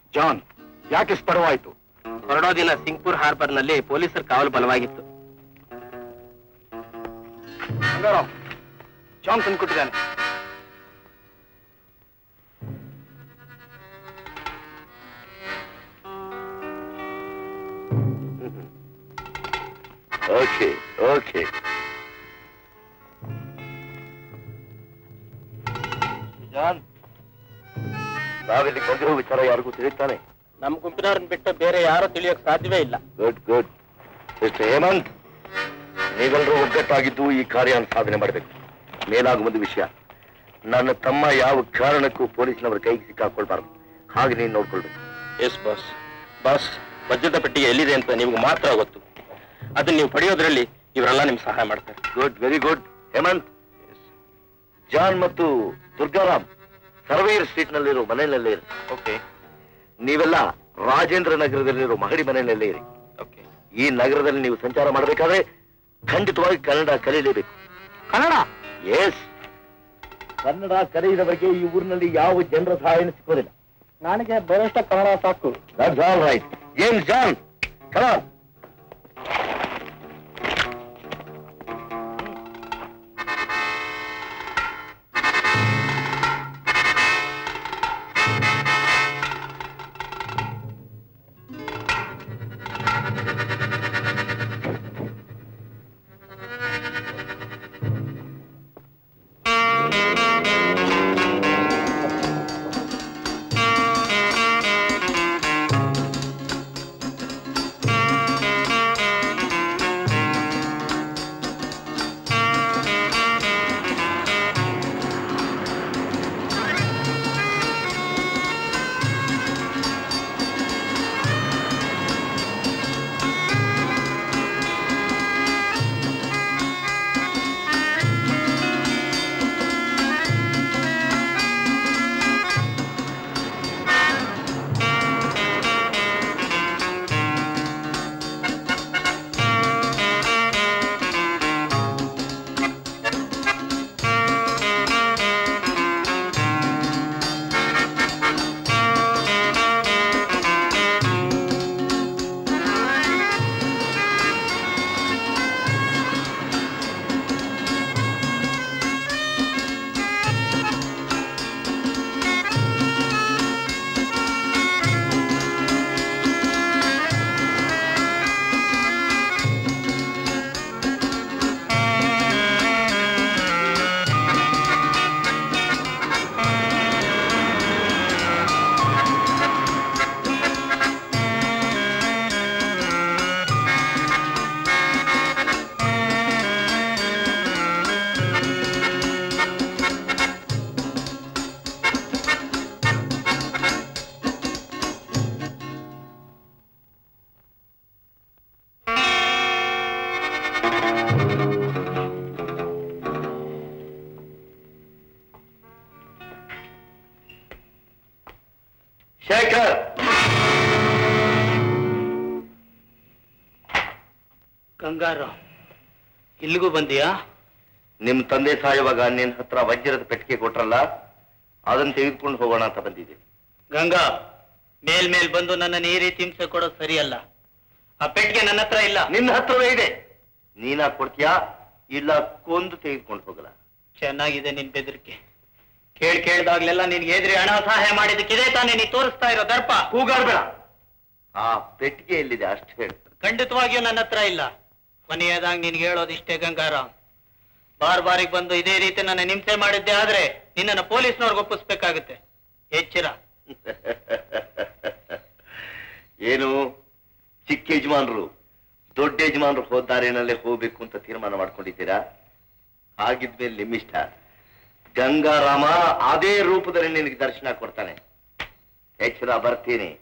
John ಯಾಕೆ ತಡವಾಯ್ತು ಹೊರಡೋ ದಿನ ಸಿಂಗ್ಪುರ್ harbour ನಲ್ಲಿ ಪೊಲೀಸರ ಕಾವಲು ಬಲವಾಗಿತ್ತು ಗಂಗಾರಾಮ್ ಜಾನ್ ತಂದ್ಕೊಟ್ಟಿದ್ದಾನೆ ಓಕೆ ಓಕೆ ಜಾನ್ ನಾವಿಲ್ಲಿ ಬಂದಿರೋ ವಿಚಾರ ಯಾರಿಗೂ ತಿಳಿತಾನೆ ನಮ್ಮ ಗುಂಪಿನವ್ರನ್ನ ಬಿಟ್ಟು ಬೇರೆ ಯಾರು ತಿಳಿಯೋಕ್ ಸಾಧ್ಯವೇ ಇಲ್ಲ ಗುಡ್ ಗುಡ್ ಮಿಸ್ಟರ್ ಹೇಮಂತ್ ನೀವೆಲ್ಲರೂ ಒಗ್ಗಟ್ಟಾಗಿದ್ದು ಈ ಕಾರ್ಯವನ್ನು ಸಾಧನೆ ಮಾಡಬೇಕು ಮೇಲಾಗ ಒಂದು ವಿಷಯ ನನ್ನ ತಮ್ಮ ಯಾವ ಕಾರಣಕ್ಕೂ ಪೊಲೀಸ್ನವರ ಕೈಗೆ ಸಿಕ್ಕಾಕೊಳ್ಬಾರ್ದು ಹಾಗೆ ನೀನು ನೋಡ್ಕೊಳ್ಬೇಕು ಎಸ್ ಬಾಸ್ ಬಾಸ್ ವಜ್ರದ ಪೆಟ್ಟಿಗೆ ಎಲ್ಲಿದೆ ಅಂತ ನಿಮ್ಗೆ ಮಾತ್ರ ಗೊತ್ತು ಅದನ್ನ ನೀವು ಪಡೆಯೋದ್ರಲ್ಲಿ ಇವರೆಲ್ಲ ನಿಮ್ಗೆ ಸಹಾಯ ಮಾಡ್ತಾರೆ good very good Hemant John ಮತ್ತು ದುರ್ಗಾರಾಮ್ ಸರ್ವೇರ್ ಸ್ಟ್ರೀಟ್ ನಲ್ಲಿರೋ ಮನೆಯಲ್ಲೇ ಇರಿ ಓಕೆ ನೀವೆಲ್ಲ ರಾಜೇಂದ್ರ ನಗರದಲ್ಲಿರೋ ಮಹಡಿ ಮನೆಯಲ್ಲೇ ಇರಿ ಓಕೆ ಈ ನಗರದಲ್ಲಿ ನೀವು ಸಂಚಾರ ಮಾಡಬೇಕಾದ್ರೆ ಖಂಡಿತವಾಗಿ ಕನ್ನಡ ಕಲೀಲೇಬೇಕು ಕನ್ನಡ ಎಸ್ ಕನ್ನಡ ಕಲಿಯದವರಿಗೆ ಈ ಊರಿನಲ್ಲಿ ಯಾವ ಜನರ ಸಹಾಯ ಸಿಕ್ಕೋದಿಲ್ಲ ನನಗೆ ಬರೋಷ್ಟ ಕನ್ನಡ ಸಾಕು That's all right. James John, come on. Shekhar ಗಂಗಾರ ಇಲ್ಲಿಗೂ ಬಂದಿಯಾ ನಿಮ್ ತಂದೆ ಸಾಯುವಾಗ ನಿನ್ ಹತ್ರ ವಜ್ರದ ಪೆಟ್ಟಿಗೆ ಕೊಟ್ರಲ್ಲ ಅದನ್ನ ತೆಗೆದುಕೊಂಡು ಹೋಗೋಣ ಅಂತ ಬಂದಿದ್ದೀನಿ ಗಂಗಾ ಮೇಲ್ ಮೇಲ್ ಬಂದು ನನ್ನ ಈ ರೀತಿ ಹಿಂಸೆ ಕೊಡೋದು ಸರಿಯಲ್ಲ ಆ ಪೆಟ್ಟಿಗೆ ನನ್ನ ಹತ್ರ ಇಲ್ಲ ನಿನ್ನ ಹತ್ರವೇ ಇದೆ ನೀನಾ ಕೊಡ್ತೀಯಾ ಇಲ್ಲ ಕೊಂದು ತೆಗೆದುಕೊಂಡು ಹೋಗಲ್ಲ ಚೆನ್ನಾಗಿದೆ ನಿನ್ ಬೆದರಿಕೆ ಕೇಳ್ ಕೇಳ್ದಾಗ್ಲೆಲ್ಲ ನಿನ್ಗೆ ಎದ್ರಿ ಹಣ ಸಹಾಯ ಮಾಡಿದಕ್ಕೆ ಇದೇ ತಾನೇ ನೀ ತೋರಿಸ್ತಾ ಇರೋ ದರ್ಪ ಕೂಗಾಡ್ಬೇಡ ಆ ಪೆಟ್ಟಿಗೆ ಎಲ್ಲಿದೆ ಅಷ್ಟು ಹೇಳು ಖಂಡಿತವಾಗಿಯೂ ನನ್ನ ಹತ್ರ ಇಲ್ಲ ಕೊನೆಯದಾಗ ನಿನ್ಗೆ ಹೇಳೋದಿಷ್ಟೇ ಗಂಗಾರಾಮ್ ಬಾರ್ ಬಾರಿಗೆ ಬಂದು ಇದೇ ರೀತಿ ನನ್ನ ಹಿಂಸೆ ಮಾಡಿದ್ದೆ ಆದ್ರೆ ನಿನ್ನನ್ನು ಪೊಲೀಸ್ನವ್ರಿಗೆ ಒಪ್ಪಿಸ್ಬೇಕಾಗುತ್ತೆ ಎಚ್ಚರ ಏನು ಚಿಕ್ಕ ಯಜಮಾನರು ದೊಡ್ಡ ಯಜಮಾನರು ಹೋದ ದಾರಿನಲ್ಲೇ ಹೋಗ್ಬೇಕು ಅಂತ ತೀರ್ಮಾನ ಮಾಡ್ಕೊಂಡಿದ್ದೀರಾ ಹಾಗಿದ್ಮೇಲೆ ನಿಮ್ಮಿಷ್ಟ ಗಂಗಾರಾಮ ಅದೇ ರೂಪದಲ್ಲಿ ನಿನಗೆ ದರ್ಶನ ಕೊಡ್ತಾನೆ ಎಚ್ಚರ ಬರ್ತೀನಿ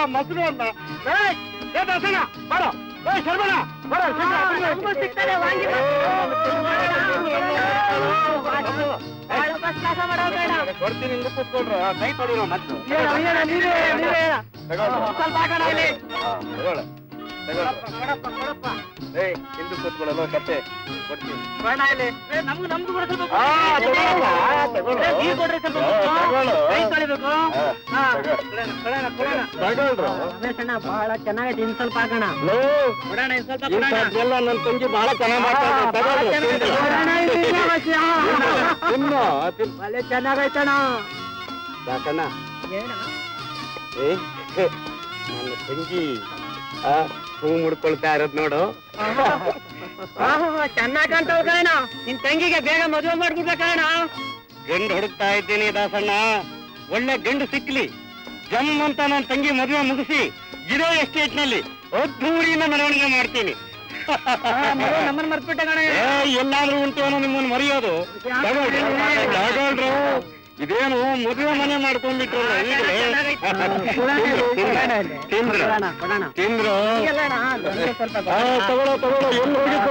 ಮೊಸರು ಅನ್ನ ಏಯ್, ಏ ದಾಸಣ್ಣ, ಬಾರೋ. ಏಯ್, ಶರವಣ, ಬಾರೋ, ಶರವಣ, ನಮಗೂ ಸಿಗ್ತದೆ, ವಾಂಗಿ ಕೊಡ್ತೀನಿ ಹಿಂದೆ ಕೂತ್ಕೊಳ್ರು ಆ, ಕೈ ತೊಳಿರೋ ಮತ್ತೆ ಹೇಳು, ಹೇಳು, ನೀನೇ ಹೇಳು, ನೀನೇ ಹೇಳು. ತಗೊಳ್ಳು. ಸ್ವಲ್ಪ ಹಾಕೋಣ ಇಲ್ಲಿ. ಹಾ, ತಗೊಳ್ಳು. ತಗೊಳ್ಳು. ಕೊಡಪ್ಪ, ಕೊಡಪ್ಪ. ಏಯ್ ಹಿಂದೆ ಕೂತ್ಕೊಳ್ಳಲ್ಲ ಕತ್ತೆ ಕೊಡ್ತೀನಿ ಬೇಡ ಇಲ್ಲಿ. ಏ, ನಮ್ಗೂ ನಮ್ಗೂ ಕೂಡ ಸ್ವಲ್ಪ ಆ, ಕೊಡಿ. ತಗೊಳ್ಳಪ್ಪ, ಆ, ತಗೊಳ್ಳು. ಏ, ನೀರ್ ಕೊಡ್ರಿ ಸ್ವಲ್ಪ ಆ, ಹೊತ್ತು. ತಗೊಳ್ಳು. ಕೈ ತೊಳಿಬೇಕು. ಆ, ಹಾ, ತಗೊಳ್ಳು. ಕೊಡೋಣ, ಕೊಡೋಣ, ಕೊಡೋಣ. ತಗೊಳ್ರು. ರಮೇಶ್ ಅಣ್ಣ ಬಹಳ ಚೆನ್ನಾಗೈತೆ ಇನ್ ಸ್ವಲ್ಪ ಹಾಕೋಣ ಲೋ, ಕೊಡೋಣ ಇನ್ ಸ್ವಲ್ಪ ಕೊಡೋಣ ಇಂಥದ್ದೆಲ್ಲ ನನ್ನ ತಂಗಿ ಬಹಳ ಚೆನ್ನಾಗಿ ಮಾಡ್ತಾಳೆ ತಗೊಳ್ಳು, ತಿನ್ನು. ಕೊಡೋಣ ಇಲ್ಲಿ, ಅವಶ್ಯ. ತಿನ್ನು, ತಿನ್ನು. ಒಳ್ಳೆ ಚೆನ್ನಾಗೈತಣ್ಣ ಯಾಕಣ್ಣ ಏನ ಏ ನನ್ನ ತಂಗಿ ಆ, ಹೂ ಮುಡ್ಕೊಳ್ತಾ ಇರೋದ್ ನೋಡು ಚೆನ್ನಾಗ್ ಕಾಣ್ತಾವ ಕಣ ನಿನ್ ತಂಗಿಗೆ ಬೇಗ ಮದುವೆ ಮಾಡ್ಬಿಡ್ಬೇಕಣ್ಣ ಗಂಡು ಹುಡುಕ್ತಾ ಇದ್ದೀನಿ ದಾಸಣ್ಣ ಒಳ್ಳೆ ಗಂಡು ಸಿಕ್ಲಿ ಜಮ್ ಅಂತ ನನ್ನ ತಂಗಿ ಮದುವೆ ಮುಗಿಸಿ ಇರೋ ಎಸ್ಟೇಟ್ನಲ್ಲಿ ಅದ್ದೂರಿಯಿಂದ ಮೆರವಣಿಗೆ ಮಾಡ್ತೀನಿ ನಮ್ಮನ್ನ ಮರ್ತ್ಬಿಟ್ಟೆ ಕಣ ಏ ಎಲ್ಲಾದ್ರೂ ಉಂಟೇನೋ ನಿಮ್ಮನ್ನು ಮರೆಯೋದು ತಗೊಳ್ರಿ ತಗೊಳ್ರು ಇದೇನು ಮದುವೆ ಮನೆ ಮಾಡ್ಕೊಂಡ್ಬಿಟ್ರಲ್ಲ ಈಗಲೇ ತಿಂದ್ರು ಕೊಡೋಣ ತಿಂದ್ರು ಈಗಲ್ಲಣ್ಣ, ದೊಡ್ಡ ಸ್ವಲ್ಪ ಆ, ತಗೊಳ್ಳೋ ತಗೊಳ್ಳೋ ಎಲ್ಲಿ ಹೋಗಿದ್ದು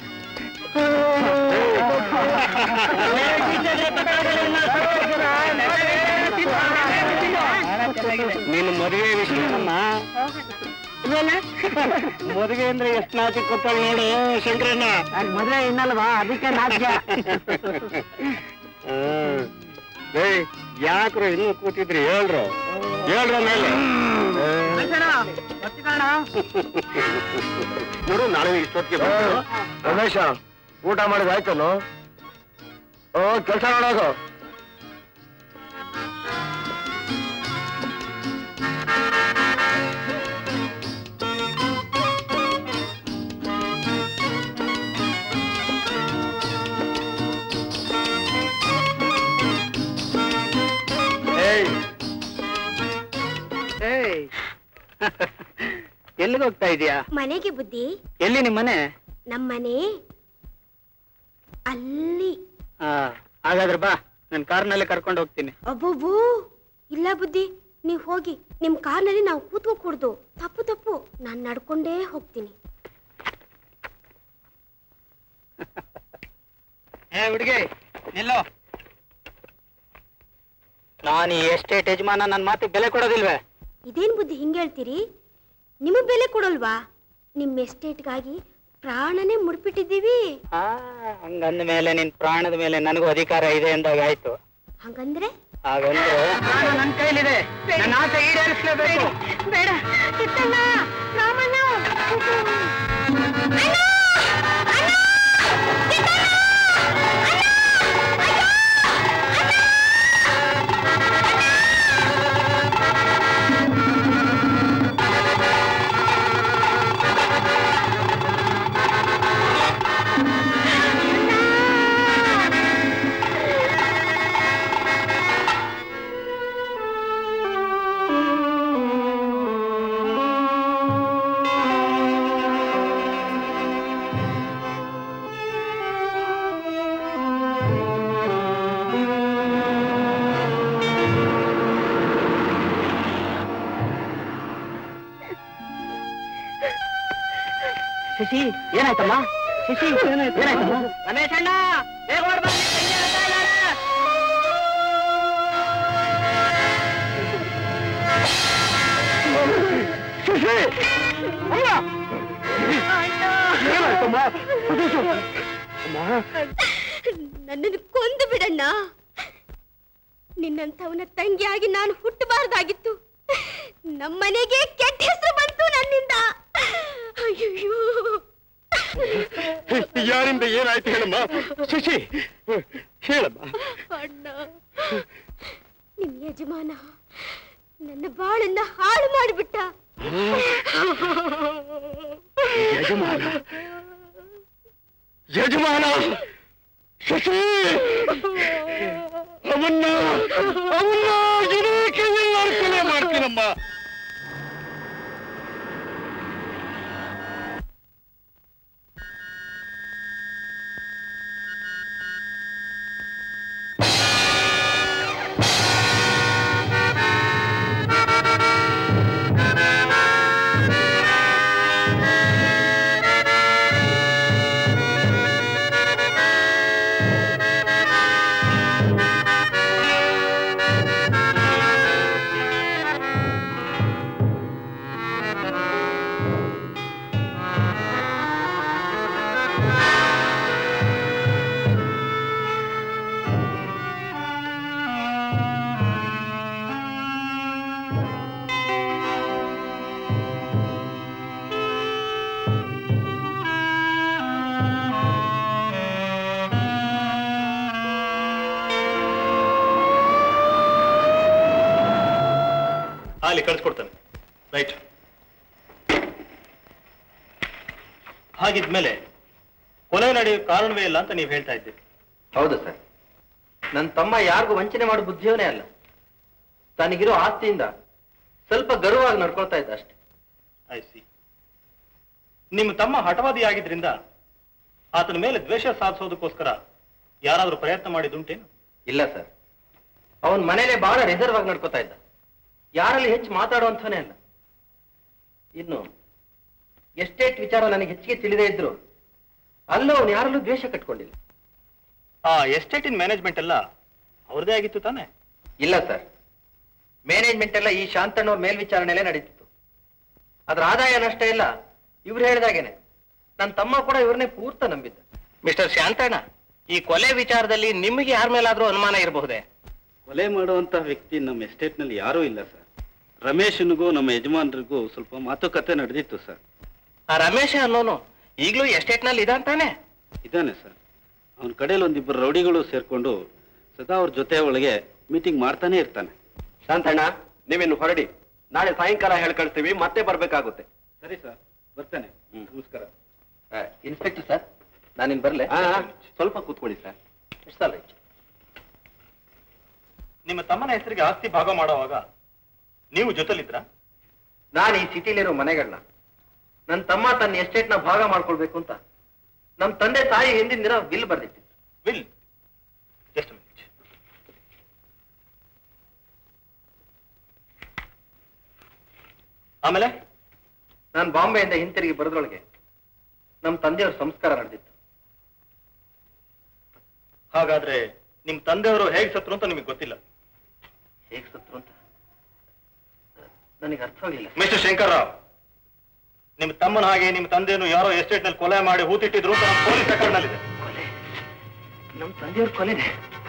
ನಿನ್ನ ಮದುವೆ ವಿಷಯಮ್ಮ ಮದುವೆ ಅಂದ್ರೆ ಎಷ್ಟು ನಾಚಿಕ್ ಕೊಟ್ಟಾಳ ನೋಡು ಶಂಕರಣ್ಣ ಮದುವೆ ಇನ್ನಲ್ವಾ ಅದಕ್ಕೆ ನಾಟ್ಯ ಹ್ಮ್. ಏಯ್ ಯಾಕ್ರು ಇನ್ನೂ ಕೂತಿದ್ರಿ ಹೇಳ್ರು ಹೇಳ್ರ ಮೇಲೆ ನೋಡು ನಾಳೆ ಇಷ್ಟೊತ್ತಿಗೆ ಬರ್ತೀನಿ. ರಮೇಶ ಊಟ ಮಾಡಿದ ಆಯ್ತನು ಓ ಕೆಲಸ ನೋಡೋದು ಏಯ್ ಎಲ್ಲಿಗೆ ಹೋಗ್ತಾ ಇದೀಯಾ ಮನೆಗೆ ಬುದ್ಧಿ ಎಲ್ಲಿ ನಿಮ್ ಮನೆ ನಮ್ಮನೆ ಅಲ್ಲಿ ಆ, ಹಾಗಾದ್ರೆ ಬಾ ನಾನು ಕಾರ್ನಲ್ಲಿ ಕರ್ಕೊಂಡು ಹೋಗ್ತೀನಿ ಅಬ್ಬಬ್ಬೂ ಇಲ್ಲ ಬುದ್ಧಿ ನೀವ್ ಹೋಗಿ ನಿಮ್ ಕಾರ್ನಲ್ಲಿ ನಾವು ಕೂತ್ಕೋಕೂಡ್ದು ತಪ್ಪು ತಪ್ಪು ನಾನ್ ನಡ್ಕೊಂಡೇ ಹೋಗ್ತೀನಿ ಏ ಹುಡುಗಿ ನಿಲ್ಲೋ ನಾನು ಈ ಎಸ್ಟೇಟ್ ಯಜಮಾನ ನನ್ನ ಮಾತಿಗೆ ಬೆಲೆ ಕೊಡೋದಿಲ್ವೇ ಇದೇನ್ ಬುದ್ಧಿ ಹಿಂಗ್ ಹೇಳ್ತೀರಿ ನಿಮಗ್ ಬೆಲೆ ಕೊಡಲ್ವಾ ನಿಮ್ ಎಸ್ಟೇಟ್ಗಾಗಿ ಪ್ರಾಣನೇ ಮುಡ್ಬಿಟ್ಟಿದ್ದೀವಿ ಆ ಹಂಗಂದ ಮೇಲೆ ನಿನ್ ಪ್ರಾಣದ ಮೇಲೆ ನನಗೂ ಅಧಿಕಾರ ಇದೆ ಎಂದಾಗ ಆಯ್ತು ಹಂಗಂದ್ರೆ ಹಾಗಂದ್ರೆ ನನ್ನ ಕೈಲಿದೆ ನನ್ನ ಆಸೆ ಈಡೇರಿಸಲೇಬೇಕು ಬೇಡ ಕಿತ್ತಣ್ಣ ರಾಮಣ್ಣ ಶಶಿ ಏನಾಯ್ತಮ್ಮ ಶಶಿ ಏನಾಯ್ತಮ್ಮ ರಮೇಶ್ ಅಣ್ಣ ಬೇಗ ಓಡ್ ಬನ್ನಿ, ತಂಗಿ ಅಳ್ತಾ ಇದ್ದಾಳೆ. ನನ್ನನ್ನು ಕೊಂದು ಬಿಡಣ್ಣ ನಿನ್ನಂಥವನ ತಂಗಿಯಾಗಿ ನಾನು ಹುಟ್ಟಬಾರ್ದಾಗಿತ್ತು ನಮ್ಮನೆಗೆ ಕೆಟ್ಟ ಹೆಸರು ಬಂತು ನನ್ನಿಂದ ಅಯ್ಯೋ ಯಾರಿಂದ ಏನಾಯ್ತು ಹೇಳಮ್ಮ ಶಶಿ ಹೇಳಮ್ಮ ಅಣ್ಣ ನಿಮ್ ಯಜಮಾನ ನನ್ನ ಬಾಳನ್ನ ಹಾಳು ಮಾಡಿಬಿಟ್ಟ ಯಜಮಾನ ಯಜಮಾನ ಶಶಿ ಅವನ್ನ ಅವನ್ನ ಇಡೀ ಎಲ್ಲಾರು ಕೊಲೆ ಮಾಡ್ತೀನಮ್ಮ ಆ ಅಲ್ಲಿ ಕಳಿಸ್ಕೊಡ್ತಾನೆ ರೈಟ್ ಹಾಗಿದ್ಮೇಲೆ ಕೊಲೆ ನಡೆಯೋ ಕಾರಣವೇ ಇಲ್ಲ ಅಂತ ನೀವು ಹೇಳ್ತಾ ಇದ್ದೀರಿ ಹೌದು ಸರ್ ನನ್ನ ತಮ್ಮ ಯಾರಿಗೂ ವಂಚನೆ ಮಾಡೋ ಬುದ್ಧಿಯವನೇ ಅಲ್ಲ ತನಗಿರೋ ಆಸ್ತಿಯಿಂದ ಸ್ವಲ್ಪ ಗರ್ವವಾಗಿ ನಡ್ಕೊಳ್ತಾ ಇದ್ದ ಅಷ್ಟೇ ಐ ಸಿ ನಿಮ್ಮ ತಮ್ಮ ಹಠವಾದಿ ಆಗಿದ್ರಿಂದ ಆತನ ಮೇಲೆ ದ್ವೇಷ ಸಾಧಿಸೋದಕ್ಕೋಸ್ಕರ ಯಾರಾದ್ರೂ ಪ್ರಯತ್ನ ಮಾಡಿದುಂಟೇನು ಇಲ್ಲ ಸರ್ ಅವನ್ ಮನೇಲೆ ಬಹಳ ರಿಸರ್ವ್ ಆಗಿ ನಡ್ಕೋತಾ ಇದ್ದ ಯಾರಲ್ಲಿ ಹೆಚ್ಚು ಮಾತಾಡುವಂಥವನೇ ಅಲ್ಲ ಇನ್ನು ಎಸ್ಟೇಟ್ ವಿಚಾರ ನನಗೆ ಹೆಚ್ಚಿಗೆ ತಿಳಿದೇ ಇದ್ರು ಅಲ್ಲೂ ಅವನು ಯಾರಲ್ಲೂ ದ್ವೇಷ ಕಟ್ಕೊಂಡಿಲ್ಲ ಆ ಎಸ್ಟೇಟಿನ ಮ್ಯಾನೇಜ್ಮೆಂಟ್ ಎಲ್ಲ ಅವ್ರದೇ ಆಗಿತ್ತು ತಾನೆ ಇಲ್ಲ ಸರ್ ಮ್ಯಾನೇಜ್ಮೆಂಟ್ ಎಲ್ಲ ಈ ಶಾಂತಣ್ಣವ್ರ ಮೇಲ್ವಿಚಾರಣೆಲೇ ನಡೀತಿತ್ತು ಅದ್ರ ಆದಾಯ ನಷ್ಟ ಎಲ್ಲ ಇವ್ರು ಹೇಳ್ದಾಗೇನೆ ನನ್ನ ತಮ್ಮ ಕೂಡ ಇವ್ರನ್ನೇ ಪೂರ್ತ ನಂಬಿದ್ದ ಮಿಸ್ಟರ್ ಶಾಂತಣ್ಣ ಈ ಕೊಲೆ ವಿಚಾರದಲ್ಲಿ ನಿಮಗೆ ಯಾರ ಮೇಲಾದ್ರೂ ಅನುಮಾನ ಇರಬಹುದೇ ಕೊಲೆ ಮಾಡುವಂತ ವ್ಯಕ್ತಿ ನಮ್ಮ ಎಸ್ಟೇಟ್ ನಲ್ಲಿ ಯಾರೂ ಇಲ್ಲ ಸರ್ ರಮೇಶನಿಗೂ ನಮ್ಮ ಯಜಮಾನರಿಗೂ ಸ್ವಲ್ಪ ಮಾತುಕತೆ ನಡೆದಿತ್ತು ಸರ್ ಆ ರಮೇಶ ಅನ್ನೋನು ಈಗಲೂ ಎಸ್ಟೇಟ್ ನಲ್ಲಿ ಇದಂತಾನೆ ಇದಾನೆ ಸರ್ ಅವನ ಕಡೆಯಲ್ಲಿ ಒಂದಿಬ್ಬರು ರೌಡಿಗಳು ಸೇರ್ಕೊಂಡು ಸದಾ ಅವ್ರ ಜೊತೆ ಒಳಗೆ ಮೀಟಿಂಗ್ ಮಾಡ್ತಾನೆ ಇರ್ತಾನೆ ಶಾಂತಣ್ಣ ನೀವಿನ್ನು ಹೊರಡಿ ನಾಳೆ ಸಾಯಂಕಾಲ ಹೇಳ್ ಕಳಿಸ್ತೀವಿ ಮತ್ತೆ ಬರ್ಬೇಕಾಗುತ್ತೆ ಸರಿ ಸರ್ ಬರ್ತಾನೆ ನಮಸ್ಕಾರ ಇನ್ಸ್ಪೆಕ್ಟರ್ ಸರ್ ನಾನಿನ್ ಬರ್ಲೆ ಆ, ಸ್ವಲ್ಪ ಕೂತ್ಕೊಳ್ಳಿ ಸರ್ ಇಟ್ಸ್ ಆಲ್ ರೈಟ್ ನಿಮ್ಮ ತಮ್ಮನ ಹೆಸರಿಗೆ ಆಸ್ತಿ ಭಾಗ ಮಾಡುವಾಗ ನೀವು ಜೊತೆಲಿದ್ರ ನಾನು ಈ ಸಿಟಿಲಿರೋ ಮನೆಗಳನ್ನ ನನ್ನ ತಮ್ಮ ತನ್ನ ಎಸ್ಟೇಟ್ ನ ಭಾಗ ಮಾಡ್ಕೊಳ್ಬೇಕು ಅಂತ ನಮ್ ತಂದೆ ತಾಯಿ ಹಿಂದಿನ ದಿನ ಬಿಲ್ ಬರ್ದಿಟ್ಟಿದ್ರು ವಿಲ್ ಜಸ್ಟ್ ಮಿನಿಟ್ ಆಮೇಲೆ ನಾನು ಬಾಂಬೆಯಿಂದ ಹಿಂತಿರುಗಿ ಬರೋದ್ರೊಳಗೆ ನಮ್ಮ ತಂದೆಯವ್ರ ಸಂಸ್ಕಾರ ನಡೆದಿತ್ತು ಹಾಗಾದ್ರೆ ನಿಮ್ ತಂದೆಯವರು ಹೇಗೆ ಸತ್ರು ಅಂತ ನಿಮಗೆ ಗೊತ್ತಿಲ್ಲ ಹೇಗ್ ಸತ್ರು ಅಂತ ನನಗೆ ಅರ್ಥವಾಗಿಲ್ಲ ಮಿಸ್ಟರ್ ಶಂಕರ್ರಾವ್ ನಿಮ್ಮ ತಮ್ಮನ ಹಾಗೆ ನಿಮ್ಮ ತಂದೆಯನ್ನು ಯಾರೋ ಎಸ್ಟೇಟ್ ನಲ್ಲಿ ಕೊಲೆ ಮಾಡಿ ಹೂತಿಟ್ಟಿದ್ರು ಅಂತ ನಮ್ಮ ಪೊಲೀಸ್ ರೆಕಾರ್ಡ್ ನಲ್ಲಿದೆ ಕೊಲೆ ನಮ್ಮ ತಂದೆಯವ್ರ ಕೊಲೆನೆ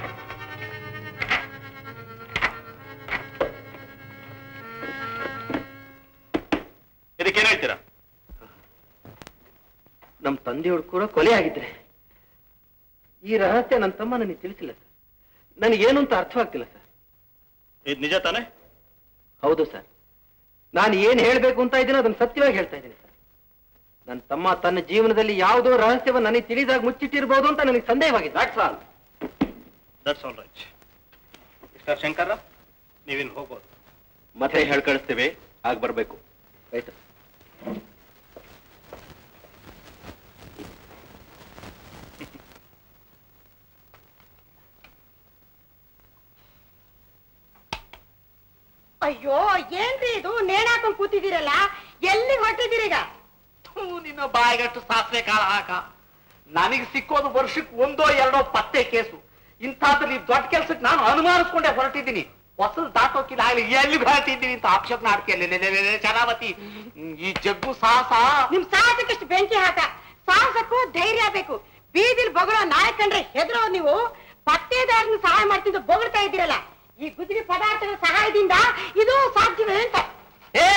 ಇದಕ್ಕೇನ್ ಹೇಳ್ತೀರಾ ನಮ್ಮ ತಂದೆಯವ್ರು ಕೂಡ ಕೊಲೆ ಆಗಿದ್ರೆ ಈ ರಹಸ್ಯ ನನ್ನ ತಮ್ಮ ನನಗೆ ತಿಳಿಸಿಲ್ಲ ಸರ್ ನನಗೇನು ಅಂತ ಅರ್ಥವಾಗ್ತಿಲ್ಲ ಸರ್ ಇದು ನಿಜ ತಾನೆ ಹೌದು ಸರ್ ನಾನು ಏನ್ ಹೇಳ್ಬೇಕು ಅಂತ ಇದ್ದೀನಿ ಅದನ್ನ ಸತ್ಯವಾಗಿ ಹೇಳ್ತಾ ಇದ್ದೀನಿ ಸರ್ ನನ್ನ ತಮ್ಮ ತನ್ನ ಜೀವನದಲ್ಲಿ ಯಾವುದೋ ರಹಸ್ಯವನ್ನು ನನಗೆ ತಿಳಿದಾಗ ಮುಚ್ಚಿಟ್ಟಿರ್ಬೋದು ಅಂತ ನನಗೆ ಸಂದೇಹವಾಗಿದೆ that's all that's all right mister Shankarrao ನೀವಿನ್ ಹೋಗ್ಬೋದು ಮತ್ತೆ ಹೇಳ್ ಕಳಿಸ್ತೀವಿ ಆಗ ಬರ್ಬೇಕು ರೈಟ್ ಅಯ್ಯೋ ಏನ್ರಿ ಇದು ನೇಣ್ ಹಾಕೊಂಡ್ ಕೂತಿದ್ದೀರಲ್ಲ ಎಲ್ಲಿ ಹೊರಟಿದ್ದೀರೀಗ ನಿನ್ನ ಬಾಯಿಗಟ್ಟು ಸಾಸಿವೆ ಕಾಳ ಹಾಕ ನನಗೆ ಸಿಕ್ಕೋದು ವರ್ಷಕ್ಕೆ ಒಂದೋ ಎರಡೋ ಪತ್ತೆ ಕೇಸು ಇಂಥದ್ರಲ್ಲಿ ದೊಡ್ಡ ಕೆಲ್ಸಕ್ಕೆ ನಾನು ಅನುಮಾನಿಸ್ಕೊಂಡೆ ಹೊರಟಿದ್ದೀನಿ ಹೊಸದು ದಾಟೋಕಿಲ್ಲ ಆಗ್ಲಿ ಎಲ್ಲಿ ಹೊರಟಿದ್ದೀನಿ ಅಂತ ಆಕ್ಷೇಪಣೆ ಆಡ್ಕೆಲ್ಲ ಚಲಾವತಿ ಈ ಜಗ್ಗು ಸಾಹಸ ನಿಮ್ ಸಾಹಸಕ್ಕಿಷ್ಟು ಬೆಂಕಿ ಹಾಕ ಸಾಹಸಕ್ಕೂ ಧೈರ್ಯ ಬೇಕು ಬೀದಿಲ್ ಬೊಗಳೋ ನಾಯ ಕಂಡ್ರೆ ಹೆದರೋ ನೀವು ಪತ್ತೇದಾರನ ಸಹಾಯ ಮಾಡ್ತಿದ್ದು ಬೊಗಳ್ತಾ ಇದ್ದೀರಲ್ಲ ಈ ಗುಜರಿ ಪದಾರ್ಥಗಳ ಸಹಾಯದಿಂದ ಇದು ಸಾಧ್ಯವೇ ಅಂತ ಏ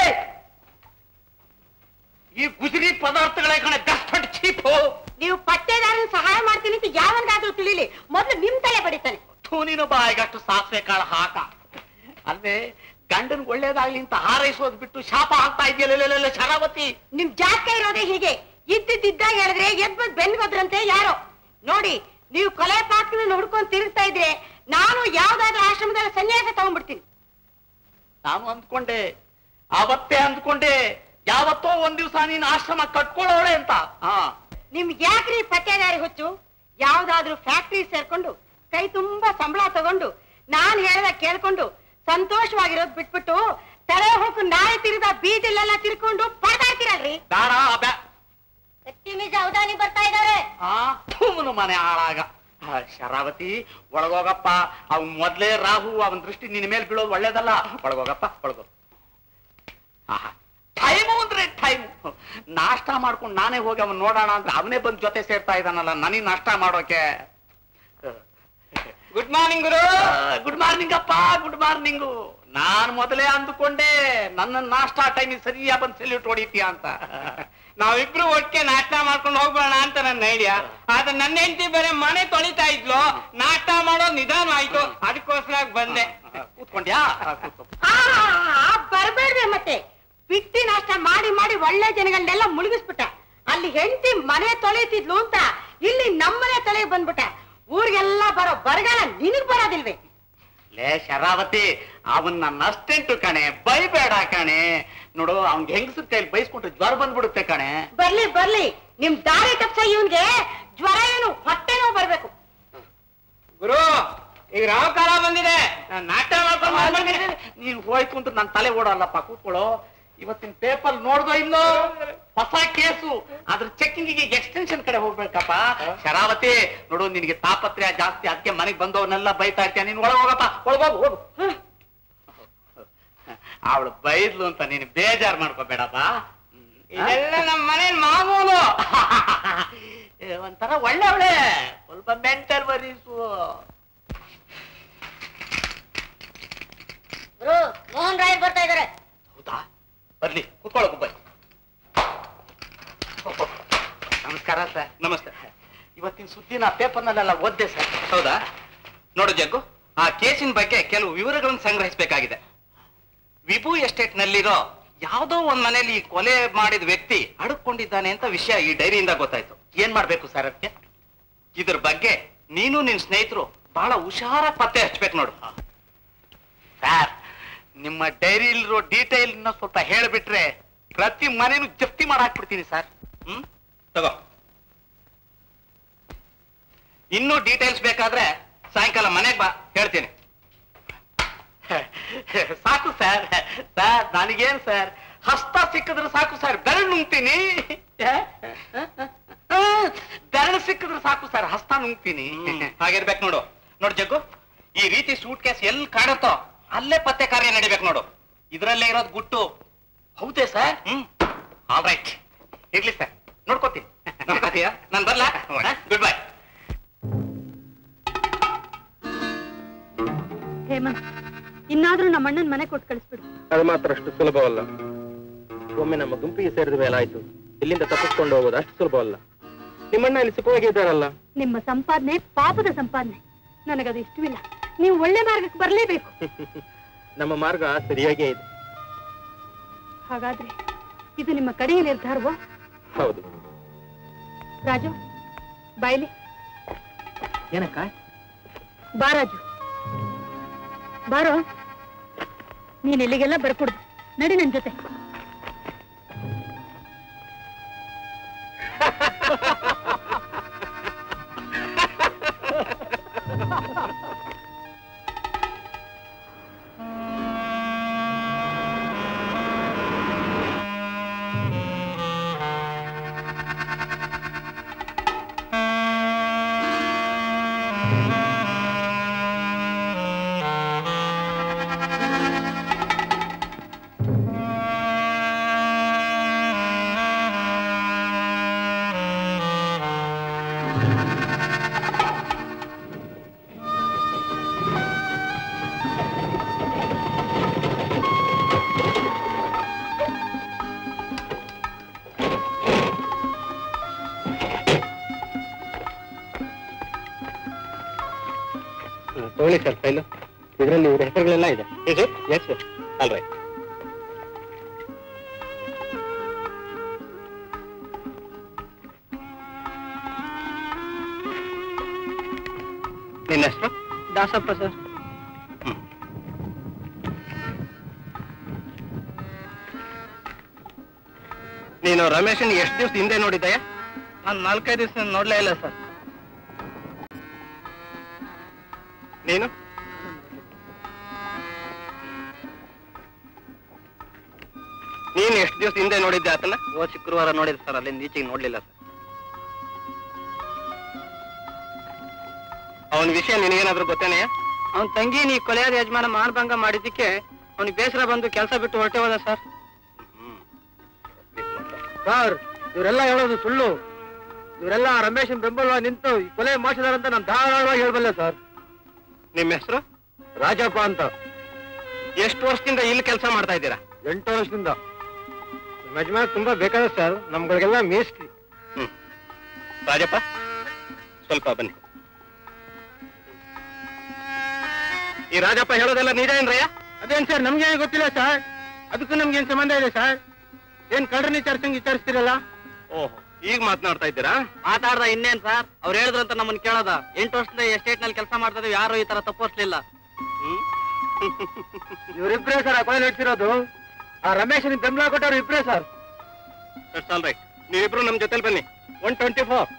ಈ ಗುಜರಿ ಪದಾರ್ಥಗಳೇ ಕಣೆ ಬೆಸ್ಟ್ ಚೀಪು ನೀವು ಪತ್ತೇದಾರನ ಸಹಾಯ ಮಾಡ್ತೀನಿ ಅಂತ ಯಾವನ್ಗಾದ್ರೂ ತಿಳಿಲಿ ಮೊದ್ಲು ನಿಮ್ ತಲೆ ಬಡಿತಾನೆ ಥೂನಿನ ಬಾಯಿಗಷ್ಟು ಸಾಸಿವೆ ಕಾಳು ಹಾಕ ಅಲ್ವೇ ಗಂಡನ್ ಒಳ್ಳೇದಾಗ್ಲಿ ಅಂತ ಹಾರೈಸೋದ್ ಬಿಟ್ಟು ಶಾಪ ಹಾಕ್ತಾ ಇದೆಯಲ್ಲ ಶರಾವತಿ ನಿಮ್ ಜಾತಕ ಇರೋದೇ ಹೀಗೆ ಇದ್ದಿದ್ದಾಗ ಹೇಳಿದ್ರೆ ಎದ್ ಬಂದ್ ಬೆನ್ಗೋದ್ರಂತೆ ಯಾರೋ ನೋಡಿ ನೀವು ಕೊಲೆ ಪಾತ್ರನ ಹುಡ್ಕೊಂಡ್ ತಿರುಗ್ತಾ ಇದ್ರೆ ನಾನು ಯಾವ್ದಾದ್ರೂ ಆಶ್ರಮದಲ್ಲಿ ಸನ್ಯಾಸ ತಗೊಂಡ್ಬಿಡ್ತೀನಿ ನಾನು ಅಂದ್ಕೊಂಡೆ ಅವತ್ತೇ ಅಂದ್ಕೊಂಡೆ ಯಾವತ್ತೋ ಒಂದ್ ದಿವ್ಸ ನೀನ್ ಆಶ್ರಮ ಕಟ್ಕೊಳ್ಳೋಳೆ ಅಂತ ಹಾ ನಿಮ್ಗೆ ಯಾಕ್ರಿ ಪತ್ತೇದಾರಿ ಹುಚ್ಚು ಯಾವ್ದಾದ್ರೂ ಫ್ಯಾಕ್ಟ್ರಿ ಸೇರ್ಕೊಂಡು ಕೈ ತುಂಬಾ ಸಂಬಳ ತಗೊಂಡು ನಾನ್ ಹೇಳ್ದ ಕೇಳ್ಕೊಂಡು ಸಂತೋಷವಾಗಿರೋದ್ ಬಿಟ್ಬಿಟ್ಟು ತಲೆ ಹೋಗು ನಾಯಿ ತಿರುದ ಬೀದಿಲೆಲ್ಲ ತಿರ್ಕೊಂಡು ಪಡ್ದಾಡ್ತೀರಲ್ರಿ ಬೇಡ ಬ್ಯಾ ನಿಜ ಹೌದಾನಿ ಬರ್ತಾ ಇದಾರೆ ಆ ಥೂಮನು ಮನೆ ಹಾಳಾಗ ಆ, ಶರಾವತಿ ಒಳಗೋಗಪ್ಪ ಅವ್ನ್ ಮೊದ್ಲೇ ರಾಹು ಅವನ್ ದೃಷ್ಟಿ ನಿನ್ನ ಮೇಲೆ ಬೀಳೋದು ಒಳ್ಳೇದಲ್ಲ ಒಳಗೋಗಪ್ಪ ಒಳಗೋ ಟೈಮು ಅಂದ್ರೆ ಟೈಮು ನಾಷ್ಟ ಮಾಡ್ಕೊಂಡು ನಾನೇ ಹೋಗಿ ಅವನ್ ನೋಡೋಣ ಅಂದ್ರೆ ಅವನೇ ಬಂದ್ ಜೊತೆ ಸೇರ್ತಾ ಇದ್ದಾನಲ್ಲ ನನಗ್ ನಾಷ್ಟ ಮಾಡೋಕೆ ಗುಡ್ ಮಾರ್ನಿಂಗ್ ಗುರು ಗುಡ್ ಮಾರ್ನಿಂಗ್ ಅಪ್ಪ ಗುಡ್ ಮಾರ್ನಿಂಗು ನಾನ್ ಮೊದಲೇ ಅಂದುಕೊಂಡೆ ನನ್ನ ನಾಷ್ಟಾ ಟೈಮಿಗೆ ಸರಿಯಾ ಬಂದ್ ಸೆಲ್ಯೂಟ್ ಹೊಡಿತೀಯ ಅಂತ ನಾವಿಬ್ರು ಒಟ್ಟಿಗೆ ನಾಷ್ಟ ಮಾಡ್ಕೊಂಡು ಹೋಗ್ಬೋಣ ಅಂತ ನನ್ನ ಐಡಿಯಾ ಆದ್ರೆ ನನ್ನ ಹೆಂಡತಿ ಬೇರೆ ಮನೆ ತೊಳಿತಾ ಇದ್ಲು ನಾಷ್ಟ ಮಾಡೋದು ನಿಧಾನ ಆಯ್ತು ಅದಕ್ಕೋಸ್ಕರ ಬಂದೆ ಕೂತ್ಕೊಂಡ್ಯಾ ಕೂತ್ಕೊ. ಬರ್ಬೇಡ ಬೇಡವೆ ಮತ್ತೆ ಬಿಟ್ಟಿ ನಾಷ್ಟ ಮಾಡಿ ಮಾಡಿ ಒಳ್ಳೆ ಜನಗಳನ್ನೆಲ್ಲ ಮುಳುಗಿಸ್ಬಿಟ್ಟ ಅಲ್ಲಿ ಹೆಂಡತಿ ಮನೆ ತೊಳೆಯುತ್ತಿದ್ಲು ಅಂತ ಇಲ್ಲಿ ನಮ್ಮನೆ ತೊಳೆಗೆ ಬಂದ್ಬಿಟ್ಟ ಊರಿಗೆಲ್ಲ ಬರೋ ಬರಗಾಲ ನಿನಗ್ ಬರೋದಿಲ್ವೇ ಲೇ ಶರಾವತಿ ಅವನ್ ನನ್ನ ಅಷ್ಟೆಂಟು ಕಣೆ ಬೈಬೇಡ ಕಣೆ ನೋಡು ಅವ್ನ್ ಹೆಂಗಸ ಕೈಲಿ ಬೈಸ್ಕೊಂಡ್ರೆ ಜ್ವರ ಬಂದ್ಬಿಡುತ್ತೆ ಕಣೆ ಬರ್ಲಿ ಬರ್ಲಿ ನಿಮ್ ದಾರಿ ತಪ್ಸ ಇವನ್ಗೆ ಜ್ವರ ಏನು ಹೊಟ್ಟೆ ನೋವು ಬರ್ಬೇಕು ಗುರು ಈಗ ರಾವ ಕಾಲ ಬಂದಿದೆ ನಾನ್ ನಾಟ್ಯ ಮಾಡ್ಕೊಂಡು ಬಂದ್ಬಿಟ್ಟಿದ್ದೀನಿ. ನೀನ್ ಹೋಯ್ತು ಅಂತ ನನ್ ತಲೆ ಓಡಲ್ಲಪ್ಪ ಕೂತ್ಕೊಳ್ಳೋ ಇವತ್ತಿನ ಪೇಪರ್ ನೋಡ್ದೋ ಇಲ್ಲೋ ಹೊಸ ಕೇಸು ಅದ್ರ ಚೆಕಿಂಗ್ ಎಕ್ಸ್ಟೆನ್ಷನ್ ಕಡೆ ಹೋಗ್ಬೇಕಪ್ಪ ಶರಾವತಿ ನೋಡು ನಿನಗೆ ತಾಪತ್ರೆಯ ಜಾಸ್ತಿ ಅದಕ್ಕೆ ಮನೆಗೆ ಬಂದವನ್ನೆಲ್ಲ ಬೈತಾ ಇರ್ತೀಯ ನೀನ್ ಒಳಗ್ ಹೋಗಪ್ಪ ಒಳಗೋಗು ಹೋಗು ಅವಳು ಬೈದ್ಲು ಅಂತ ನೀನು ಬೇಜಾರ್ ಮಾಡ್ಕೋಬೇಡಪ್ಪ ಇದೆಲ್ಲ ನಮ್ಮ ಮನೇಲಿ ಮಾಮೂಲು ಏ, ಒಂಥರ ಒಳ್ಳೆ ಅವಳೆ ಸ್ವಲ್ಪ ಮೆಂಟಲ್ ಬರೀಸು ಮೋಹನ್ ರಾಯ್ ಬರ್ತಾ ಇದಾರೆ ಹೌದಾ ಬರ್ಲಿ ಕುತ್ಕೊಳ್ಳೋಕು ಬನ್ನಿ ನಮಸ್ಕಾರ ಸರ್ ನಮಸ್ತೆ ಇವತ್ತಿನ ಸುದ್ದಿನ ಪೇಪರ್ನಲ್ಲೆಲ್ಲ ಓದ್ದೆ ಸರ್ ಹೌದಾ ನೋಡು ಜಗ್ಗು ಆ ಕೇಸಿನ ಬಗ್ಗೆ ಕೆಲವು ವಿವರಗಳನ್ನು ಸಂಗ್ರಹಿಸಬೇಕಾಗಿದೆ ವಿಭು ಎಸ್ಟೇಟ್ ನಲ್ಲಿರೋ ಯಾವುದೋ ಒಂದ್ ಮನೆಯಲ್ಲಿ ಈ ಕೊಲೆ ಮಾಡಿದ ವ್ಯಕ್ತಿ ಅಡುಕೊಂಡಿದ್ದಾನೆ ಅಂತ ವಿಷಯ ಈ ಡೈರಿಯಿಂದ ಗೊತ್ತಾಯ್ತು ಏನ್ ಮಾಡ್ಬೇಕು ಸರ್ ಅದಕ್ಕೆ ಇದ್ರ ಬಗ್ಗೆ ನೀನು ನಿನ್ ಸ್ನೇಹಿತರು ಬಹಳ ಹುಷಾರಾಗಿ ಪತ್ತೆ ಹಚ್ಬೇಕು ನೋಡು ಸರ್ ನಿಮ್ಮ ಡೈರಿಲಿರೋ ಡೀಟೇಲ್ ಸ್ವಲ್ಪ ಹೇಳ್ಬಿಟ್ರೆ ಪ್ರತಿ ಮನೇನು ಜಪ್ತಿ ಮಾಡಾಕ್ಬಿಡ್ತೀನಿ ಸರ್ ಹ್ಮ್ ತಗೋ ಇನ್ನೂ ಡೀಟೇಲ್ಸ್ ಬೇಕಾದ್ರೆ ಸಾಯಂಕಾಲ ಮನೆಗೆ ಬಾ ಹೇಳ್ತೀನಿ ಸಾಕು ಸರ್ ಸರ್ ನನಗೇನ್ ಸರ್ ಹಸ್ತ ಸಿಕ್ಕಿದ್ರೆ ಸಾಕು ಸರ್ ಬೆರಳು ನುಂಗ್ತೀನಿ ಬೆರಳು ಸಿಕ್ಕಿದ್ರೆ ಸಾಕು ಸರ್ ಹಸ್ತ ನುಂಗ್ತೀನಿ ಹಾಗಿರ್ಬೇಕು ನೋಡು ನೋಡು ಜಗ್ಗು ಈ ರೀತಿ ಸೂಟ್ ಕೇಸ್ ಎಲ್ಲಿ ಕಾಣುತ್ತೋ ಅಲ್ಲೇ ಪತ್ತೆ ಕಾರ್ಯ ನಡಿಬೇಕು ನೋಡು ಇದ್ರಲ್ಲೇ ಇರೋದು ಗುಟ್ಟು ಹೌದೇ ಸರ್ ಹ್ಮ್ ಆಲ್ ರೈಟ್ ಇರ್ಲಿ ಸರ್ ನೋಡ್ಕೋತೀನಿ ನೋಡ್ಕೋತೀಯಾ ನಾನು ಬರ್ಲಾ ಗುಡ್ ಬೈ ಹೇಮಂತ್ ಇನ್ನಾದ್ರೂ ನಮ್ಮ ಅಣ್ಣನ್ ಮನೆ ಕೊಟ್ಟು ಕಳಿಸ್ಬಿಡು ಅದು ಮಾತ್ರ ಅಷ್ಟು ಸುಲಭವಲ್ಲ ಒಮ್ಮೆ ನಮ್ಮ ಗುಂಪಿಗೆ ಸೇರಿದ ಮೇಲೆ ಆಯ್ತು ಇಲ್ಲಿಂದ ತಪ್ಪಿಸ್ಕೊಂಡು ಹೋಗೋದು ಅಷ್ಟು ಸುಲಭವಲ್ಲ ನಿಮ್ಮಣ್ಣ ಇಲ್ಲಿ ಸುಖವಾಗಿದ್ದಾರಲ್ಲ ನಿಮ್ಮ ಸಂಪಾದನೆ ಪಾಪದ ಸಂಪಾದನೆ ನನಗದು ಇಷ್ಟವಿಲ್ಲ ನೀವು ಒಳ್ಳೆ ಮಾರ್ಗಕ್ಕೆ ಬರಲೇಬೇಕು ನಮ್ಮ ಮಾರ್ಗ ಸರಿಯಾಗೇ ಇದೆ ಹಾಗಾದ್ರೆ ಇದು ನಿಮ್ಮ ಕಡೆಯ ನಿರ್ಧಾರವೋ ಹೌದು ರಾಜು ಬಾಯ್ಲಿ ಏನಕ್ಕ ಬಾ ರಾಜು ಬಾರೋ ನೀನ್ ಎಲ್ಲಿಗೆಲ್ಲ ಬರ್ಕೊಡ್ದು ನಡಿ ನನ್ ಜೊತೆ ತಗೊಳ್ಳಿ ಸರ್ ಫೈಲು ಇದರಲ್ಲಿ ಇವ್ರ ಹೆಸರುಗಳೆಲ್ಲ ಇದೆ ಎಸ್ ಸರ್ ಆಲ್ ರೈಟ್ ನಿನ್ನ ಹೆಸರು ದಾಸಪ್ಪ ಸರ್ ನೀನು ರಮೇಶನ್ ಎಷ್ಟು ದಿವಸ ಹಿಂದೆ ನೋಡಿದ್ದಯ್ಯ ನಾನು ನಾಲ್ಕೈದು ದಿವಸ ನೋಡ್ಲೇ ಇಲ್ಲ ಸರ್ ನೀನು ನೀನು ಎಷ್ಟು ದಿವಸ ಹಿಂದೆ ನೋಡಿದ್ದೆ ಆತನ ಓ ಶುಕ್ರವಾರ ನೋಡಿದೆ ಸರ್ ಅಲ್ಲಿಂದ ಈಚೆಗೆ ನೋಡ್ಲಿಲ್ಲ ಸರ್ ಅವನ ವಿಷಯ ನಿನಗೇನಾದ್ರೂ ಗೊತ್ತೇನೆಯ ಅವನ ತಂಗಿ ನೀ ಕೊಲೆಯಾದ ಯಜಮಾನ ಮಾನಭಂಗ ಮಾಡಿದ್ದಕ್ಕೆ ಅವನಿಗೆ ಬೇಸರ ಬಂದು ಕೆಲಸ ಬಿಟ್ಟು ಹೊರಟೆ ಹೋದ ಸರ್ ಸರ್ ಇವರೆಲ್ಲ ಹೇಳೋದು ಸುಳ್ಳು ಇವರೆಲ್ಲ ರಮೇಶನ್ ಬೆಂಬಲವಾಗಿ ನಿಂತು ಈ ಕೊಲೆ ಮಾಡಿಸಿದಾರಂತ ನಾನು ಧಾರಾಳವಾಗಿ ಹೇಳ್ಬಲ್ಲೆ ಸರ್ ನಿಮ್ಮ ಹೆಸರು ರಾಜಪ್ಪ ಅಂತ ಎಷ್ಟು ವರ್ಷದಿಂದ ಇಲ್ಲಿ ಕೆಲಸ ಮಾಡ್ತಾ ಇದ್ದೀರಾ ಎಂಟು ವರ್ಷದಿಂದ ನಿಮ್ಮ ಯಜಮಾನ ತುಂಬಾ ಬೇಕಾದ ಸರ್ ನಮ್ಗಳಿಗೆಲ್ಲ ಮೇಸ್ತ್ರಿ ಹ್ಮ್ ರಾಜಪ್ಪ ಸ್ವಲ್ಪ ಬನ್ನಿ ಈ ರಾಜಪ್ಪ ಹೇಳೋದೆಲ್ಲ ನಿಜ ಏನ್ರಯ್ಯ ಅದೇನ್ ಸರ್ ನಮ್ಗೆ ಗೊತ್ತಿಲ್ಲ ಸರ್ ಅದಕ್ಕೂ ನಮ್ಗೆ ಏನ್ ಸಂಬಂಧ ಇದೆ ಸರ್ ಏನ್ ಕಳ್ರನ್ನ ವಿಚಾರಿಸಂಗ್ ವಿಚಾರಿಸ್ತಿರಲ್ಲ ಓಹ್ ಈಗ ಮಾತನಾಡ್ತಾ ಇದ್ದೀರಾ ಮಾತಾಡ್ದ ಇನ್ನೇನ್ ಸರ್ ಅವ್ರು ಹೇಳಿದ್ರಂತ ನಮ್ಮನ್ನ ಕೇಳದ ಎಂಟು ವರ್ಷದ ಎಸ್ಟೇಟ್ ನಲ್ಲಿ ಕೆಲಸ ಮಾಡ್ತಾ ಇದೀವಿ ಯಾರು ಈ ತರ ತಪ್ಪೋಸ್ಲಿಲ್ಲ ಇವರಿಬ್ರೇ ಸರ್ ಆ ಕೊಲೆ ನಡೆಸಿರೋದು ಆ ರಮೇಶ್ ಬೆಂಬಲ ಕೊಟ್ಟವ್ರು ಇಬ್ರೇ ಸರ್ ದಟ್ಸ್ ಆಲ್ ರೈಟ್ ನೀವಿಬ್ರು ನಮ್ ಜೊತೆಲಿ ಬನ್ನಿ ಒನ್ ಟ್ವೆಂಟಿ ಫೋರ್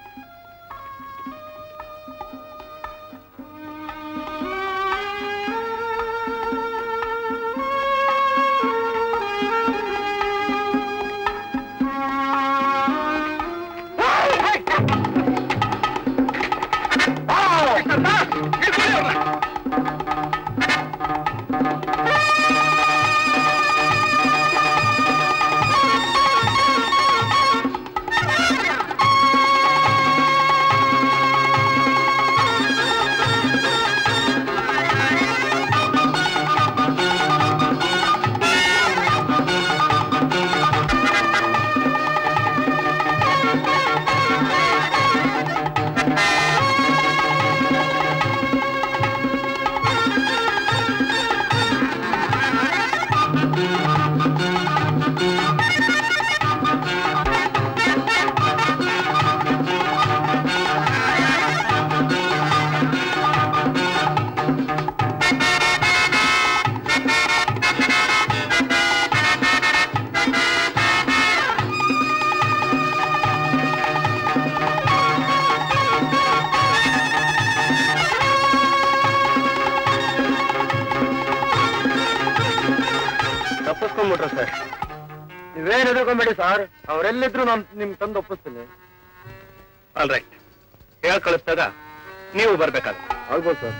ತಪ್ಪಿಸ್ಕೊಂಡ್ಬಿಟ್ರು ಸರ್ ನೀವೇನ್ ಎದುರ್ಕೊಂಬೇಡಿ ಸರ್ ಅವ್ರೆಲ್ಲಿದ್ರು ನಾನು ನಿಮ್ ತಂದು ಒಪ್ಪಿಸ್ತೀನಿ ಆಲ್ ರೈಟ್ ಹೇಳ್ ಕಳಿಸ್ದಾಗ ನೀವು ಬರ್ಬೇಕಾಗುತ್ತೆ ಆಗ್ಬೋದು ಸರ್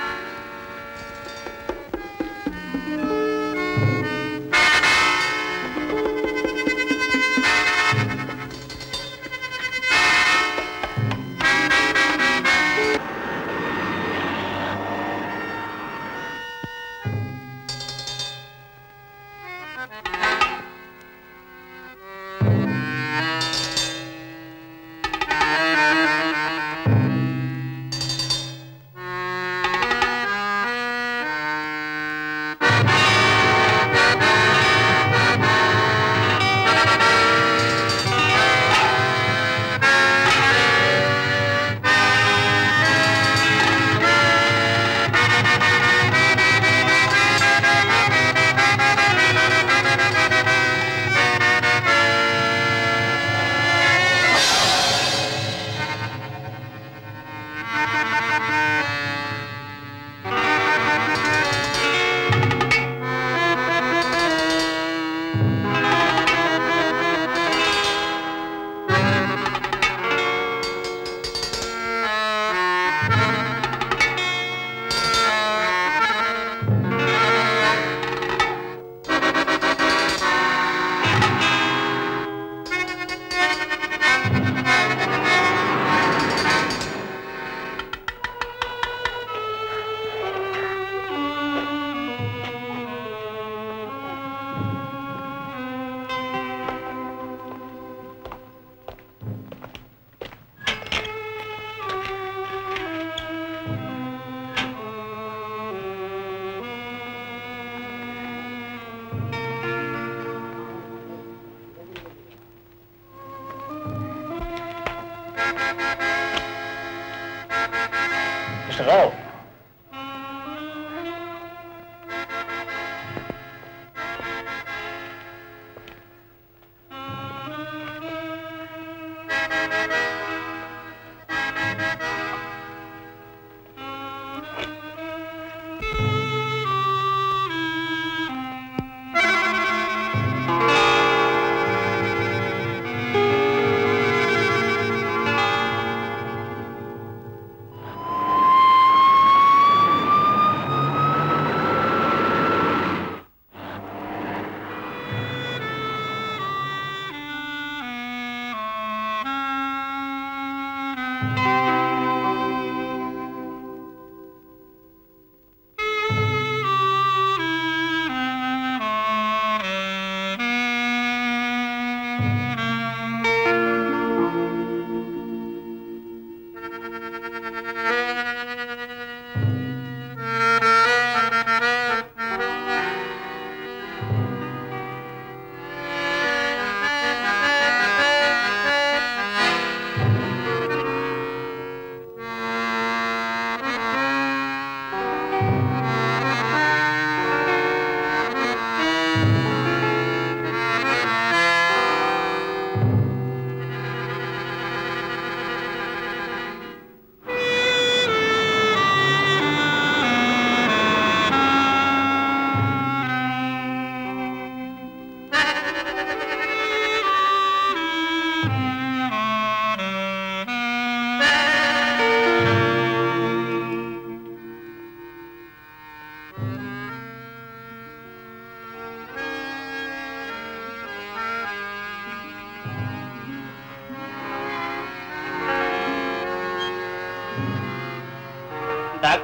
ಮಿಸ್ಟರ್ ರಾವ್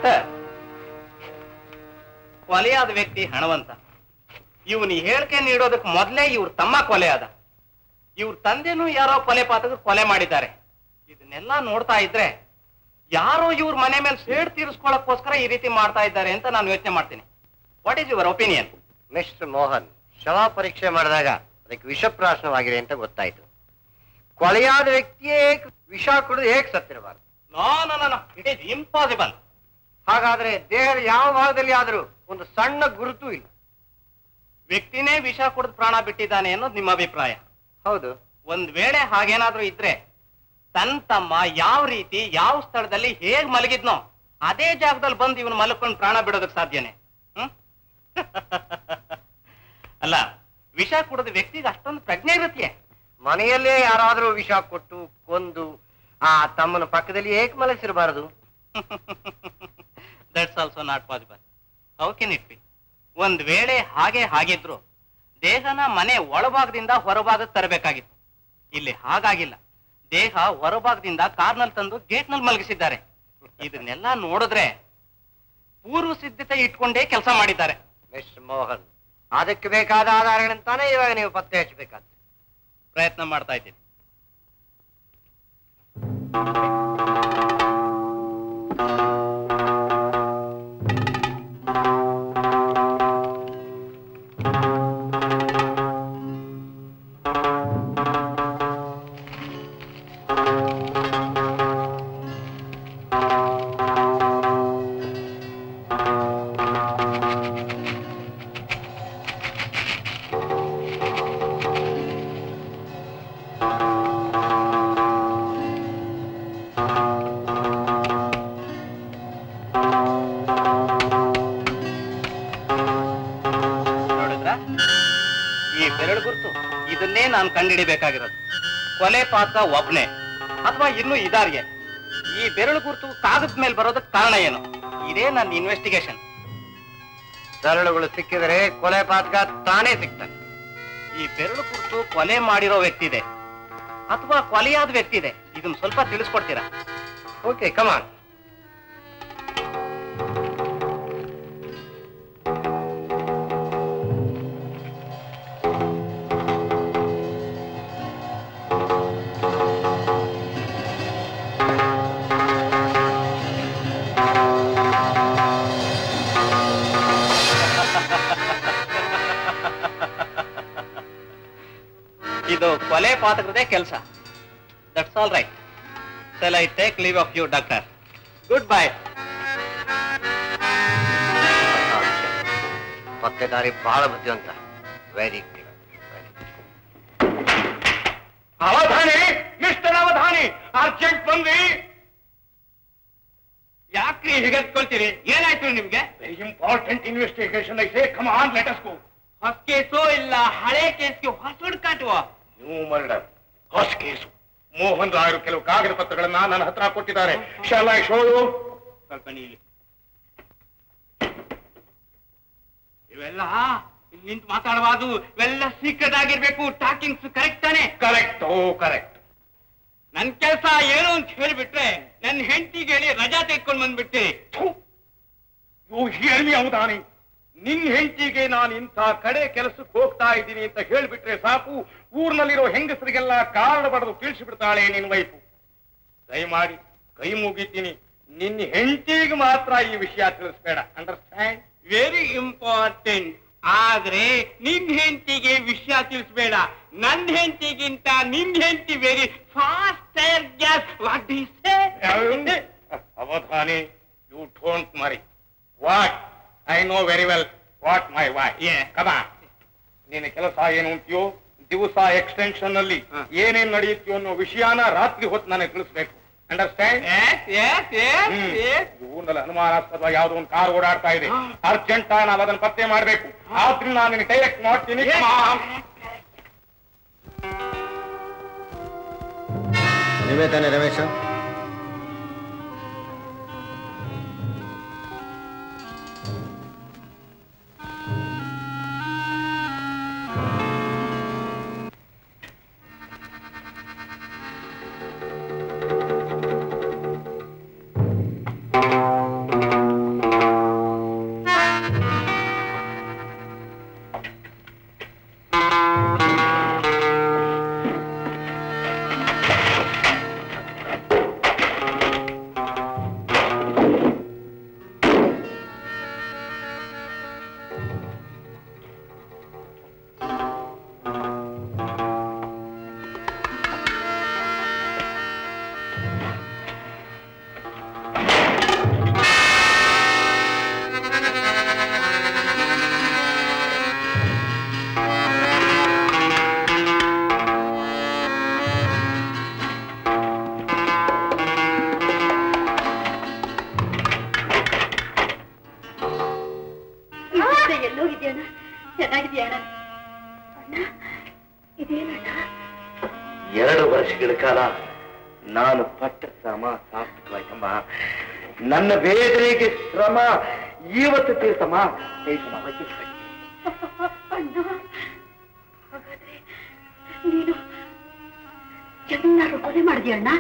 ಡಾಕ್ಟರ್ ಕೊಲೆಯಾದ ವ್ಯಕ್ತಿ ಹಣವಂತ ಇವನು ಹೇಳಿಕೆ ನೀಡೋದಕ್ಕೆ ಮೊದಲೇ ಇವ್ರ ತಮ್ಮ ಕೊಲೆ ಆದ ಇವ್ರ ತಂದೆನೂ ಯಾರೋ ಕೊಲೆ ಪಾತಕ ಕೊಲೆ ಮಾಡಿದ್ದಾರೆ ಇದನ್ನೆಲ್ಲ ನೋಡ್ತಾ ಇದ್ರೆ ಯಾರೋ ಇವ್ರ ಮನೆ ಮೇಲೆ ಸೇಡ್ ತೀರಿಸ್ಕೊಳ್ಳೋಕ್ಕೋಸ್ಕರ ಈ ರೀತಿ ಮಾಡ್ತಾ ಇದ್ದಾರೆ ಅಂತ ನಾನು ಯೋಚನೆ ಮಾಡ್ತೀನಿ what is your opinion mister Mohan ಶವ ಪರೀಕ್ಷೆ ಮಾಡಿದಾಗ ಅದಕ್ಕೆ ವಿಷಪ್ರಾಶನವಾಗಿದೆ ಅಂತ ಗೊತ್ತಾಯ್ತು ಕೊಲೆಯಾದ ವ್ಯಕ್ತಿಯೇ ವಿಷ ಕುಡಿದು ಹೇಗೆ ಸತ್ತಿರಬಾರ್ದು no no no it is impossible ಹಾಗಾದ್ರೆ ದೇಹದ ಯಾವ ಭಾಗದಲ್ಲಿ ಆದರೂ ಒಂದು ಸಣ್ಣ ಗುರುತು ಇಲ್ಲ ವ್ಯಕ್ತಿನೇ ವಿಷ ಕುಡಿದು ಪ್ರಾಣ ಬಿಟ್ಟಿದ್ದಾನೆ ಅನ್ನೋದು ನಿಮ್ಮ ಅಭಿಪ್ರಾಯ ಹೌದು ಒಂದ್ ವೇಳೆ ಹಾಗೇನಾದ್ರೂ ಇದ್ರೆ ತನ್ನ ತಮ್ಮ ಯಾವ ರೀತಿ ಯಾವ ಸ್ಥಳದಲ್ಲಿ ಹೇಗ್ ಮಲಗಿದ್ನೋ ಅದೇ ಜಾಗದಲ್ಲಿ ಬಂದು ಇವನು ಮಲ್ಕೊಂಡು ಪ್ರಾಣ ಬಿಡೋದಕ್ಕೆ ಸಾಧ್ಯನೇ ಹ್ಮ್ ಅಲ್ಲ ವಿಷ ಕುಡಿದ ವ್ಯಕ್ತಿಗೆ ಅಷ್ಟೊಂದು ಪ್ರಜ್ಞೆ ಇರುತ್ತೆ ಮನೆಯಲ್ಲೇ ಯಾರಾದರೂ ವಿಷ ಕೊಟ್ಟು ಕೊಂದು ಆ ತಮ್ಮನ ಪಕ್ಕದಲ್ಲಿ ಏಕೆ ಮಲಗಿಸಿರಬಾರದು that's also not possible how can it be ಒಂದ್ ವೇಳೆ ಹಾಗೆ ಹಾಗಿದ್ರು ದೇಹನ ಮನೆ ಒಳಭಾಗದಿಂದ ಹೊರಭಾಗಕ್ಕೆ ತರಬೇಕಾಗಿತ್ತು ಇಲ್ಲಿ ಹಾಗಾಗಿಲ್ಲ ದೇಹ ಹೊರಭಾಗದಿಂದ ಕಾರ್ನಲ್ಲಿ ತಂದು ಗೇಟ್ನಲ್ಲಿ ಮಲಗಿಸಿದ್ದಾರೆ ಇದನ್ನೆಲ್ಲ ನೋಡಿದ್ರೆ ಪೂರ್ವ ಸಿದ್ಧತೆ ಇಟ್ಕೊಂಡೇ ಕೆಲಸ ಮಾಡಿದ್ದಾರೆ ಮಿಸ್ಟರ್ ಮೋಹನ್ ಅದಕ್ಕೆ ಬೇಕಾದ ಆಧಾರಗಳಂತಾನೆ ಇವಾಗ ನೀವು ಪತ್ತೆ ಹಚ್ಚಬೇಕಾದ ಪ್ರಯತ್ನ ಮಾಡ್ತಾ ಇದ್ದೀನಿ ನೋಡಿದ್ರ ಈ ಬೆರಳು ಗುರುತು ಇದನ್ನೇ ನಾನು ಕಂಡಿಡಿಬೇಕಾಗಿರೋದು ಕೊಲೆ ಪಾತ್ರ ಒಬ್ನೇ ಅಥವಾ ಇನ್ನೂ ಇದಾರಿಗೆ ಈ ಬೆರಳು ಗುರುತು ಕಾಗದ ಮೇಲೆ ಬರೋದಕ್ಕೆ ಕಾರಣ ಏನು ಇದೇ ನನ್ನ ಇನ್ವೆಸ್ಟಿಗೇಷನ್ ಸರಳುಗಳು ಸಿಕ್ಕಿದರೆ ಕೊಲೆ ಪಾತಕ ತಾನೇ ಸಿಗ್ತಾನೆ ಈ ಬೆರಳು ಗುರುತು ಕೊಲೆ ಮಾಡಿರೋ ವ್ಯಕ್ತಿ ಇದೆ ಅಥವಾ ಕೊಲೆಯಾದ ವ್ಯಕ್ತಿ ಇದೆ ಇದನ್ನ ಸ್ವಲ್ಪ ತಿಳಿಸ್ಕೊಡ್ತೀರಾ ಓಕೆ ಕಮಾನ್ ಇದು ಕೊಲೆ ಪಾತಕರದೇ ಕೆಲಸ that's all right so I take leave of you doctor good bye ಪತ್ತೆದಾರಿ ಬಹಳ ಬುದ್ಧಿವಂತ very Avadhani mister Avadhani urgent ಬಂದ್ರಿ ಯಾಕ್ರಿ ಹಿಗತ್ಕೊಳ್ತೀರಿ ಏನಾಯ್ತು ನಿಮ್ಗೆ ವೆರಿ ಇಂಪಾರ್ಟೆಂಟ್ ಇನ್ವೆಸ್ಟಿಗೇಷನ್ ಐತೆ come on let us go ಹೊಸ ಕೇಸು ಇಲ್ಲ ಹಳೆ ಕೇಸ್ಗೆ ಹೊಸ ಹುಡುಕಾಟುವ ನ್ಯೂ ಮರ್ಡರ್ ಹೊಸ ಕೇಸು ಮೋಹನ್ ರಾಯರು ಕೆಲವು ಕಾಗದ ಪತ್ರಗಳನ್ನ ನನ್ನ ಹತ್ರ ಕೊಟ್ಟಿದ್ದಾರೆ ಶಾಲ್ ಐ ಶೋ ಯು ಸ್ವಲ್ಪ ನೀಲಿ ಇವೆಲ್ಲ ಇಲ್ಲಿ ನಿಂತು ಮಾತಾಡಬಾರ್ದು ಇವೆಲ್ಲ ಸೀಕ್ರೆಟ್ ಆಗಿರ್ಬೇಕು ಟಾಕಿಂಗ್ಸ್ ಕರೆಕ್ಟ್ ತಾನೆ ಕರೆಕ್ಟ್ ಓ ಕರೆಕ್ಟ್ ನನ್ ಕೆಲಸ ಏನು ಅಂತ ಹೇಳಿಬಿಟ್ರೆ ನನ್ನ ಹೆಂಡತಿಗೆ ಹೇಳಿ ರಜಾ ತೆಗೆದುಕೊಂಡು ಬಂದ್ಬಿಟ್ಟೆ ಯು ಹಿಯರ್ ಮಿ ಅವಧಾನಿ ನಿನ್ ಹೆಂಡತಿಗೆ ನಾನು ಇಂಥ ಕಡೆ ಕೆಲಸಕ್ಕೆ ಹೋಗ್ತಾ ಇದ್ದೀನಿ ಅಂತ ಹೇಳ್ಬಿಟ್ರೆ ಸಾಕು ಊರ್ನಲ್ಲಿರೋ ಹೆಂಗಸರಿಗೆಲ್ಲ ಕಾರಣ ಬಡದು ತಿಳಿಸಿಬಿಡ್ತಾಳೆ ನಿನ್ ವೈಫು ದಯಮಾಡಿ ಕೈ ಮುಗಿತೀನಿ ನಿನ್ನ ಹೆಂಡತಿಗೆ ಮಾತ್ರ ಈ ವಿಷಯ ತಿಳಿಸ್ಬೇಡ ಅಂಡರ್ಸ್ಟ್ಯಾಂಡ್ ವೆರಿ ಇಂಪಾರ್ಟೆಂಟ್ ಆದ್ರೆ ನಿನ್ ಹೆಂಡತಿಗೆ ವಿಷಯ ತಿಳಿಸ್ಬೇಡ ನನ್ನ ಹೆಂಡತಿಗಿಂತ ನಿನ್ ಹೆಂಡತಿ very fast gas what Avadhani you don't marry what I know very well what my ವಾಯ್ ಕಮಾ ನಿನ್ನ ಕೆಲಸ ಏನು ಅಂತೀಯೋ ದಿವಸ ಎಕ್ಸ್ಟೆನ್ಷನ್ ಅಲ್ಲಿ ಏನೇನ್ ನಡೆಯುತ್ತೀಯೋ ಅನ್ನೋ ವಿಷಯನ ರಾತ್ರಿ ಹೊತ್ತು ನನಗೆ ತಿಳಿಸ್ಬೇಕು ಅಂಡರ್ಸ್ಟ್ಯಾಂಡ್ ಊರ್ನಲ್ಲಿ ಅನುಮಾನಾಸ್ಪದವಾಗಿ ಯಾವ್ದೋ ಒಂದು ಕಾರ್ ಓಡಾಡ್ತಾ ಇದೆ ಅರ್ಜೆಂಟ್ ನಾವು ಅದನ್ನ ಪತ್ತೆ ಮಾಡ್ಬೇಕು ಆದ್ರಿಂದ ನಾನು ನಿನಗೆ ಡೈರೆಕ್ಟ್ ಮಾಡ್ತೀನಿ Come on. ನೀವೇ ತಾನೆ ರಮೇಶ ಕಾಲ ನಾನು ಪಟ್ಟ ಶ್ರಮ ಸಾರ್ಥಕವಾಯ್ತಮ್ಮ ನನ್ನ ವೇದನೆಗೆ ಶ್ರಮ ಇವತ್ತು ತೀರ್ತಮ್ಮ ತೀರ್ತಮ್ಮ ವೈದ್ಯರು. ಅಣ್ಣ ಹಾಗಾದ್ರೆ ನೀನು ಜಮೀನಾರು ಕೊಲೆ ಮಾಡಿದ್ಯ ಅಣ್ಣ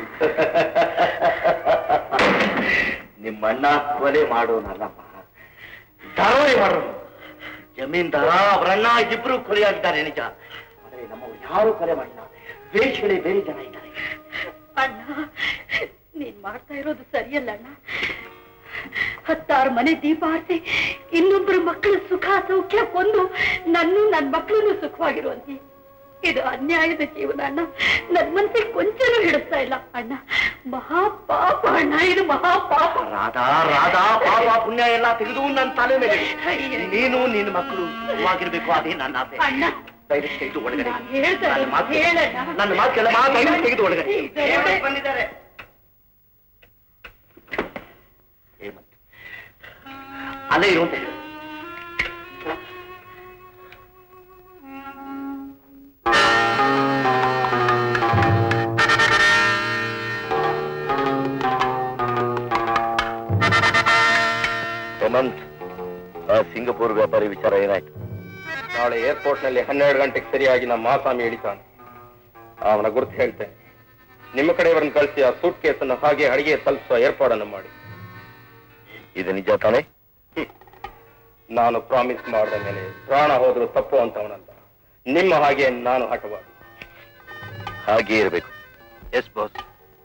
ನಿಮ್ಮಣ್ಣ ಕೊಲೆ ಮಾಡೋನಲ್ಲಮ್ಮ ಧಾರಾವಳಿ ಮಾಡೋನು ಜಮೀನ್ದಾರ ಅವರಣ್ಣ ಇಬ್ರು ಕೊಲೆಯಾಗಿದ್ದಾರೆ ನಿಜ ಆದರೆ ನಮ್ಮವ್ರು ಯಾರು ಕೊಲೆ ಮಾಡಿಲ್ಲ ವೇಷಗಳೇ ಬೇರೆ ಜನ ಇದ್ದಾರೆ ಅಣ್ಣ ನೀನ್ ಮಾಡ್ತಾ ಇರೋದು ಸರಿಯಲ್ಲ ಅಣ್ಣ ಹತ್ತಾರು ಮನೆ ದೀಪ ಆರಿಸಿ ಇನ್ನೊಬ್ಬರ ಮಕ್ಕಳ ಸುಖ ಸೌಖ್ಯ ಕೊಂದು ನನ್ನ ನನ್ನ ಮಕ್ಕಳನ್ನು ಸುಖವಾಗಿರುವಂತೆ ಇದು ಅನ್ಯಾಯದ ಜೀವನ ಅಣ್ಣ ನನ್ ಮನಸ್ಸಿಗೆ ಕೊಂಚನೂ ಹಿಡಿಸ್ತಾ ಇಲ್ಲ ಅಣ್ಣ ಮಹಾಪಾಪ ಅಣ್ಣ ಇದು ಮಹಾಪಾಪ ರಾಧಾ ರಾಧಾ ಪಾಪ ಪುಣ್ಯ ಎಲ್ಲ ತೆಗೆದು ನನ್ನ ತಲೆ ಮೇಲೆ ಇಡು. ನೀನು ನಿನ್ನ ಮಕ್ಕಳು ಸುಖವಾಗಿರ್ಬೇಕು ಅದೇ ನನ್ನ ಆಸೆ ಅಣ್ಣ ದಯವಿಟ್ಟು ತೆಗೆದು ಒಳಗಡೆ ನಾನ್ ಹೇಳ್ತಾ ನನ್ನ ಇರೋದು ಮಾತು ಹೇಳಣ್ಣ. ನನ್ನ ಮಾತು ಕೆಲ ಮಾತು ದಯವಿಟ್ಟು ತೆಗೆದು ಒಳಗಡೆ ಹೇಳಿ. ಬಂದಿದ್ದಾರೆ ಹೇಮಂತ್ ಅಲ್ಲೇ ಇರುವಂತ ಹೇಳು ಹೇಮಂತ್ ಆ ಸಿಂಗಪೂರ್ ವ್ಯಾಪಾರಿ ವಿಚಾರ ಏನಾಯ್ತು ನಾಳೆ ಏರ್ಪೋರ್ಟ್ ನಲ್ಲಿ ಹನ್ನೆರಡು ಗಂಟೆಗೆ ಸರಿಯಾಗಿ ನಮ್ಮ ಮಾಸಾಮಿ ಇಳಿತಾನೆ ಅವನ ಗುರುತು ಹೇಳ್ತೇನೆ ನಿಮ್ಮ ಕಡೆಯವರನ್ನು ಕಳಿಸಿ ಆ ಸೂಟ್ ಕೇಸನ್ನು ಹಾಗೆ ಅಡಿಗೆ ತಲುಪಿಸುವ ಏರ್ಪಾಡನ್ನು ಮಾಡಿ ಇದು ನಿಜ ತಾನೇ ನಾನು ಪ್ರಾಮಿಸ್ ಮಾಡಿದ ಮೇಲೆ ಪ್ರಾಣ ಹೋದ್ರು ತಪ್ಪು ಅಂತವನಲ್ಲ ನಿಮ್ಮ ಹಾಗೆ ನಾನು ಹಠವಾದಿ ಹಾಗೆ ಇರಬೇಕು ಎಸ್ ಬಾಸ್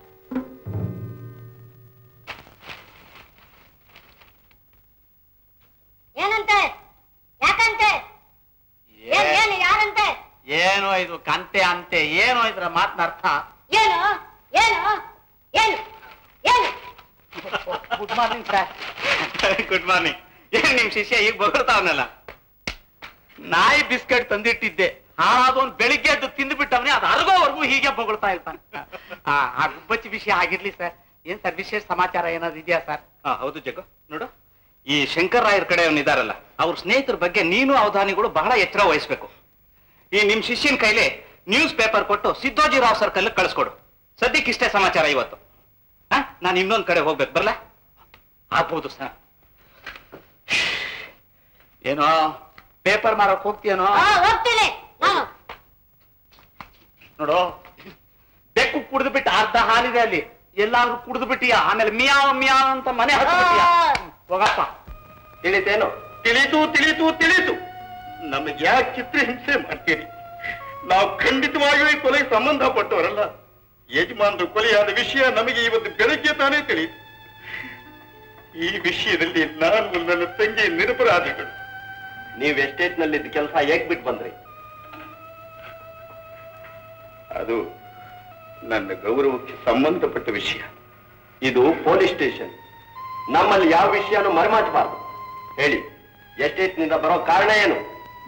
ಏನಂತೆ ಯಾಕಂತೆ ಏನ್ ಏನು ಯಾರಂತೆ ಏನೋ ಇದು ಕಂತೆ ಅಂತೆ ಏನೋ ಇದ್ರ ಮಾತಿನ ಅರ್ಥ ಏನು ಏನು ಏನು ಏನು good morning sir good morning ಏನ್ ನಿಮ್ ಶಿಷ್ಯ ಈಗ ಬೊಗಳ್ತಾವನಲ್ಲ ನಾಯಿ ಬಿಸ್ಕೆಟ್ ತಂದಿಟ್ಟಿದ್ದೆ ಹಾಳಾದವನ್ ಬೆಳಿಗ್ಗೆ ಎದ್ದು ತಿಂದ್ಬಿಟ್ಟವನೇ ಅದು ಅರ್ಗೋವರೆಗೂ ಹೀಗೆ ಬೊಗಳ್ತಾ ಇರ್ತಾನೆ ಆ, ಆ ಗುಬ್ಬಚ್ಚಿ ವಿಷಯ ಆಗಿರ್ಲಿ ಸರ್ ಏನ್ ಸರ್ ವಿಶೇಷ ಸಮಾಚಾರ ಏನಾದ್ರು ಇದೆಯಾ ಸರ್ ಹಾ ಹೌದು ಜಗ್ಗು ನೋಡು ಈ ಶಂಕರ್ ರಾಯರ್ ಕಡೆ ಇದಾರಲ್ಲ ಅವ್ರ ಸ್ನೇಹಿತರ ಬಗ್ಗೆ ನೀನು ಅವಧಾನಿಗಳು ಬಹಳ ಎಚ್ಚರ ವಹಿಸ್ಬೇಕು ಈ ನಿಮ್ ಶಿಷ್ಯನ ಕೈಲಿ ನ್ಯೂಸ್ ಪೇಪರ್ ಕೊಟ್ಟು ಸಿದ್ದೋಜಿ ರಾವ್ ಸರ್ಕಲ್ ಕಳಿಸ್ಕೊಡು ಸದ್ಯಕ್ಕೆ ಇಷ್ಟೇ ಸಮಾಚಾರ ಇವತ್ತು ಹಾ ನಾನು ಇನ್ನೊಂದ್ ಕಡೆ ಹೋಗ್ಬೇಕು ಬರ್ಲಾ ಆಗ್ಬೋದು ಸರ್ ಏನೋ ಪೇಪರ್ ಮಾರಕ್ ಹೋಗ್ತೀಯನೋ ಹಾ ಹೋಗ್ತೀನಿ ನಾನು ನೋಡು ಬೆಕ್ಕು ಕುಡಿದು ಬಿಟ್ಟು ಅರ್ಧ ಹಾಲಿದೆ ಅಲ್ಲಿ ಎಲ್ಲಾದ್ರೂ ಕುಡಿದು ಬಿಟ್ಟಿಯ ಆಮೇಲೆ ಮಿಯಾವ್ ಮಿಯಾವ್ ಅಂತ ಮನೆ ಹತ್ಬಿಟ್ಟಿಯ ಹೋಗಪ್ಪ ತಿಳಿತೇನು ತಿಳಿತು ತಿಳಿತು ತಿಳಿತು ನಮಗೆ ಯಾಕೆ ಚಿತ್ರಹಿಂಸೆ ಮಾಡ್ತೀರಿ ನಾವು ಖಂಡಿತವಾಗಿಯೂ ಈ ಕೊಲೆಗೆ ಸಂಬಂಧಪಟ್ಟವರಲ್ಲ ಯಜಮಾನರು ಕೊಲೆಯಾದ ವಿಷಯ ನಮಗೆ ಇವತ್ತು ಬೆಳಗ್ಗೆ ತಾನೇ ತಿಳಿಯಿತು ಈ ವಿಷಯದಲ್ಲಿ ನಾನು ನನ್ನ ತಂಗಿ ನಿರಪರಾಧಿಗಳು ನೀವು ಎಸ್ಟೇಟ್ ನಲ್ಲಿ ಕೆಲಸ ಹೇಗ್ ಬಿಟ್ಟು ಬಂದ್ರಿ ಅದು ನನ್ನ ಗೌರವಕ್ಕೆ ಸಂಬಂಧಪಟ್ಟ ವಿಷಯ ಇದು ಪೊಲೀಸ್ ಸ್ಟೇಷನ್ ನಮ್ಮಲ್ಲಿ ಯಾವ ವಿಷಯನೂ ಮರೆಮಾಚಬಾರ್ದು ಹೇಳಿ ಎಸ್ಟೇಟ್ ನಿಂದ ಬರೋ ಕಾರಣ ಏನು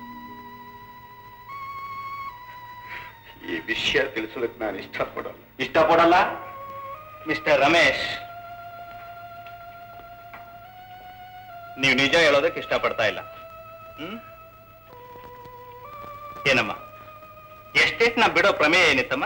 ಈ ವಿಷಯ ತಿಳಿಸೋದಕ್ಕೆ ನಾನು ಇಷ್ಟಪಡಲ್ಲ ಇಷ್ಟಪಡಲ್ಲ ಮಿಸ್ಟರ್ ರಮೇಶ್ ನೀವು ನಿಜ ಹೇಳೋದಕ್ಕೆ ಇಷ್ಟಪಡ್ತಾ ಇಲ್ಲ ಹ್ಮ್ ಏನಮ್ಮ ಎಸ್ಟೇಟ್ ನ ಬಿಡೋ ಪ್ರಮೇಯ ಏನಿತ್ತಮ್ಮ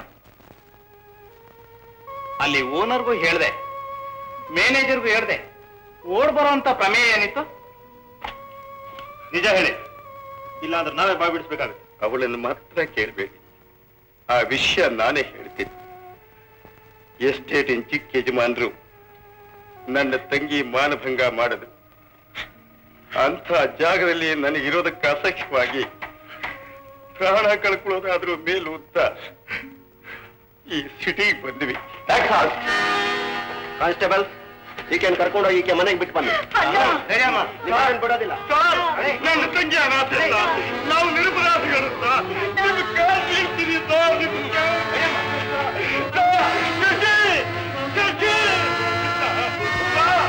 ಅಲ್ಲಿ ಓನರ್ಗೂ ಹೇಳ್ದೆ ಮ್ಯಾನೇಜರ್ಗೂ ಹೇಳ್ದೆ ಓಡ್ ಬರೋಂತ ಪ್ರಮೇಯ ಏನಿತ್ತು ನಿಜ ಹೇಳಿ ಇಲ್ಲಾಂದ್ರೆ ನಾವೇ ಬಾಯ್ಬಿಡಿಸ್ಬೇಕಾಗುತ್ತೆ ಅವಳನ್ನು ಮಾತ್ರ ಕೇಳಬೇಡಿ ಆ ವಿಷಯ ನಾನೇ ಹೇಳ್ತೀನಿ ಎಸ್ಟೇಟಿನ ಚಿಕ್ಕ ಯಜಮಾನರು ನನ್ನ ತಂಗಿ ಮಾನಭಂಗ ಮಾಡಿದ್ರು ಅಂಥ ಜಾಗದಲ್ಲಿ ನನಗಿರೋದಕ್ಕೆ ಅಸಖ್ಯವಾಗಿ ಪ್ರಾಣ ಕಳ್ಕೊಳ್ಳೋದಾದ್ರೂ ಮೇಲು ಅಂತ ಈ ಸಿಟಿಗೆ ಬಂದ್ವಿ ಕಾನ್ಸ್ಟೇಬಲ್ ಈಕೆನ್ ಕರ್ಕೊಂಡು ಈಕೆ ಮನೆಗೆ ಬಿಟ್ಟು ಬನ್ನಿ ನಿಮ್ಮನ್ನ ಬಿಡೋದಿಲ್ಲ ನನ್ನ ತಂಗಿ ಅನಾಥ ಅಲ್ಲ. ನಾವು ನಿರಪರಾಧಿಗಳು ಸರ್. ನಿಮ್ಮ ಕಾಲ್ ಬೀಳ್ತೀನಿ ಸರ್, ನಿಮ್ಮ ಕಾಲ್ ಬೀಳ್ತೀನಿ. ಸರ್, ಶಶಿ! ಶಶಿ! ಸರ್,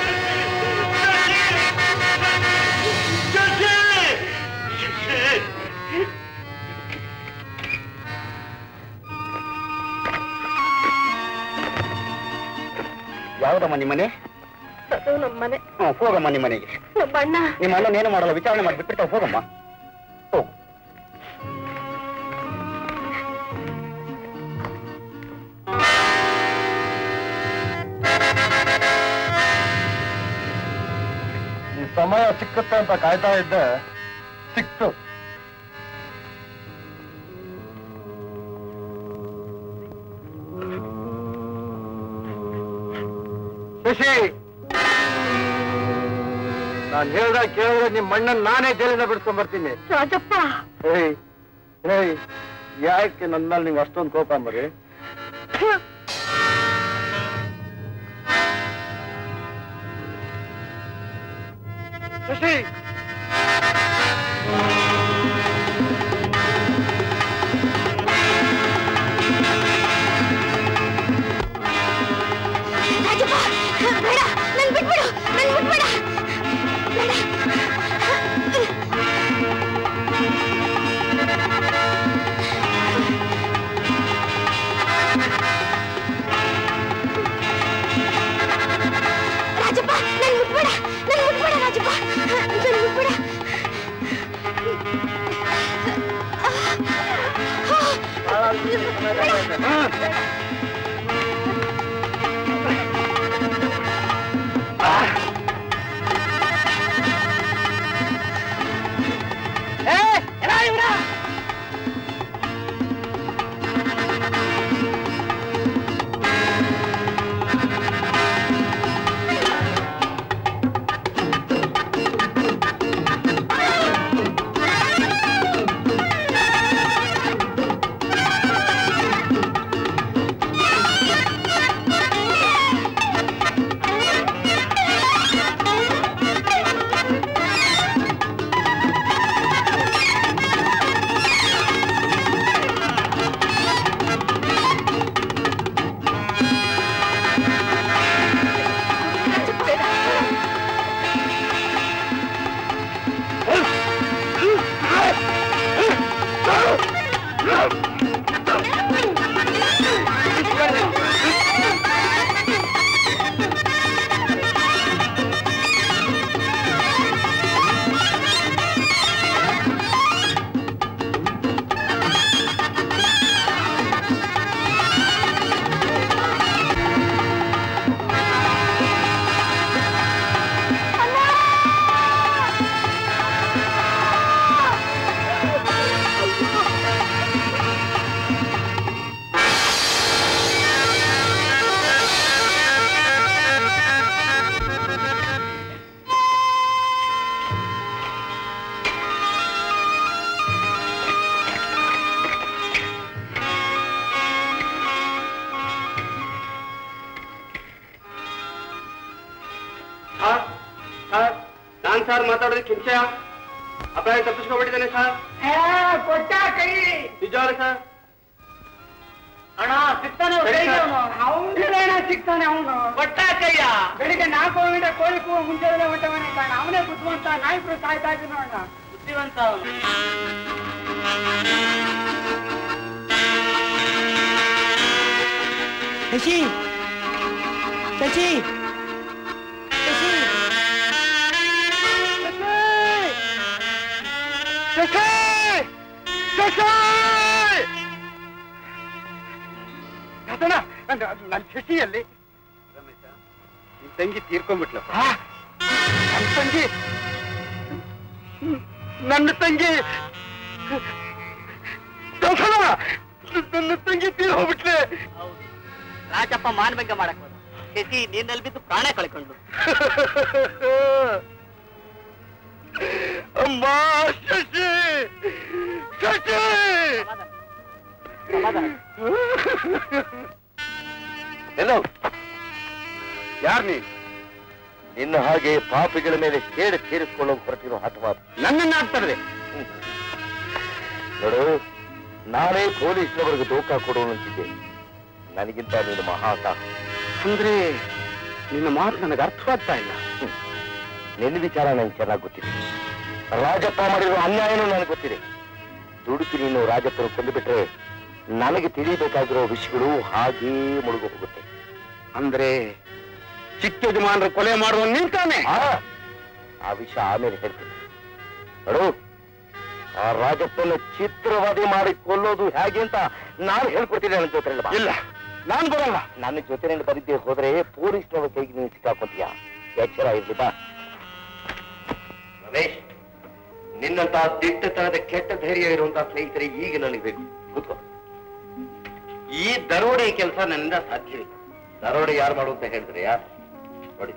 ಶಶಿ! ಶಶಿ! ಯಾವ್ದಮ್ಮ ನಿಮ್ಮ ಮನೆ ಅದು ನಮ್ಮ ಮನೆ ಹ್ಮ್, ಹೋಗಮ್ಮ ನಿಮ್ಮ ಮನೆಗೆ ನಮ್ಮ ಅಣ್ಣ ನಿಮ್ಮ ಅಣ್ಣನ ಏನು ಮಾಡಲ್ಲ ವಿಚಾರಣೆ ಮಾಡಿ ಬಿಟ್ಬಿಟ್ಟು ಹೋಗಮ್ಮ ಹೋಗು ಸಮಯ ಸಿಕ್ಕತ್ತೆ ಅಂತ ಕಾಯ್ತಾ ಇದ್ದೆ ಸಿಕ್ತು ಶಶಿ ನಾನು ಹೇಳ್ದಾಗ ಕೇಳಿದ್ರೆ ನಿಮ್ ಮಣ್ಣನ್ ನಾನೇ ಜೈಲಿಂದ ಬಿಡ್ಸ್ಕೊಂಡ್ ಬರ್ತೀನಿ ರಾಜಪ್ಪ ಏಯ್ ಏಯ್ ಯಾಕೆ ನನ್ನ ಮೇಲೆ ನಿಂಗೆ ಅಷ್ಟೊಂದು ಕೋಪ ಮರಿ ಶಶಿ ರಾಜಪ್ಪ ಬೇಡ ನನ್ ಬಿಟ್ಬಿಡು ನನ್ ಬಿಟ್ಬೇಡ ಬೇಡ ರಾಜಪ್ಪ ನನ್ ಬಿಟ್ಬೇಡ ನನ್ ಬಿಟ್ಬೇಡ ರಾಜಪ್ಪ ನನ್ ಬಿಟ್ಬೇಡ ನಾನ್ ಸರ್ ಮಾತಾಡೋದಕ್ಕೆ ಕಿಂಚ ಅಪಾಯ ತಪ್ಪಿಸ್ಕೊಬಿಟ್ಟಿದ್ದಾನೆ ಸರ್ ಕೊಟ್ಟ ಕೈ ನಿಜವಾದ ಸರ್ ಅಣ್ಣ ಸಿಗ್ತಾನೆ ಸರಿ, ಸರ್. ಅವನ ಸಿಗ್ತಾನೆ ಅವನು ಕೊಟ್ಟ ಕೈಯ ಬೆಳಿಗ್ಗೆ ನಾಲ್ಕು ಗಂಟೆ ಕೋಳಿ ಕೂಗು ಮುಂಚೆನೆ ಹೊಟ್ಟವನೇ ಕಾರಣ ಅವನೇ ಬುದ್ಧಿವಂತ ನಾಯಕರು ಸಾಯ್ತಾ ಇದ್ರು ಅಣ್ಣ ಬುದ್ಧಿವಂತ ಅವನು ಶಶಿ ಶಶಿ ಶಶಿ ನನ್ನ ಶಶಿಯಲ್ಲಿ ನಿನ್ ತಂಗಿ ತೀರ್ಕೊಂಡ್ಬಿಟ್ಲ ನನ್ನ ತಂಗಿ ನನ್ನ ತಂಗಿ ದಸರ! ನನ್ನ ತಂಗಿ ತೀರ್ ಹೋಗ್ಬಿಟ್ಲೆ ರಾಜಪ್ಪ ಮಾನಭಂಗ ಮಾಡಕ್ ಹೋದ ಶಶಿ ನೀನಲ್ಲಿ ಬಿದ್ದು ಪ್ರಾಣ ಕಳ್ಕೊಂಡು ಅಮ್ಮ ಶಶಿ ಶಶಿ ಎಲ್ಲೋ ಯಾರ್ ನೀ ನಿನ್ನ ಹಾಗೆ ಪಾಪಿಗಳ ಮೇಲೆ ಸೇಡು ತೀರಿಸಿಕೊಳ್ಳೋ ಹೊರಟಿರೋ ಹಠವಾದ ನನ್ನನ್ನ ಆಗ್ತದೆ ನೋಡು ನಾನೇ ಪೊಲೀಸ್ನವರಿಗೆ ದೋಖ ಕೊಡುವಂತಿದ್ದೆ ನನಗಿಂತ ನೀನು ಮಹಾತ ಅಂದ್ರೆ ನಿನ್ನ ಮಾತು ನನಗೆ ಅರ್ಥವಾಗ್ತಾ ಇಲ್ಲ ನಿನ್ನ ವಿಚಾರ ನನಗೆ ಚೆನ್ನಾಗಿ ಗೊತ್ತಿದೆ ರಾಜಪ್ಪ ಮಾಡಿರೋ ಅನ್ಯಾಯನೂ ನನಗೆ ಗೊತ್ತಿದೆ ದುಡುಕಿ ನೀನು ರಾಜಪ್ಪನ ಕೊಂದುಬಿಟ್ರೆ ನನಗೆ ತಿಳಿಬೇಕಾಗಿರೋ ವಿಷಯಗಳು ಹಾಗೇ ಮುಳುಗು ಹೋಗುತ್ತೆ ಅಂದ್ರೆ ಚಿಕ್ಕ ಯಜಮಾನರ ಕೊಲೆ ಮಾಡುವ ನಿಂತಾನೆ ಆ, ಆ ವಿಷಯ ಆಮೇಲೆ ಹೇಳ್ತೀನಿ ನೋಡು ಆ ರಾಜಪ್ಪನ ಚಿತ್ರವಾದಿ ಮಾಡಿ ಕೊಲ್ಲೋದು ಹೇಗೆ ಅಂತ ನಾನು ಹೇಳ್ಕೊಡ್ತೀನಿ ನನ್ನ ಜೊತೆ ಇಲ್ಲ ನಾನ್ ಬರಲ್ಲ ನನ್ನ ಜೊತೆನಲ್ಲಿ ಬರಿದ್ದೆ ಹೋದ್ರೆ ಪೊಲೀಸ್ನವರ ಕೈಗೆ ನೀನು ಸಿಕ್ಕಾಕೊಂತೀಯ ಎಚ್ಚರ ಇರ್ಲಿ ಬಾ ನಿನ್ನಂತ ದಿಟ್ಟತನದ ಕೆಟ್ಟ ಧೈರ್ಯ ಇರುವಂತಹ ಸ್ನೇಹಿತರೆ ಈಗ ನನಗೆ ಬೇಕು ಕೂತ್ಕೋ ಈ ದರೋಡೆ ಕೆಲಸ ನನ್ನಿಂದ ಸಾಧ್ಯವಿಲ್ಲ ದರೋಡೆ ಯಾರು ಮಾಡು ಅಂತ ಹೇಳಿದ್ರೆ ಯಾರು ನೋಡಿ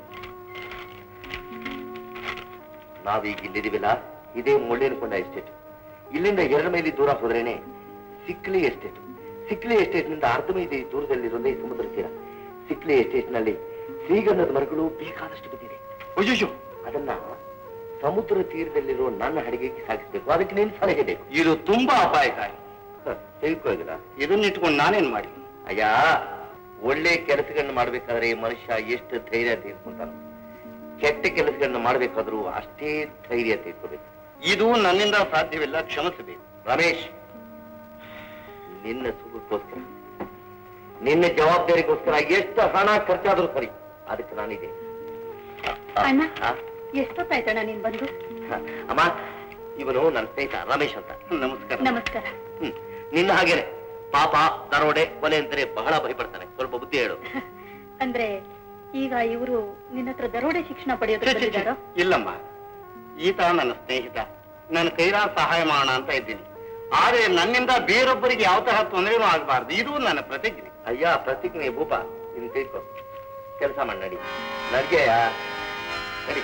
ನಾವೀಗ ಇಲ್ಲಿದ್ದೀವಿಲ್ಲ ಇದೇ ಮುಳ್ಳೇನಕೊಂಡ ಎಸ್ಟೇಟ್ ಇಲ್ಲಿಂದ ಎರಡು ಮೈಲಿ ದೂರ ಹೋದ್ರೇನೆ ಸಿಕ್ಲಿ ಎಸ್ಟೇಟ್ ಸಿಕ್ಲಿ ಎಸ್ಟೇಟ್ ನಿಂದ ಅರ್ಧ ಮೈಲಿ ದೂರದಲ್ಲಿರೋದೇ ಸಮುದ್ರ ತೀರ ಸಿಕ್ಲಿ ಎಸ್ಟೇಟ್ ನಲ್ಲಿ ಶ್ರೀಗಂಧದ ಮರಗಳು ಬೇಕಾದಷ್ಟು ಬಿದ್ದಿದೆ ಅಯ್ಯೋ ಅದನ್ನ ಸಮುದ್ರ ತೀರದಲ್ಲಿರೋ ನನ್ನ ಹಡಗಿಗೆ ಸಾಗಿಸ್ಬೇಕು ಅದಕ್ಕೆ ನೀನು ಸಲಹೆ ಬೇಕು ಇದು ತುಂಬಾ ಅಪಾಯಕಾರಿ ತಿಳ್ಕೋಗಿಲ್ಲ ಇದನ್ನಿಟ್ಕೊಂಡು ನಾನೇನ್ ಮಾಡಿ ಅಯ್ಯ ಒಳ್ಳೆ ಕೆಲಸಗಳನ್ನ ಮಾಡ್ಬೇಕಾದ್ರೆ ಮನುಷ್ಯ ಎಷ್ಟು ಧೈರ್ಯ ತೆಗೆದುಕೊಂತಾನ ಕೆಟ್ಟ ಕೆಲಸಗಳನ್ನ ಮಾಡ್ಬೇಕಾದ್ರೂ ಅಷ್ಟೇ ಧೈರ್ಯ ತೆಗೆದುಕೋಬೇಕು ಇದು ನನ್ನಿಂದ ಸಾಧ್ಯವಿಲ್ಲ ಕ್ಷಮಿಸಬೇಕು ರಮೇಶ್ ನಿನ್ನ ಸುಖಕ್ಕೋಸ್ಕರ ನಿನ್ನ ಜವಾಬ್ದಾರಿಗೋಸ್ಕರ ಎಷ್ಟು ಹಣ ಖರ್ಚಾದ್ರೂ ಸರಿ ಅದಕ್ಕೆ ನಾನಿದೆ ಅಣ್ಣ ಆ? ಎಷ್ಟೊತ್ತಾಯ್ತಣ್ಣ ನೀನ್ ಬಂದು ಹ, ಅಮ್ಮ ಇವನು ನನ್ನ ಸ್ನೇಹಿತ ರಮೇಶ್ ಅಂತ ನಮಸ್ಕಾರ ನಮಸ್ಕಾರ ಹ್ಮ್ ನಿನ್ನ ಹಾಗೇನೆ ಪಾಪ ದರೋಡೆ ಕೊಲೆ ಅಂತಾರೆ ಬಹಳ ಭಯಪಡ್ತಾನೆ ಸ್ವಲ್ಪ ಬುದ್ಧಿ ಹೇಳು ಅಂದ್ರೆ ಈಗ ಇವರು ನಿನ್ನ ಹತ್ರ ದರೋಡೆ ಶಿಕ್ಷಣ ಪಡೆಯೋದಕ್ಕೆ ಬಂದಿದ್ದಾರೋ ಇಲ್ಲಮ್ಮ ಈತ ನನ್ನ ಸ್ನೇಹಿತ ನನ್ನ ಕೈಲ ಸಹಾಯ ಮಾಡೋಣ ಅಂತ ಇದ್ದೀನಿ ಆದ್ರೆ ನನ್ನಿಂದ ಬೇರೊಬ್ಬರಿಗೆ ಯಾವ ತರಹ ತೊಂದರೆನೂ ಆಗಬಾರ್ದು ಇದು ನನ್ನ ಪ್ರತಿಜ್ಞೆ ಅಯ್ಯ ಪ್ರತಿಜ್ಞೆ ಭೂಪ ಇನ್ ತಿಳ್ಕೊ ಕೆಲಸ ಮಾಡಿ ನಡಿ ನಡ್ಗೆಯ ನಡಿ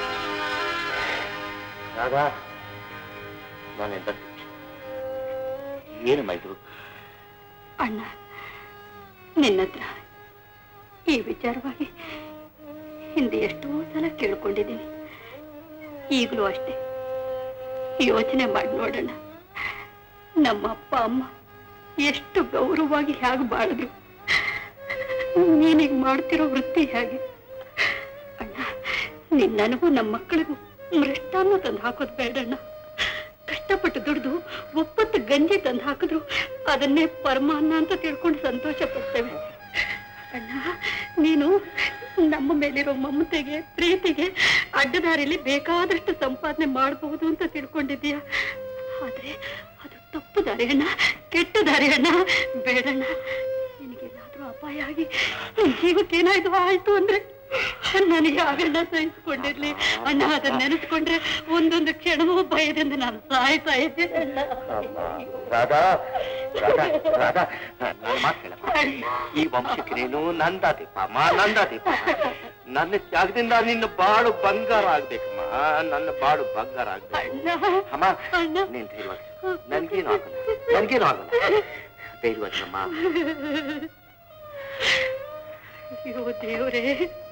ರಾಧಾ ನಾನೆಂತ ಏನು ಮೈದ್ರು ಅಣ್ಣ ನಿನ್ನ ಹತ್ರ ಈ ವಿಚಾರವಾಗಿ ಹಿಂದೆ ಎಷ್ಟೋ ಸಲ ಕೇಳ್ಕೊಂಡಿದ್ದೀನಿ ಈಗಲೂ ಅಷ್ಟೇ ಯೋಚನೆ ಮಾಡಿ ನೋಡೋಣ ನಮ್ಮ ಅಪ್ಪ ಅಮ್ಮ ಎಷ್ಟು ಗೌರವವಾಗಿ ಹೇಗೆ ಬಾಳಿದ್ರು ನೀನೀಗ ಮಾಡ್ತಿರೋ ವೃತ್ತಿ ಹೇಗೆ ಅಣ್ಣ ನಿನ್ ನನಗೂ ನಮ್ಮ ಮಕ್ಕಳಿಗೂ ಮೃಷ್ಟಾನ್ನ ತಂದು ಹಾಕೋದು ಬೇಡಣ್ಣ ಕಷ್ಟಪಟ್ಟು ದುಡ್ದು ಒಪ್ಪತ್ತು ಗಂಜಿ ತಂದು ಹಾಕಿದ್ರು ಅದನ್ನೇ ಪರಮಾನ್ನ ಅಂತ ತಿಳ್ಕೊಂಡು ಸಂತೋಷ ಪಡ್ತೇವೆ ಅಣ್ಣ ನೀನು ನಮ್ಮ ಮೇಲಿರೋ ಮಮತೆಗೆ ಪ್ರೀತಿಗೆ ಅಡ್ಡದಾರಿಲಿ ಬೇಕಾದಷ್ಟು ಸಂಪಾದನೆ ಮಾಡಬಹುದು ಅಂತ ತಿಳ್ಕೊಂಡಿದ್ದೀಯ ಆದ್ರೆ ಅದು ತಪ್ಪು ದಾರಿ ಅಣ್ಣ ಕೆಟ್ಟ ದಾರಿ ಅಣ್ಣ ಬೇಡಣ್ಣ ನಿನಗೇನಾದ್ರೂ ಅಪಾಯ ಆಗಿ ನಿನ್ ಜೀವಕ್ಕೆ ಏನಾಯ್ತು ಆಯ್ತು ಅಂದ್ರೆ ನನಗೆ ಆಗಣ್ಣ ಸಹಿಸ್ಕೊಂಡಿರ್ಲಿ ಅಣ್ಣ ಅದನ್ನ ನೆನೆಸ್ಕೊಂಡ್ರೆ ಒಂದೊಂದು ಕ್ಷಣವೂ ಭಯದಿಂದ ನಾನು ಸಾಯ್ತಾ ಇದ್ದೇನೆ ಅಣ್ಣ. ರಾಧಾ ರಾಧಾ ರಾಧಾ ನನ್ನ ಮಾತು ಕೇಳಪ್ಪ ಈ ವಂಶಕ್ಕೆ ನೀನು ನಂದಾದೀಪ ಅಮ್ಮ ನಂದಾದೀಪ ನನ್ನ ತ್ಯಾಗದಿಂದ ನಿನ್ನ ಬಾಳು ಬಂಗಾರ ಆಗ್ಬೇಕಮ್ಮ ನನ್ನ ಬಾಳು ಬಂಗಾರ ಆಗ್ಬೇಕು ಅಮ್ಮ ನೀನ್ ಧೈರ್ಯವಾಗಿ ನನ್ಗೇನು ಆಗಲ್ಲ ನನ್ಗೇನು ಆಗಲ್ಲ ಧೈರ್ಯವಾಗಿರಮ್ಮ ಅಯ್ಯೋ ದೇವ್ರೇ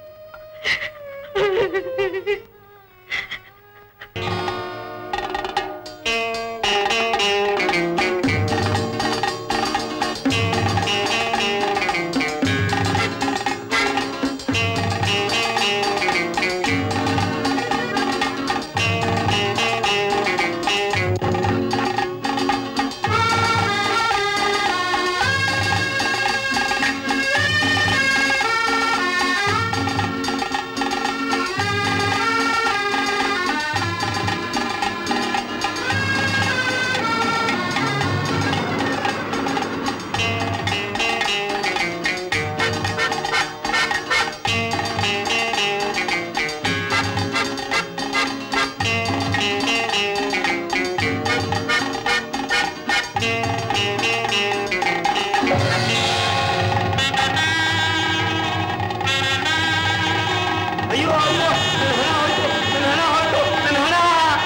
ಅಯ್ಯೋ ಅಯ್ಯೋ ನನ್ನ ಹಣ ಹೋಯ್ತು ನನ್ನ ಹಣ ಹೋಯ್ತು ನನ್ನ ಹಣ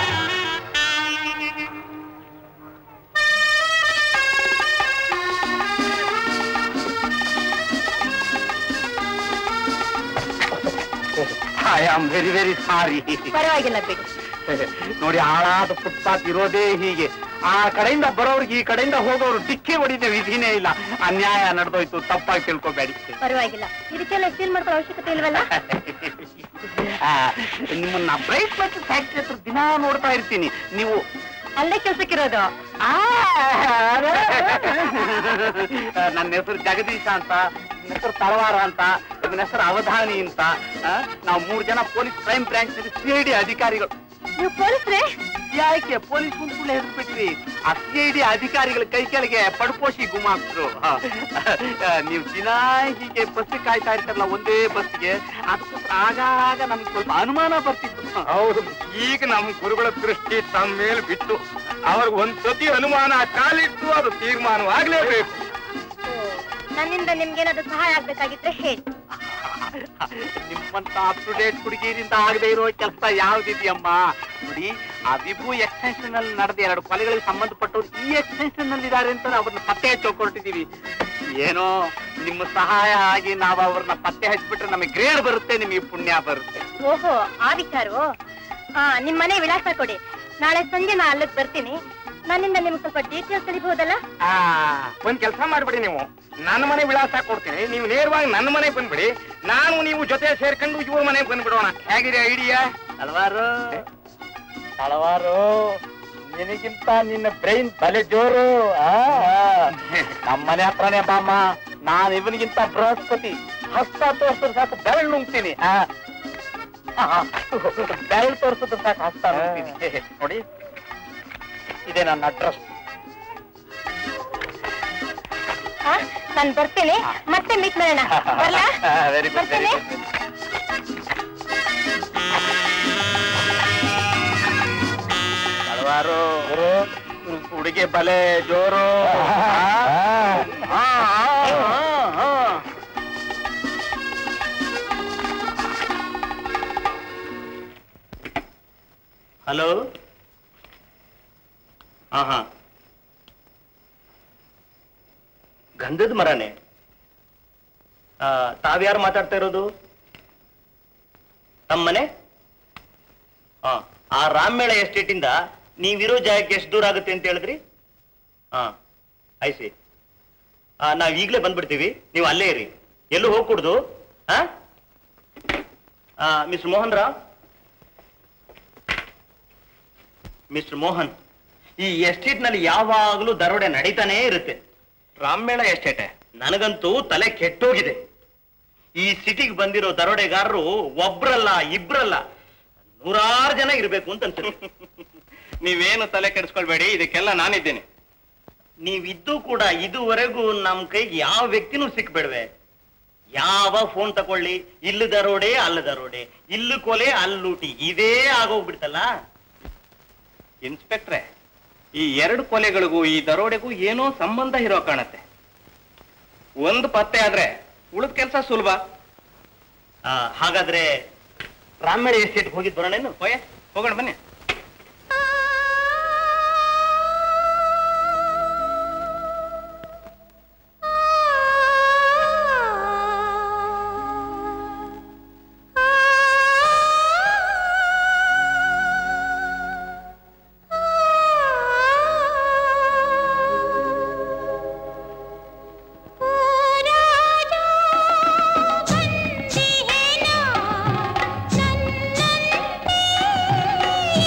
I am very very sorry ಪರವಾಗಿಲ್ಲ ಬಿಡಿ ನೋಡಿ ಹಾಳಾದ ಫುಟ್ಪಾತ್ ಇರೋದೇ ಹೀಗೆ ಆ ಕಡೆಯಿಂದ ಬರೋರ್ಗೆ ಈ ಕಡೆಯಿಂದ ಹೋಗೋರು ಡಿಕ್ಕಿ ಹೊಡಿದ ವಿಧಿನೇ ಇಲ್ಲ ಅನ್ಯಾಯ ನಡೆದೋಯ್ತು ತಪ್ಪಾಗಿ ತಿಳ್ಕೊಬೇಡಿ ಪರವಾಗಿಲ್ಲ ಇದಕ್ಕೆಲ್ಲ ಸ್ಟೀಲ್ ಮಾಡ್ಕೊಳ್ಳೋ ಅವಶ್ಯಕತೆ ಇಲ್ವಲ್ಲ ಆ, ನಿಮ್ಮನ್ನ ಬ್ರೈಟ್ ಮತ್ತು ಫ್ಯಾಕ್ಟ್ರಿ ಹತ್ರ ದಿನ ನೋಡ್ತಾ ಇರ್ತೀನಿ ನೀವು ಅಲ್ಲೇ ಕೆಲ್ಸಕ್ಕಿರೋದು ಆ, ಅದೇ. ನನ್ನ ಹೆಸರು ಜಗದೀಶ ಅಂತ ನನ್ನ ಹೆಸರು ತಳವಾರ ಅಂತ ನನ್ನ ಹೆಸರು ಅವಧಾನಿ ಅಂತ ಆ, ನಾವು ಮೂರು ಜನ police crime branch C I D ಅಧಿಕಾರಿಗಳು ನೀವು ಪೊಲೀಸ್ರೇ ಯಾಕೆ ಪೊಲೀಸ್ ಮುಂದ್ಕೂಡ್ಲೆ ಹೆಸರು ಬಿಟ್ರಿ ಸಿ ಐ ಡಿ ಅಧಿಕಾರಿಗಳ ಕೈ ಕೆಳಗೆ ಪಡ್ಪೋಷಿ ಗುಮಾಸ್ತರು ನೀವು ದಿನ ಹೀಗೆ ಬಸ್ ಕಾಯ್ತಾ ಇರ್ತಾರಲ್ಲ ಒಂದೇ ಬಸ್ಗೆ ಅದಕ್ಕೋಸ್ಕರ ಆಗಾಗ ನಮ್ಗೆ ಸ್ವಲ್ಪ ಅನುಮಾನ ಬರ್ತಿತ್ತು ಹೌದು ಈಗ ನಮ್ಮ ಗುರುಗಳ ದೃಷ್ಟಿ ತಮ್ಮ ಮೇಲೆ ಬಿಟ್ಟು ಅವ್ರಿಗೆ ಒಂದ್ ಸತಿ ಅನುಮಾನ ಕಾಲಿಟ್ಟು ಅದು ತೀರ್ಮಾನವಾಗ್ಲೇಬೇಕು ನನ್ನಿಂದ ನಿಮ್ಗೇನಾದ್ರೂ ಸಹಾಯ ಆಗ್ಬೇಕಾಗಿದ್ರೆ ಹೇಳಿ ನಿಮ್ಮಂತ ಅಪ್ ಟು ಡೇಟ್ ಹುಡುಗಿರಿಂದ ಆಗದೆ ಇರೋ ಕೆಲಸ ಯಾವ್ದಿದೆಯಮ್ಮ ನೋಡಿ ಆ ವಿಭು ಎಕ್ಸ್ಟೆನ್ಷನ್ ಅಲ್ಲಿ ನಡೆದ ಎರಡು ಕೊಲೆಗಳಿಗೆ ಸಂಬಂಧಪಟ್ಟವ್ರು ಈ ಎಕ್ಸ್ಟೆನ್ಷನ್ ನಲ್ಲಿ ಇದ್ದಾರೆ ಅಂತ ಅವ್ರನ್ನ ಪತ್ತೆ ಹಚ್ಚೋಕ್ ಹೊರಟಿದೀವಿ ಏನೋ ನಿಮ್ಮ ಸಹಾಯ ಆಗಿ ನಾವು ಅವ್ರನ್ನ ಪತ್ತೆ ಹಚ್ಬಿಟ್ರೆ ನಮಗೆ ಗ್ರೇಡ್ ಬರುತ್ತೆ ನಿಮಗೆ ಪುಣ್ಯ ಬರುತ್ತೆ ಓಹೋ ಆ ವಿಚಾರವೋ ಆ ನಿಮ್ ಮನೆ ವಿಳಾಸ ಕೊಡಿ ನಾಳೆ ಸಂಜೆ ನಾ ಅಲ್ಲಿಗೆ ಬರ್ತೀನಿ ನನ್ನಿಂದ ನಿಮ್ಗೆ ಸ್ವಲ್ಪ ಡೀಟೇಲ್ಸ್ ತಿಳಿಬಹುದಲ್ಲ ಆ ಒಂದ್ ಕೆಲಸ ಮಾಡ್ಬಿಡಿ ನೀವು ನನ್ನ ಮನೆ ವಿಳಾಸ ಕೊಡ್ತೀನಿ ನೀವು ನೇರವಾಗಿ ನನ್ನ ಮನೆಗೆ ಬಂದ್ಬಿಡಿ ನಾನು ನೀವು ಜೊತೆ ಸೇರ್ಕೊಂಡು ಇವ್ರ ಮನೆಗೆ ಬಂದ್ಬಿಡೋಣ ಹೇಗಿದೆ ಐಡಿಯಾ ಹಲವಾರು ಹಲವಾರು ನಿನಗಿಂತ ನಿನ್ನ ಬ್ರೈನ್ ತಲೆ ಜೋರು ನಮ್ಮನೆ ಹತ್ರನೇ ಬಾಮ್ಮ ನಾನು ಇವನಿಗಿಂತ ಬೃಹಸ್ಪತಿ ಹಸ್ತ ತೋರಿಸಿದ್ರೆ ಸಾಕು ಬೆರಳು ನುಂಗ್ತೀನಿ ಬೆರಳು ತೋರಿಸಿದ್ರೆ ಸಾಕು ಹಸ್ತ ನುಂಗ್ತೀನಿ ನೋಡಿ ಇದೆ ನನ್ನ ಅಡ್ರೆಸ್ ನಾನು ಬರ್ತೇನೆ ಮತ್ತೆ ಮೀಟ್ ಮಾಡೋಣ ಬರ್ಲಾ ವೆರಿ ಗುಡ್ ವೆರಿ ಬರ್ತೇನೆ ಗುಡ್ ಹಲವಾರು ಹುಡುಗಿ ಬಲೆ ಜೋರು ಹಲೋ ಹಾ ಹಾ ಗಂಧದ ಮರನೇ ಆ, ತಾವ್ಯಾರು ಮಾತಾಡ್ತಾ ಇರೋದು ತಮ್ಮನೆ ಆ, ಆ ರಾಮಮೇಳ ಎಸ್ಟೇಟ್ ಇಂದ ನೀವಿರೋ ಜಾಗಕ್ಕೆ ಎಷ್ಟು ದೂರ ಆಗುತ್ತೆ ಅಂತ ಹೇಳಿದ್ರಿ ಹಾ ಐಸಿ ನಾವ್ ಈಗ್ಲೇ ಬಂದ್ಬಿಡ್ತೀವಿ ನೀವು ಅಲ್ಲೇ ಇರಿ ಎಲ್ಲೂ ಹೋಗ್ಕೂಡ್ದು ಹಾ ಮಿಸ್ಟರ್ ಮೋಹನ್ ರಾವ್ ಮಿಸ್ಟರ್ ಮೋಹನ್ ಈ ಎಸ್ಟೇಟ್ ನಲ್ಲಿ ಯಾವಾಗಲೂ ದರೋಡೆ ನಡೀತಾನೇ ಇರುತ್ತೆ ರಾಮಮೇಳ ಎಸ್ಟೇಟ್ ನನಗಂತೂ ತಲೆ ಕೆಟ್ಟೋಗಿದೆ ಈ ಸಿಟಿಗೆ ಬಂದಿರೋ ದರೋಡೆಗಾರರು ಒಬ್ರಲ್ಲ ಇಬ್ರಲ್ಲ ನೂರಾರು ಜನ ಇರಬೇಕು ಅಂತ ಅನ್ಸುತ್ತೆ ನೀವೇನು ತಲೆ ಕೆಡಿಸ್ಕೊಳ್ಬೇಡಿ ಇದಕ್ಕೆಲ್ಲ ನಾನಿದ್ದೇನೆ ನೀವಿದ್ದು ಕೂಡ ಇದುವರೆಗೂ ನಮ್ ಕೈಗೆ ಯಾವ ವ್ಯಕ್ತಿನೂ ಸಿಕ್ಬೇಡ್ವೆ ಯಾವ ಫೋನ್ ತಕೊಳ್ಳಿ ಇಲ್ಲಿ ದರೋಡೆ ಅಲ್ಲಿ ದರೋಡೆ ಇಲ್ಲಿ ಕೊಲೆ ಅಲ್ಲಿ ಲೂಟಿ ಇದೇ ಆಗೋಗ್ಬಿಡ್ತಲ್ಲ ಇನ್ಸ್ಪೆಕ್ಟ್ರೆ ಈ ಎರಡು ಕೊಲೆಗಳಿಗೂ ಈ ದರೋಡೆಗೂ ಏನೋ ಸಂಬಂಧ ಇರೋ ಕಾಣತ್ತೆ ಒಂದು ಪತ್ತೆ ಆದ್ರೆ ಉಳಿದ ಕೆಲಸ ಸುಲಭ ಆ, ಹಾಗಾದ್ರೆ ರಾಮಮೇಳ ಎಸ್ಟೇಟ್ ಹೋಗಿದ್ ಬರೋಣೇನು ಹೋಯ್ ಹೋಗೋಣ ಬನ್ನಿ ನನ್ನಂತೆ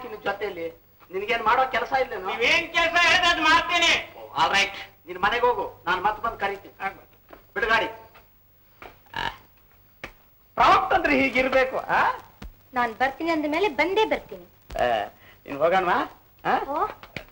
ಯಾಕಿನ ಜೊತೆಯಲ್ಲಿ ನಿನ್ಗೇನ್ ಮಾಡೋ ಕೆಲಸ ಇಲ್ಲ ನೀವೇನ್ ಕೆಲಸ ಹೇಳಿದ್ರೆ ಅದ್ ಮಾಡ್ತೇನೆ ಆಲ್ ರೈಟ್ ನಿನ್ ಮನೆಗೆ ಹೋಗು ನಾನು ಮತ್ತೆ ಬಂದು ಕರಿತೀನಿ ಬಿಡುಗಾಡಿ ಪ್ರಾಂಪ್ಟ್ ಅಂದ್ರೆ ಹೀಗಿರ್ಬೇಕು ಆ ನಾನ್ ಬರ್ತೀನಿ ಅಂದ ಮೇಲೆ ಬಂದೇ ಬರ್ತೀನಿ ಆ, ನೀನ್ ಹೋಗೋಣ ಓ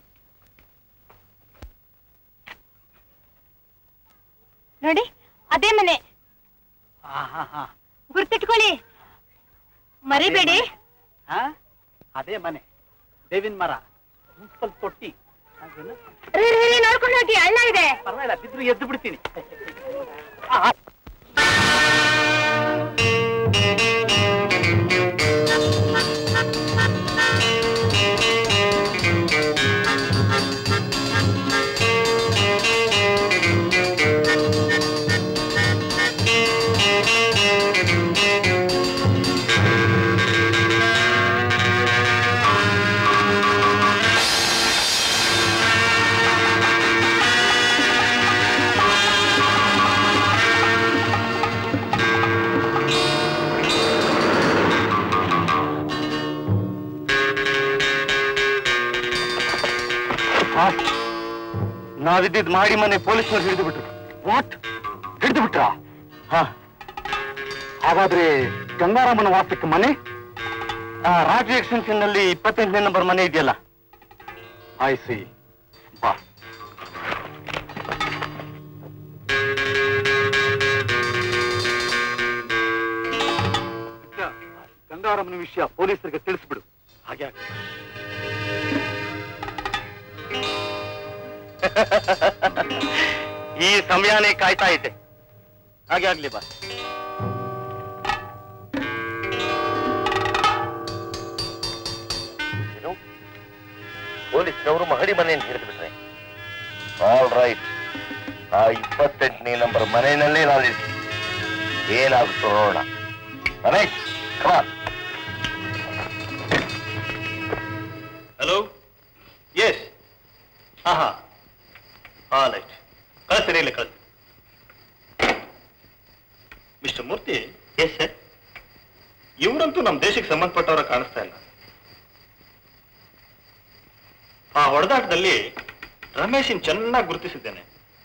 ನೋಡಿ ಅದೇ ಮನೆ ಗುರ್ತಿಟ್ಕೊಳ್ಳಿ ಮರಿಬೇಡಿ ಅದೇ ಮನೆ ಬೇವಿನ ಮರ ಮುನ್ಸಿಪಲ್ ತೊಟ್ಟಿ ಹಾಗೇನು? ರೀ, ರೀ, ರೀ, ನೋಡ್ಕೊಂಡು ಹೋಗಿ ಹಳ್ಳ ಇದೆ ಪರವಾಗಿಲ್ಲ ಬಿದ್ರು ಎದ್ದು ಬಿಡ್ತೀನಿ ನಾವಿದ್ದಿದ್ ಮಾಡಿ ಮನೆ ಪೊಲೀಸ್ನವ್ರು ಹಿಡಿದು ಬಿಟ್ರು ವಾಟ್ ಹಿಡಿದು ಬಿಟ್ರ ಹಾ ಹಾಗಾದ್ರೆ ಗಂಗಾರಾಮನ ವಾಸಕ್ಕೆ ಮನೆ ಆ, ರಾಜು ಎಕ್ಸ್ಟೆನ್ಷನ್ ನಲ್ಲಿ ಇಪ್ಪತ್ತೆಂಟನೇ ನಂಬರ್ ಮನೆ ಇದೆಯಲ್ಲ ಐ ಸಿ ಬಾ ಗಂಗಾರಾಮನ ವಿಷಯ ಪೊಲೀಸರಿಗೆ ತಿಳಿಸ್ಬಿಡು ಹಾಗೆ ಆಗ್ಲಿ. ಈ ಸಮಯನೇ ಕಾಯ್ತಾ ಇದ್ದೆ ಹಾಗೆ ಆಗ್ಲಿ ಬಾ ಏನು? ಪೊಲೀಸ್ನವರು ಮಹಡಿ ಮನೆಯನ್ನು ಹಿಡಿದು ಬಿಟ್ರೆ ಆಲ್ ರೈಟ್ ಆ ಇಪ್ಪತ್ತೆಂಟನೇ ನಂಬರ್ ಮನೆಯಲ್ಲೇ ನಾನು ಇರ್ತೀನಿ ಏನಾಗುತ್ತೋ ನೋಡೋಣ ರಮೇಶ್ ಕಮಾನ್ ಹಲೋ ಎಸ್ ಹಾ ಹಾ ಹಾ ರೈಟ್ ಕಳಿಸ್ತೀನಿ ಇಲ್ಲಿ ಕಳಿಸಿ ಮಿಸ್ಟರ್ ಮೂರ್ತಿ ಎಸ್ ಸರ್ ಇವರಂತೂ ನಮ್ಮ ದೇಶಕ್ಕೆ ಸಂಬಂಧಪಟ್ಟವರ ಕಾಣಿಸ್ತಾ ಇಲ್ಲ ಆ ಹೊಡೆದಾಟದಲ್ಲಿ ರಮೇಶನ್ ಚೆನ್ನಾಗಿ ಗುರುತಿಸಿದ್ದೇನೆ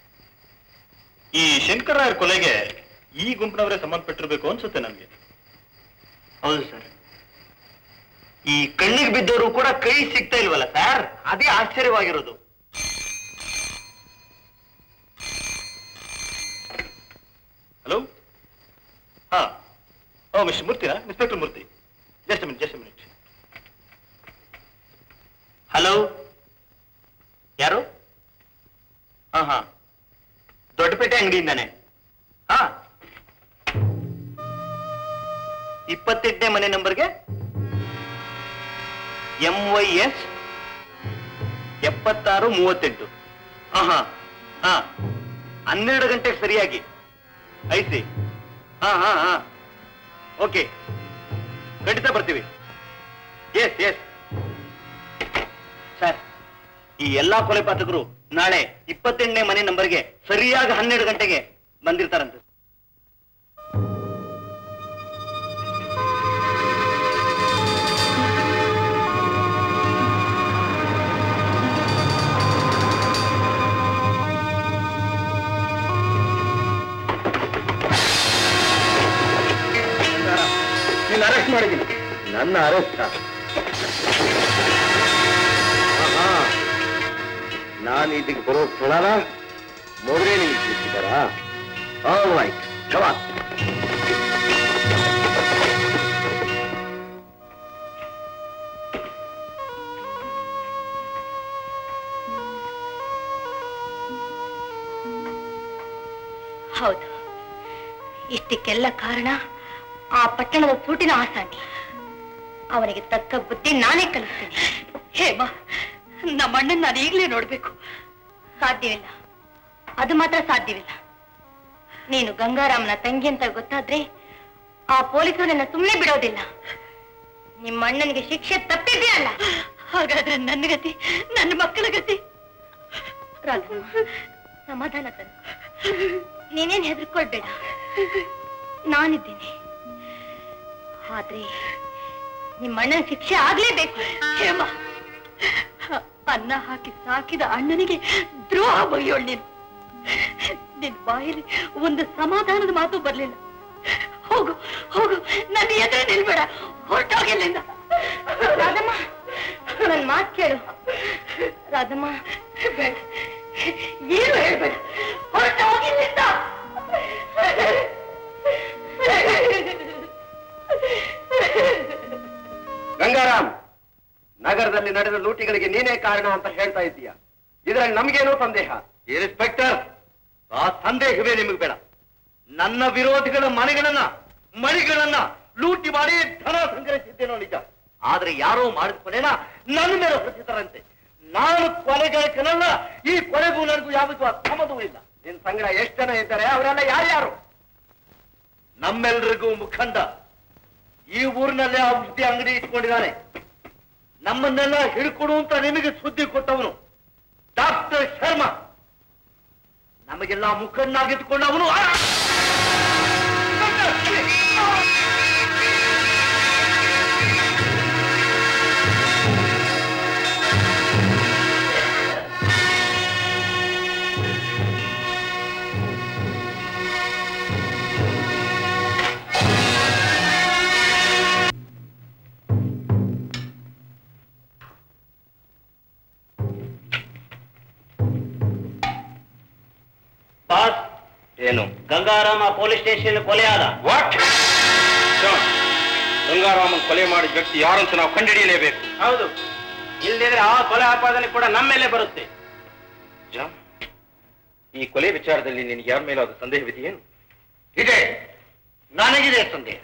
ಈ ಶಂಕರರಾಯರ್ ಕೊಲೆಗೆ ಈ ಗುಂಪಿನವರೇ ಸಂಬಂಧಪಟ್ಟಿರ್ಬೇಕು ಅನ್ಸುತ್ತೆ ನನಗೆ ಹೌದು ಸರ್ ಈ ಕಣ್ಣಿಗೆ ಬಿದ್ದವರು ಕೂಡ ಕೈ ಸಿಗ್ತಾ ಇಲ್ವಲ್ಲ ಸರ್ ಅದೇ ಆಶ್ಚರ್ಯವಾಗಿರೋದು ಹಲೋ ಹಾ ಓ ಮಿಸ್ಟರ್ ಮೂರ್ತಿನಾ inspector Murthy just minute just minute hello ಯಾರು ಹಾ ಹಾ ದೊಡ್ಡಪೇಟೆ ಅಂಗಡಿಯಿಂದಾನೆ ಹಾ ಇಪ್ಪತ್ತೆಂಟನೇ ಮನೆ ನಂಬರ್ಗೆ ಎಂ ವೈ ಎಸ್ ಎಪ್ಪತ್ತಾರು ಮೂವತ್ತೆಂಟು ಹಾ ಹಾ ಹಾ ಹನ್ನೆರಡು ಗಂಟೆಗೆ ಸರಿಯಾಗಿ ಐಸಿ ಹಾ ಹಾ ಹಾ ಓಕೆ ಖಂಡಿತ ಬರ್ತೀವಿ ಎಸ್ ಎಸ್ ಸರ್ ಈ ಎಲ್ಲಾ ಕೊಲೆ ಪಾತಕರು ನಾಳೆ ಇಪ್ಪತ್ತೆಂಟನೇ ಮನೆ ನಂಬರ್ಗೆ ಸರಿಯಾಗಿ ಹನ್ನೆರಡು ಗಂಟೆಗೆ ಬಂದಿರ್ತಾರಂತೆ ನೀನು ಅರೆಸ್ಟ್ ಮಾಡಿದ್ದೀನಿ ನನ್ನ ಅರೆಸ್ಟ್ ನಾನು ಇದಕ್ಕೆ ಬರೋ ಸ್ಥಳನ ಮೊದಲೇ ನಿಮಗೆ ತಿಳಿಸಿದಾರಾ ಆಲ್ ರೈಟ್ ಕಮಾನ್ ಹೌದು ಇಷ್ಟಕ್ಕೆಲ್ಲ ಕಾರಣ ಆ ಪಟ್ಟಣದ ಸೂಟಿನ ಆಸಾಮಿ ಅವನಿಗೆ ತಕ್ಕ ಬುದ್ಧಿ ನಾನೇ ಕಲಿಸ್ತೀನಿ ಹೇಮ ನಮ್ಮ ಅಣ್ಣನ್ ನಾನು ಈಗಲೇ ನೋಡ್ಬೇಕು ಸಾಧ್ಯವಿಲ್ಲ ಅದು ಮಾತ್ರ ಸಾಧ್ಯವಿಲ್ಲ ನೀನು ಗಂಗಾರಾಮನ ತಂಗಿ ಅಂತ ಗೊತ್ತಾದ್ರೆ ಆ ಪೊಲೀಸರು ನಿನ್ನ ಸುಮ್ಮನೆ ಬಿಡೋದಿಲ್ಲ ನಿಮ್ಮ ಅಣ್ಣನಿಗೆ ಶಿಕ್ಷೆ ತಪ್ಪಿದೆಯಲ್ಲ ಹಾಗಾದ್ರೆ ನನ್ನ ಗತಿ ನನ್ನ ಮಕ್ಕಳ ಗತಿ ರಾಘವ ಸಮಾಧಾನ ತನು ನೀನೇನ್ ಹೆದರ್ಕೊಳ್ಬೇಡ ನಾನಿದ್ದೇನೆ ಆದ್ರೆ ನಿಮ್ಮ ಅಣ್ಣನ ಶಿಕ್ಷೆ ಆಗ್ಲೇಬೇಕು ಹೇಮ ಅನ್ನ ಹಾಕಿ ಸಾಕಿದ ಅಣ್ಣನಿಗೆ ದ್ರೋಹ ಬಯ್ಯೋಳ್ ನೀನು ನಿನ್ ಬಾಯಲ್ಲಿ ಒಂದು ಸಮಾಧಾನದ ಮಾತು ಬರ್ಲಿಲ್ಲ ಹೋಗು ಹೋಗು ನನ್ನ ಎದುರು ನಿಲ್ಬೇಡ ಹೊರಟೋಗಿಲ್ಲಿಂದ ರಾಧಮ್ಮ ನನ್ ಮಾತು ಕೇಳು ರಾಧಮ್ಮ ಬೇಡ ಏನು ಹೇಳ್ಬೇಡ ಹೊರಟೋಗಿಲ್ಲಿಂದ ಗಂಗಾರಾಮ್ ನಗರದಲ್ಲಿ ನಡೆದ ಲೂಟಿಗಳಿಗೆ ನೀನೇ ಕಾರಣ ಅಂತ ಹೇಳ್ತಾ ಇದ್ದೀಯ ಇದರಲ್ಲಿ ನಮಗೇನೋ ಸಂದೇಹ ಇನ್ಸ್ಪೆಕ್ಟರ್ ಆ ಸಂದೇಹವೇ ನಿಮಗೆ ಬೇಡ ನನ್ನ ವಿರೋಧಿಗಳ ಮನೆಗಳನ್ನ ಮಳಿಗಳನ್ನ ಲೂಟಿ ಮಾಡಿ ಧನ ಸಂಗ್ರಹಿಸಿದ್ದೇನೋ ನಿಜ ಆದ್ರೆ ಯಾರೋ ಮಾಡಿದ ಕೊನೆನ ನನ್ನ ಮೇಲೆ ಹೊರಟಿದ್ದಾರಂತೆ ನಾನು ಕೊಲೆಗಾಯಕನಲ್ಲ ಈ ಕೊಲೆಗೂ ನನಗೂ ಯಾವುದು ಅಸಮದೂ ಇಲ್ಲ ನಿನ್ ಸಂಗ್ರಹ ಎಷ್ಟು ಜನ ಇದ್ದಾರೆ ಅವರೆಲ್ಲ ಯಾರ್ಯಾರು ನಮ್ಮೆಲ್ರಿಗೂ ಮುಖಂಡ ಈ ಊರಿನಲ್ಲೇ ಔಷಧಿ ಅಂಗಡಿ ಇಟ್ಕೊಂಡಿದ್ದಾನೆ ನಮ್ಮನ್ನೆಲ್ಲ ಹಿಡ್ಕೊಡು ಅಂತ ನಿಮಗೆ ಸುದ್ದಿ ಕೊಟ್ಟವನು ಡಾಕ್ಟರ್ ಶರ್ಮಾ ನಮಗೆಲ್ಲ ಮುಖಂಡನಾಗಿಟ್ಕೊಂಡವನು ಆ! ಬಾಸ್ ಏನು ಗಂಗಾರಾಮ ಪೊಲೀಸ್ ಸ್ಟೇಷನ್ ಕೊಲೆ ಆದ ವಾಟ್ ಗಂಗಾರಾಮನ್ ಕೊಲೆ ಮಾಡಿದ ವ್ಯಕ್ತಿ ಯಾರಂತ ನಾವು ಕಂಡುಹಿಡಿಯಲೇಬೇಕು ಹೌದು ಇಲ್ಲದಿದ್ರೆ ಆ ಕೊಲೆ ಆಪಾದನೆ ಕೂಡ ನಮ್ಮ ಮೇಲೆ ಬರುತ್ತೆ ಜಾನ್ ಈ ಕೊಲೆ ವಿಚಾರದಲ್ಲಿ ನಿನಗೆ ಯಾರ ಮೇಲಾದ ಸಂದೇಹವಿದೆಯೇನು ಇದೆ ನನಗಿದೆ ಸಂದೇಹ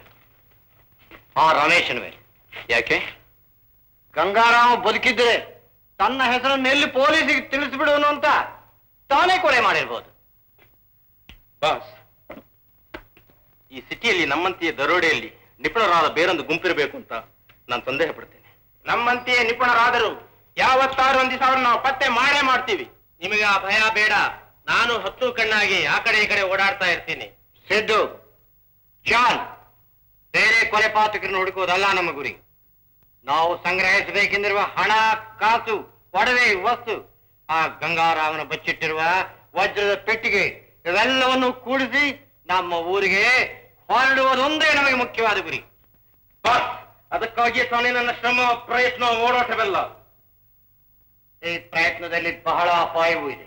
ಆ ರಮೇಶನ ಮೇಲೆ ಯಾಕೆ ಗಂಗಾರಾಮ ಬದುಕಿದ್ರೆ ತನ್ನ ಹೆಸರನ್ನು ಎಲ್ಲಿ ಪೊಲೀಸಿಗೆ ತಿಳಿಸ್ಬಿಡೋನು ಅಂತ ತಾನೇ ಕೊಲೆ ಮಾಡಿರ್ಬೋದು ಬಾಸ್ ಈ ಸಿಟಿಯಲ್ಲಿ ನಮ್ಮಂತೆಯೇ ದರೋಡೆಯಲ್ಲಿ ನಿಪುಣರಾದ ಬೇರೊಂದು ಗುಂಪಿರಬೇಕು ಅಂತ ನಾನು ಸಂದೇಹ ಪಡ್ತೇನೆ ನಮ್ಮಂತೆಯೇ ನಿಪುಣರಾದರು ಯಾವತ್ತಾರು ಒಂದ್ ದಿವಸ ಅವ್ರನ್ನ ನಾವು ಪತ್ತೆ ಮಾಡೇ ಮಾಡ್ತೀವಿ ನಿಮಗೆ ಆ ಭಯ ಬೇಡ ನಾನು ಹತ್ತು ಕಣ್ಣಾಗಿ ಆ ಕಡೆ ಈ ಕಡೆ ಓಡಾಡ್ತಾ ಇರ್ತೀನಿ ಸಿದ್ದು ಜಾನ್ ಬೇರೆ ಕೊಲೆ ಪಾತಕರನ್ನು ಹುಡುಕುವುದಲ್ಲ ನಮ್ಮ ಗುರಿ ನಾವು ಸಂಗ್ರಹಿಸಬೇಕೆಂದಿರುವ ಹಣ ಕಾಸು ಒಡವೆ ವಸ್ತು ಆ ಗಂಗಾರಾಮನ ಬಚ್ಚಿಟ್ಟಿರುವ ವಜ್ರದ ಪೆಟ್ಟಿಗೆ ಇವೆಲ್ಲವನ್ನು ಕೂಡಿಸಿ ನಮ್ಮ ಊರಿಗೆ ಹೊರಡುವುದೊಂದೇ ನಮಗೆ ಮುಖ್ಯವಾದ ಗುರಿ ಬಾಸ್ ಅದಕ್ಕಾಗಿಯೇ ತಾನೇ ನನ್ನ ಶ್ರಮ ಪ್ರಯತ್ನ ಓಡಾಟವೆಲ್ಲ ಈ ಪ್ರಯತ್ನದಲ್ಲಿ ಬಹಳ ಅಪಾಯವೂ ಇದೆ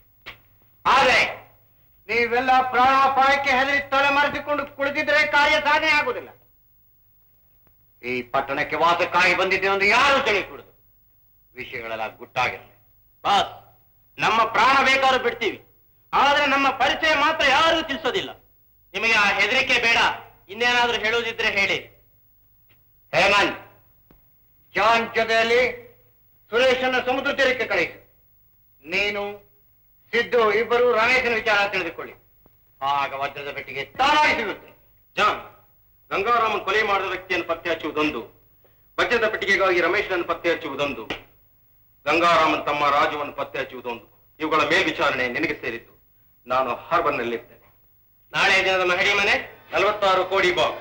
ಆದರೆ ನೀವೆಲ್ಲ ಪ್ರಾಣಾಪಾಯಕ್ಕೆ ಹೆದರಿ ತಲೆ ಮರೆಸಿಕೊಂಡು ಕುಳಿತಿದ್ರೆ ಕಾರ್ಯ ಸಾಧನೆ ಆಗುವುದಿಲ್ಲ ಈ ಪಟ್ಟಣಕ್ಕೆ ವಾಸಕ್ಕಾಗಿ ಬಂದಿದ್ದೇವೆ ಎಂದು ಯಾರು ತಿಳಿಕೊಡುದು ವಿಷಯಗಳೆಲ್ಲ ಗುಟ್ಟಾಗಿರಲಿ ಬಾಸ್ ನಮ್ಮ ಪ್ರಾಣ ಬೇಕಾದ್ರೂ ಬಿಡ್ತೀವಿ ಆದ್ರೆ ನಮ್ಮ ಪರಿಚಯ ಮಾತ್ರ ಯಾರಿಗೂ ತಿಳಿಸೋದಿಲ್ಲ ನಿಮಗೆ ಆ ಹೆದರಿಕೆ ಬೇಡ ಇನ್ನೇನಾದ್ರೂ ಹೇಳುವುದಿದ್ರೆ ಹೇಳಿ ಹೇಮಂತ್ ಜಾನ್ ಜೊತೆಯಲ್ಲಿ ಸುರೇಶನ ಸಮುದ್ರ ತೀರಕ್ಕೆ ಕಳಿಸು ನೀನು ಸಿದ್ದು ಇಬ್ಬರು ರಮೇಶನ ವಿಚಾರ ತಿಳಿದುಕೊಳ್ಳಿ ಆಗ ವಜ್ರದ ಪೆಟ್ಟಿಗೆ ತಾನಾಗಿ ಸಿಗುತ್ತೆ ಜಾನ್ ಗಂಗಾರಾಮನ್ ಕೊಲೆ ಮಾಡಿದ ವ್ಯಕ್ತಿಯನ್ನು ಪತ್ತೆ ಹಚ್ಚುವುದೊಂದು ವಜ್ರದ ಪೆಟ್ಟಿಗೆಗಾಗಿ ರಮೇಶನನ್ನು ಪತ್ತೆ ಹಚ್ಚುವುದೊಂದು ಗಂಗಾರಾಮನ್ ತಮ್ಮ ರಾಜುವನ್ನು ಪತ್ತೆ ಹಚ್ಚುವುದೊಂದು ಇವುಗಳ ಮೇಲ್ವಿಚಾರಣೆ ನಿನಗೆ ಸೇರಿತ್ತು ನಾನು ಹಾರ್ಬರ್ನಲ್ಲಿರ್ತೇನೆ ನಾಳೆ ದಿನದ ಮಹಡಿ ಮನೆ ನಲವತ್ತಾರು ಕೋಡಿ ಬಾಕ್ಸ್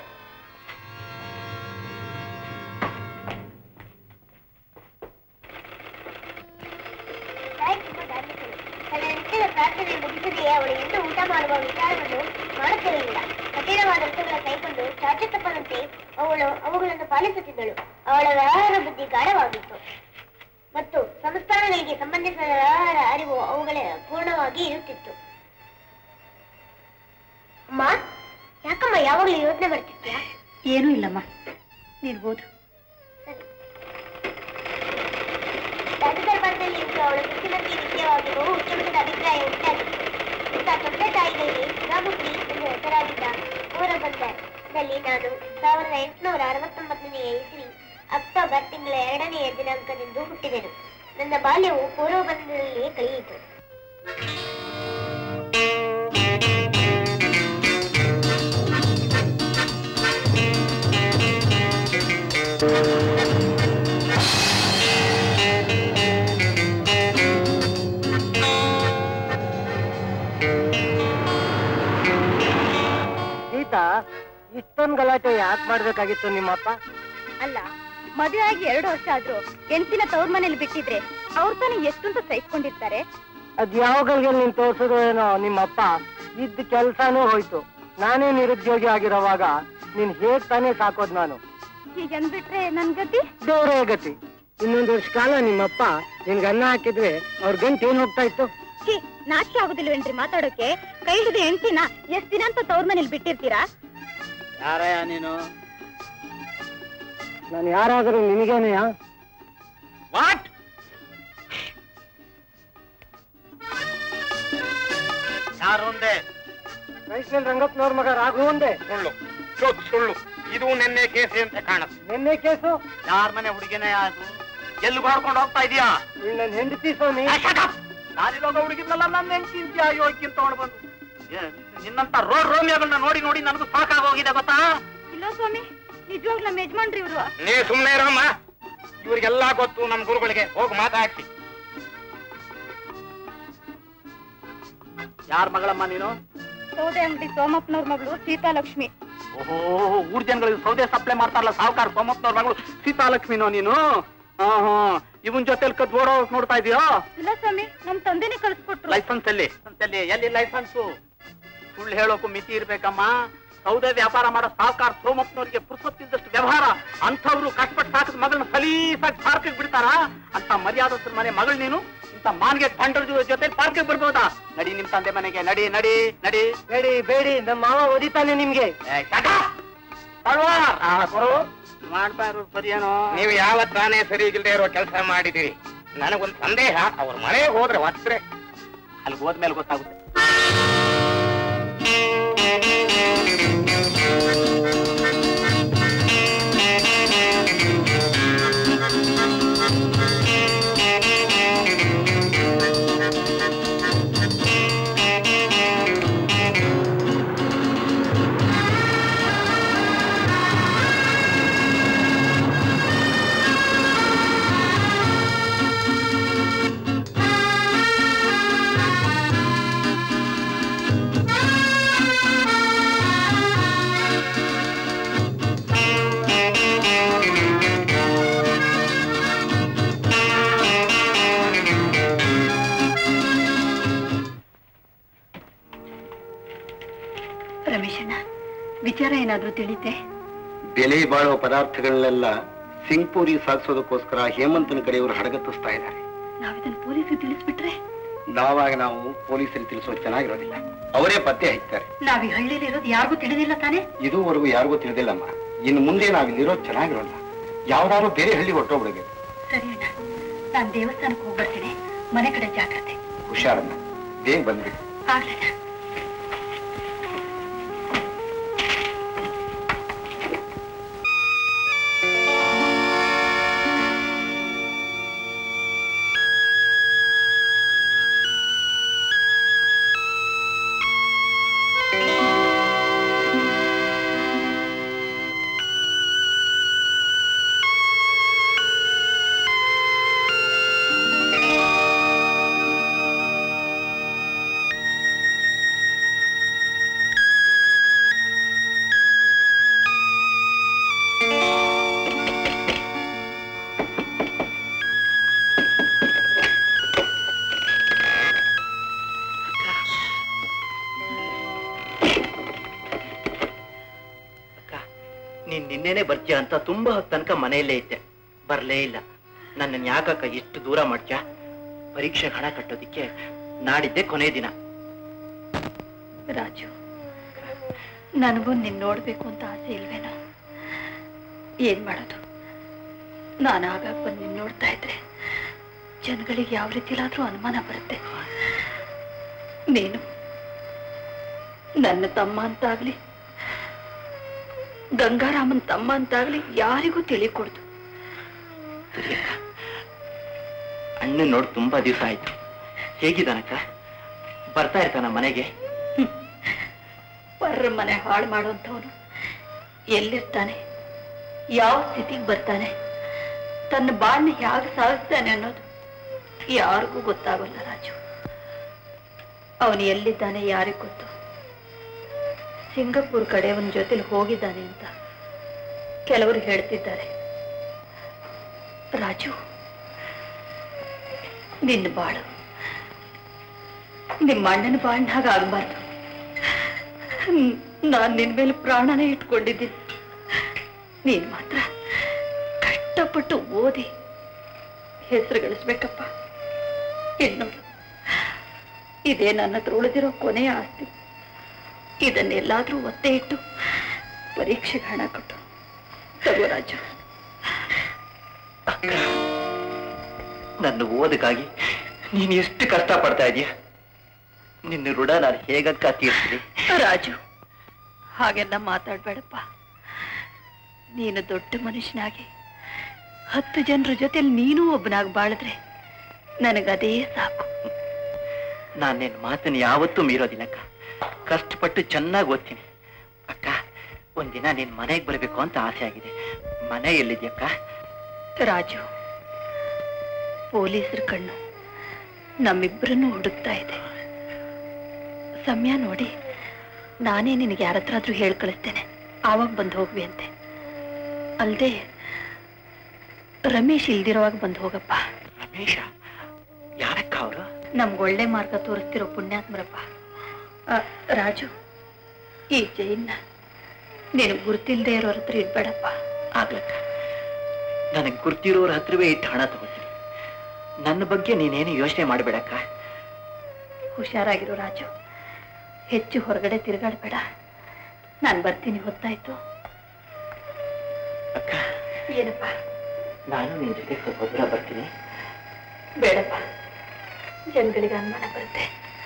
ನಿತ್ಯದ ಪ್ರಾರ್ಥನೆ ಮುಗಿಸದೆಯೇ ಅವಳು ಎಂದು ಊಟ ಮಾಡುವ ವಿಚಾರವನ್ನು ಮಾಡುತ್ತಿರಲಿಲ್ಲ ಕಠಿಣವಾದ ವ್ರತಗಳ ಕೈಕೊಂಡು ಚಾಚುತಪ್ಪನಂತೆ ಅವಳು ಅವುಗಳನ್ನು ಪಾಲಿಸುತ್ತಿದ್ದಳು ಅವಳ ವ್ಯವಹಾರ ಬುದ್ಧಿ ಗಾಢವಾಗಿತ್ತು ಮತ್ತು ಸಂಸ್ಥಾನಗಳಿಗೆ ಸಂಬಂಧಿಸಿದ ವ್ಯವಹಾರ ಅರಿವು ಅವುಗಳ ಪೂರ್ಣವಾಗಿ ಇರುತ್ತಿತ್ತು ಅಮ್ಮ ಯಾಕಮ್ಮ ಯಾವಾಗಲೂ ಯೋಚನೆ ಬರ್ತಿದ್ಯಾ ಏನೂ ಇಲ್ಲಮ್ಮ ನೀನು ಓದು ರಾಜದರ್ಬಾರದಲ್ಲಿ ಇದ್ದು ಅವಳ ಬುದ್ಧಿಮತಿ ವಿಷಯವಾಗಿ ಬಹು ಉಚ್ಚಮಟ್ಟದ ಅಭಿಪ್ರಾಯ ಉಂಟಾಗಿತ್ತು ಇಂಥ ತಂದೆ ತಾಯಿಗಳಿಗೆ ಶಿವಾಮೂರ್ತಿ ಎಂದು ಹೆಸರಾಗಿದ್ದ ಅವರ ಬಂಧದಲ್ಲಿ ನಾನು ಸಾವಿರದ ಎಂಟುನೂರ ಅರವತ್ತೊಂಬತ್ತನೆಯ ಇಸ್ವಿ ಅಕ್ಟೋಬರ್ ತಿಂಗಳ ಎರಡನೆಯ ದಿನಾಂಕದಂದು ಹುಟ್ಟಿದೆನು ನನ್ನ ಬಾಲ್ಯವು ಪೂರ್ವ ಬಂಧದಲ್ಲಿಯೇ ಕಳೆಯಿತು ಸೀತಾ ಇಷ್ಟೊಂದು ಗಲಾಟೆ ಯಾಕೆ ಮಾಡ್ಬೇಕಾಗಿತ್ತು ನಿಮ್ಮಪ್ಪ ಅಲ್ಲ ಮದುವೆ ಆಗಿ ಎರಡು ವರ್ಷ ಆದ್ರೂ ಹೆಂಡತಿನ ತವ್ರ ಮನೇಲಿ ಬಿಟ್ಟಿದ್ರೆ ಅವ್ರ ತಾನೇ ಎಷ್ಟಂತ ಸಹಿಸ್ಕೊಂಡಿರ್ತಾರೆ ಅದ್ ಯಾವ ಗಳಿಗೆ ನೀನ್ ತೋರ್ಸೋದು ಏನೋ ನಿಮ್ಮಪ್ಪ ಇದ್ದ ಕೆಲ್ಸಾನೂ ಹೋಯ್ತು ನಾನೇ ನಿರುದ್ಯೋಗಿ ಆಗಿರೋವಾಗ ನೀನ್ ಹೇಗ್ ತಾನೇ ಸಾಕೋದ್ ನಾನು ಈಗ ಅಂದ್ಬಿಟ್ರೆ ನನ್ ಗತಿ ದೇವ್ರೇ ಗತಿ ಇನ್ನೊಂದು ವರ್ಷ ಕಾಲ ನಿಮ್ಮಪ್ಪ ನಿನ್ಗೆ ಅನ್ನ ಹಾಕಿದ್ರೆ ಅವ್ರ ಗಂಟು ಏನ್ ಹೋಗ್ತಾ ಇತ್ತು ಛೀ ನಾಚಿಕೆ ಆಗುದಿಲ್ವೇನ್ರಿ ಮಾತಾಡೋಕೆ ಕೈ ಹಿಡಿದು ಹೆಂಡ್ತಿನ ಎಷ್ಟ್ ದಿನ ಅಂತ ತವ್ರ ಮನೇಲಿ ಬಿಟ್ಟಿರ್ತೀರಾ ಯಾರಯ್ಯ ನೀನು ನಾನು ಯಾರಾದರೂ ನಿನಗೇನೆಯಾ ವಾಟ್ ಯಾರು ಒಂದೇ ವೈಷ್ಣವ್ ರಂಗಪ್ಪನವ್ರ ಮಗ ರಾಘು ಒಂದೇ ಸುಳ್ಳು ಸುಳ್ಳು ಸುಳ್ಳು ಇದು ನಿನ್ನೆ ಕೇಸಿ ಅಂತ ಕಾಣುತ್ತೆ ನಿನ್ನೆ ಕೇಸು ಯಾರ ಮನೆ ಹುಡುಗಿನೇ ಅದು ಎಲ್ಲಿ ಬಾಡ್ಕೊಂಡು ಹೋಗ್ತಾ ಇದೀಯಾ ನನ್ನ ಹೆಂಡತಿ ಸ್ವಾಮಿ ನಾನಿರೋಗ ಹುಡುಗಿದ್ನಲ್ಲ ನನ್ನ ಹೆಂಡತಿ ಅಯೋಗ್ಯ ತಗೊಂಡು ಬಂದು ಏ, ನಿನ್ನಂತ ರೋಡ್ ರೋಮಿಯೋಗಳನ್ನ ನೋಡಿ ನೋಡಿ ನನಗೂ ಸಾಕಾಗೋಗಿದೆ ಗೊತ್ತಾ ಇಲ್ಲ ಸ್ವಾಮಿ ನಿಜವಾಗ್ಲೂ ನಮ್ಮ ಯಜಮಾನ್ರಿ ಇವ್ರು ನೀ ಸುಮ್ನೆ ಇರಮ್ಮ ಇವ್ರಿಗೆಲ್ಲ ಗೊತ್ತು ನಮ್ ಗುರುಗಳಿಗೆ ಹೋಗಿ ಮಾತಾಡ್ಸಿ ಯಾರ ಮಗಳಮ್ಮ ನೀನು ಸೌದೆ ಅಂಗಡಿ ಸೋಮಪ್ಪನವ್ರ ಮಗಳು ಸೀತಾಲಕ್ಷ್ಮಿ ಓಹೋ ಊರ್ ಜನಗಳಿಗೆ ಸೌದೆ ಸಪ್ಲೈ ಮಾಡ್ತಾರಲ್ಲ ಸಾವುಕಾರ ಸೋಮಪ್ಪನವ್ರ ಮಗಳು ಸೀತಾಲಕ್ಷ್ಮಿನೋ ನೀನು ಹಾ ಹಾ ಇವನ್ ಜೊತೆಲಿ ಕದ್ ಓಡೋ ನೋಡ್ತಾ ಇದೀಯೋ ಇಲ್ಲ ಸ್ವಾಮಿ ನಮ್ ತಂದೆನೇ ಕಳ್ಸ್ಕೊಟ್ರು ಲೈಸೆನ್ಸ್ ಎಲ್ಲಿ ಎಲ್ಲಿ ಎಲ್ಲಿ ಲೈಸೆನ್ಸು ಸುಳ್ಳು ಹೇಳೋಕು ಮಿತಿ ಇರ್ಬೇಕಮ್ಮ ಸೌದೆ ವ್ಯಾಪಾರ ಮಾಡೋ ಸಾವುಕಾರ ಸೋಮಪ್ಪನವ್ರಿಗೆ ಪುರ್ಸೊತ್ತಿದ್ದಷ್ಟು ವ್ಯವಹಾರ ಅಂಥವ್ರು ಕಷ್ಟಪಟ್ಟು ಸಾಕಿದ ಮಗಳನ್ನ ಸಲೀಸಾಗಿ ಪಾರ್ಕಿಗೆ ಬಿಡ್ತಾರ ಅಂತ ಮರ್ಯಾದಸ್ತ್ರ ಮನೆ ಮಗಳು ನೀನು ಇಂಥ ಮಾನ್ಗೆ ತಂಡ್ರ ಜೊತೆ ಪಾರ್ಕಿಗೆ ಬರ್ಬೋದಾ ನಡಿ ನಿಮ್ ತಂದೆ ಮನೆಗೆ ನಡಿ ನಡಿ ನಡಿ ಬೇಡಿ ಬೇಡಿ ನಮ್ಮ ಮಾವ ಓದಿತಾನೆ ನಿಮ್ಗೆ ಮಾಡ್ತಾ ಇರೋದು ಸರಿಯೇನೋ ನೀವು ಯಾವತ್ ತಾನೇ ಸರಿ ಇಲ್ದೇ ಇರೋ ಕೆಲಸ ಮಾಡಿದಿರಿ ನನಗೊಂದು ಸಂದೇಹ ಅವ್ರ ಮನೆಗೆ ಹೋದ್ರೆ ಒತ್ರೆ ಅಲ್ಲಿ ಹೋದ್ಮೇಲೆ ಗೊತ್ತಾಗುತ್ತೆ ರಮೇಶಣ್ಣ ವಿಚಾರ ಏನಾದ್ರೂ ತಿಳಿತೆ ಬೆಲೆ ಬಾಳುವ ಪದಾರ್ಥಗಳನ್ನೆಲ್ಲ ಸಿಂಗ್ಪೂರಿ ಸಾಗಿಸೋದಕ್ಕೋಸ್ಕರ ಹೇಮಂತನ ಕಡೆಯವರು ಹಡಗತ್ತಿಸ್ತಾ ಇದ್ದಾರೆ ನಾವಿದನ್ನ ಪೊಲೀಸ್ಗೆ ತಿಳಿಸ್ಬಿಟ್ರೆ ನಾವಾಗ ನಾವು ಪೊಲೀಸರಿಗೆ ತಿಳಿಸೋದು ಚೆನ್ನಾಗಿರೋದಿಲ್ಲ ಅವರೇ ಪತ್ತೆ ಹಚ್ತಾರೆ ನಾವ್ ಈ ಹಳ್ಳಿಲಿ ಇರೋದು ಯಾರಿಗೂ ತಿಳಿದಿಲ್ಲ ತಾನೇ ಇದುವರೆಗೂ ಯಾರಿಗೂ ತಿಳಿದಿಲ್ಲಮ್ಮ ಇನ್ನು ಮುಂದೆ ನಾವು ಇಲ್ಲಿರೋದು ಚೆನ್ನಾಗಿರೋಲ್ಲ ಯಾವ್ದಾದ್ರು ಬೇರೆ ಹಳ್ಳಿ ಹೊಟ್ಟೋಗ್ಬಿಡ್ಬೇಕು ಸರಿ ಅಣ್ಣ ನಾನ್ ದೇವಸ್ಥಾನಕ್ಕೆ ಹೋಗ್ಬರ್ತೀನಿ ಮನೆ ಕಡೆ ಜಾಗ್ರತೆ ಹುಷಾರನ್ನ ಬೇಗ ಬಂದ್ಬಿಡಿ ಆಗ್ಲಣ್ಣ ನೀನ್ ನಿನ್ನೆನೆ ಬರ್ತೀಯ ಅಂತ ತುಂಬಾ ಹೊತ್ತು ತನಕ ಮನೆಯಲ್ಲೇ ಇದ್ದೆ ಬರ್ಲೇ ಇಲ್ಲ ನನ್ನನ್ನು ಯಾಕಕ್ಕ ಇಷ್ಟು ದೂರ ಮಾಡ್ತ್ಯಾ ಪರೀಕ್ಷೆ ಹಣ ಕಟ್ಟೋದಿಕ್ಕೆ ನಾಡಿದ್ದೆ ಕೊನೆ ದಿನ ರಾಜು ನನಗೂ ನಿನ್ ನೋಡ್ಬೇಕು ಅಂತ ಆಸೆ ಇಲ್ವೇನೋ ಏನ್ ಮಾಡೋದು ನಾನು ಆಗಾಗ ಬಂದು ನಿನ್ ನೋಡ್ತಾ ಇದ್ರೆ ಜನಗಳಿಗೆ ಯಾವ ರೀತಿಲಾದ್ರೂ ಅನುಮಾನ ಬರುತ್ತೆ ನೀನು ನನ್ನ ತಮ್ಮ ಅಂತಾಗ್ಲಿ ಗಂಗಾರಾಮನ್ ತಮ್ಮ ಅಂತಾಗ್ಲಿ ಯಾರಿಗೂ ತಿಳಿಕೊಡ್ದು ಸರಿ ಅಕ್ಕ ಅಣ್ಣ ನೋಡಿ ತುಂಬಾ ದಿವಸ ಆಯ್ತು ಹೇಗಿದ್ದಾನಕ್ಕ ಬರ್ತಾ ಇರ್ತಾನ ಮನೆಗೆ ಪರ್ರ ಮನೆ ಹಾಳು ಮಾಡುವಂಥವನು ಎಲ್ಲಿರ್ತಾನೆ ಯಾವ ಸ್ಥಿತಿಗೆ ಬರ್ತಾನೆ ತನ್ನ ಬಾಳ್ನ ಹೇಗೆ ಸಾಗಿಸ್ತಾನೆ ಅನ್ನೋದು ಯಾರಿಗೂ ಗೊತ್ತಾಗಲ್ಲ ರಾಜು ಅವನು ಎಲ್ಲಿದ್ದಾನೆ ಯಾರಿಗೂ ಗೊತ್ತು ಸಿಂಗಪೂರ್ ಕಡೆ ಅವನ ಜೊತೆಲಿ ಹೋಗಿದ್ದಾನೆ ಅಂತ ಕೆಲವರು ಹೇಳ್ತಿದ್ದಾರೆ ರಾಜು ನಿನ್ನ ಬಾಳು ನಿಮ್ಮ ಅಣ್ಣನ ಬಾಳಿನ ಹಾಗೆ ಆಗಬಾರ್ದು ನಾನು ನಿನ್ನ ಮೇಲೆ ಪ್ರಾಣನೇ ಇಟ್ಕೊಂಡಿದ್ದೀನಿ ನೀನ್ ಮಾತ್ರ ಕಷ್ಟಪಟ್ಟು ಓದಿ ಹೆಸರು ಗಳಿಸ್ಬೇಕಪ್ಪ ಇನ್ನೋಡು ಇದೇ ನನ್ನ ಹತ್ರ ಉಳಿದಿರೋ ಕೊನೆಯ ಆಸ್ತಿ ಇದನ್ನೆಲ್ಲಾದ್ರೂ ಒತ್ತೆ ಇಟ್ಟು ಪರೀಕ್ಷೆಗೆ ಹಣ ಕೊಟ್ಟು ತಗೋ ರಾಜು ನನ್ನ ಓದಕ್ಕಾಗಿ ನೀನು ಎಷ್ಟು ಕಷ್ಟ ಪಡ್ತಾ ಇದೀಯ ನಿನ್ನ ಋಣ ನಾನು ಹೇಗಕ್ಕ ತೀರ್ತೀನಿ ರಾಜು ಹಾಗೆಲ್ಲ ಮಾತಾಡ್ಬೇಡಪ್ಪ ನೀನು ದೊಡ್ಡ ಮನುಷ್ಯನಾಗಿ ಹತ್ತು ಜನರ ಜೊತೆಲಿ ನೀನೂ ಒಬ್ಬನಾಗಿ ಬಾಳಿದ್ರೆ ನನಗದೇ ಸಾಕು ನಾನು ನಿನ್ನ ಮಾತನ್ನು ಯಾವತ್ತೂ ಮೀರೋದಿಲ್ಲಕ್ಕ ಕಷ್ಟಪಟ್ಟು ಚೆನ್ನಾಗಿ ಓದ್ತೀನಿ ಅಕ್ಕ ಒಂದಿನ ನಿನ್ ಮನೆಗೆ ಬರಬೇಕು ಅಂತ ಆಸೆ ಆಗಿದೆ ಮನೆ ಎಲ್ಲಿದ್ಯಕ್ಕ ರಾಜು ಪೊಲೀಸರ ಕಣ್ಣು ನಮ್ಮಿಬ್ಬರನ್ನು ಹುಡುಕ್ತಾ ಇದೆ ಸಮಯ ನೋಡಿ ನಾನೇ ನಿನಗೆ ಯಾರ ಹತ್ರ ಹೇಳಿ ಕಳಿಸ್ತೇನೆ ಆವಾಗ ಬಂದು ಹೋಗ್ವಿ ಅಂತೆ ಅಲ್ದೆ ರಮೇಶ್ ಇಲ್ದಿರೋವಾಗ ಬಂದು ಹೋಗಪ್ಪ ರಮೇಶ ಯಾರಕ್ಕ ಅವರು ನಮ್ಗೆ ಒಳ್ಳೆ ಮಾರ್ಗ ತೋರಿಸ್ತಿರೋ ಪುಣ್ಯಾತ್ಮರಪ್ಪ ಆ, ರಾಜು ಈ ಜೈನ್ನ ನೀನು ಗುರ್ತಿಲ್ದೇ ಇರೋರ ಹತ್ರ ಇಡ್ಬೇಡಪ್ಪ ಆಗ್ಲಕ್ಕ ನನಗೆ ಗುರ್ತಿರೋರ ಹತ್ರವೇ ಇಟ್ಟು ಹಣ ತಗೋತೀನಿ ನನ್ನ ಬಗ್ಗೆ ನೀನೇನು ಯೋಚನೆ ಮಾಡಬೇಡಕ್ಕ ಹುಷಾರಾಗಿರು ರಾಜು ಹೆಚ್ಚು ಹೊರಗಡೆ ತಿರುಗಾಡಬೇಡ ನಾನು ಬರ್ತೀನಿ ಹೊತ್ತಾಯ್ತು ಅಕ್ಕ ಏನಪ್ಪ ನಾನು ನಿನ್ ಜೊತೆ ಸ್ವಲ್ಪ ದೂರ ಬರ್ತೀನಿ ಬೇಡಪ್ಪ ಜನಗಳಿಗೆ ಅನುಮಾನ ಬರುತ್ತೆ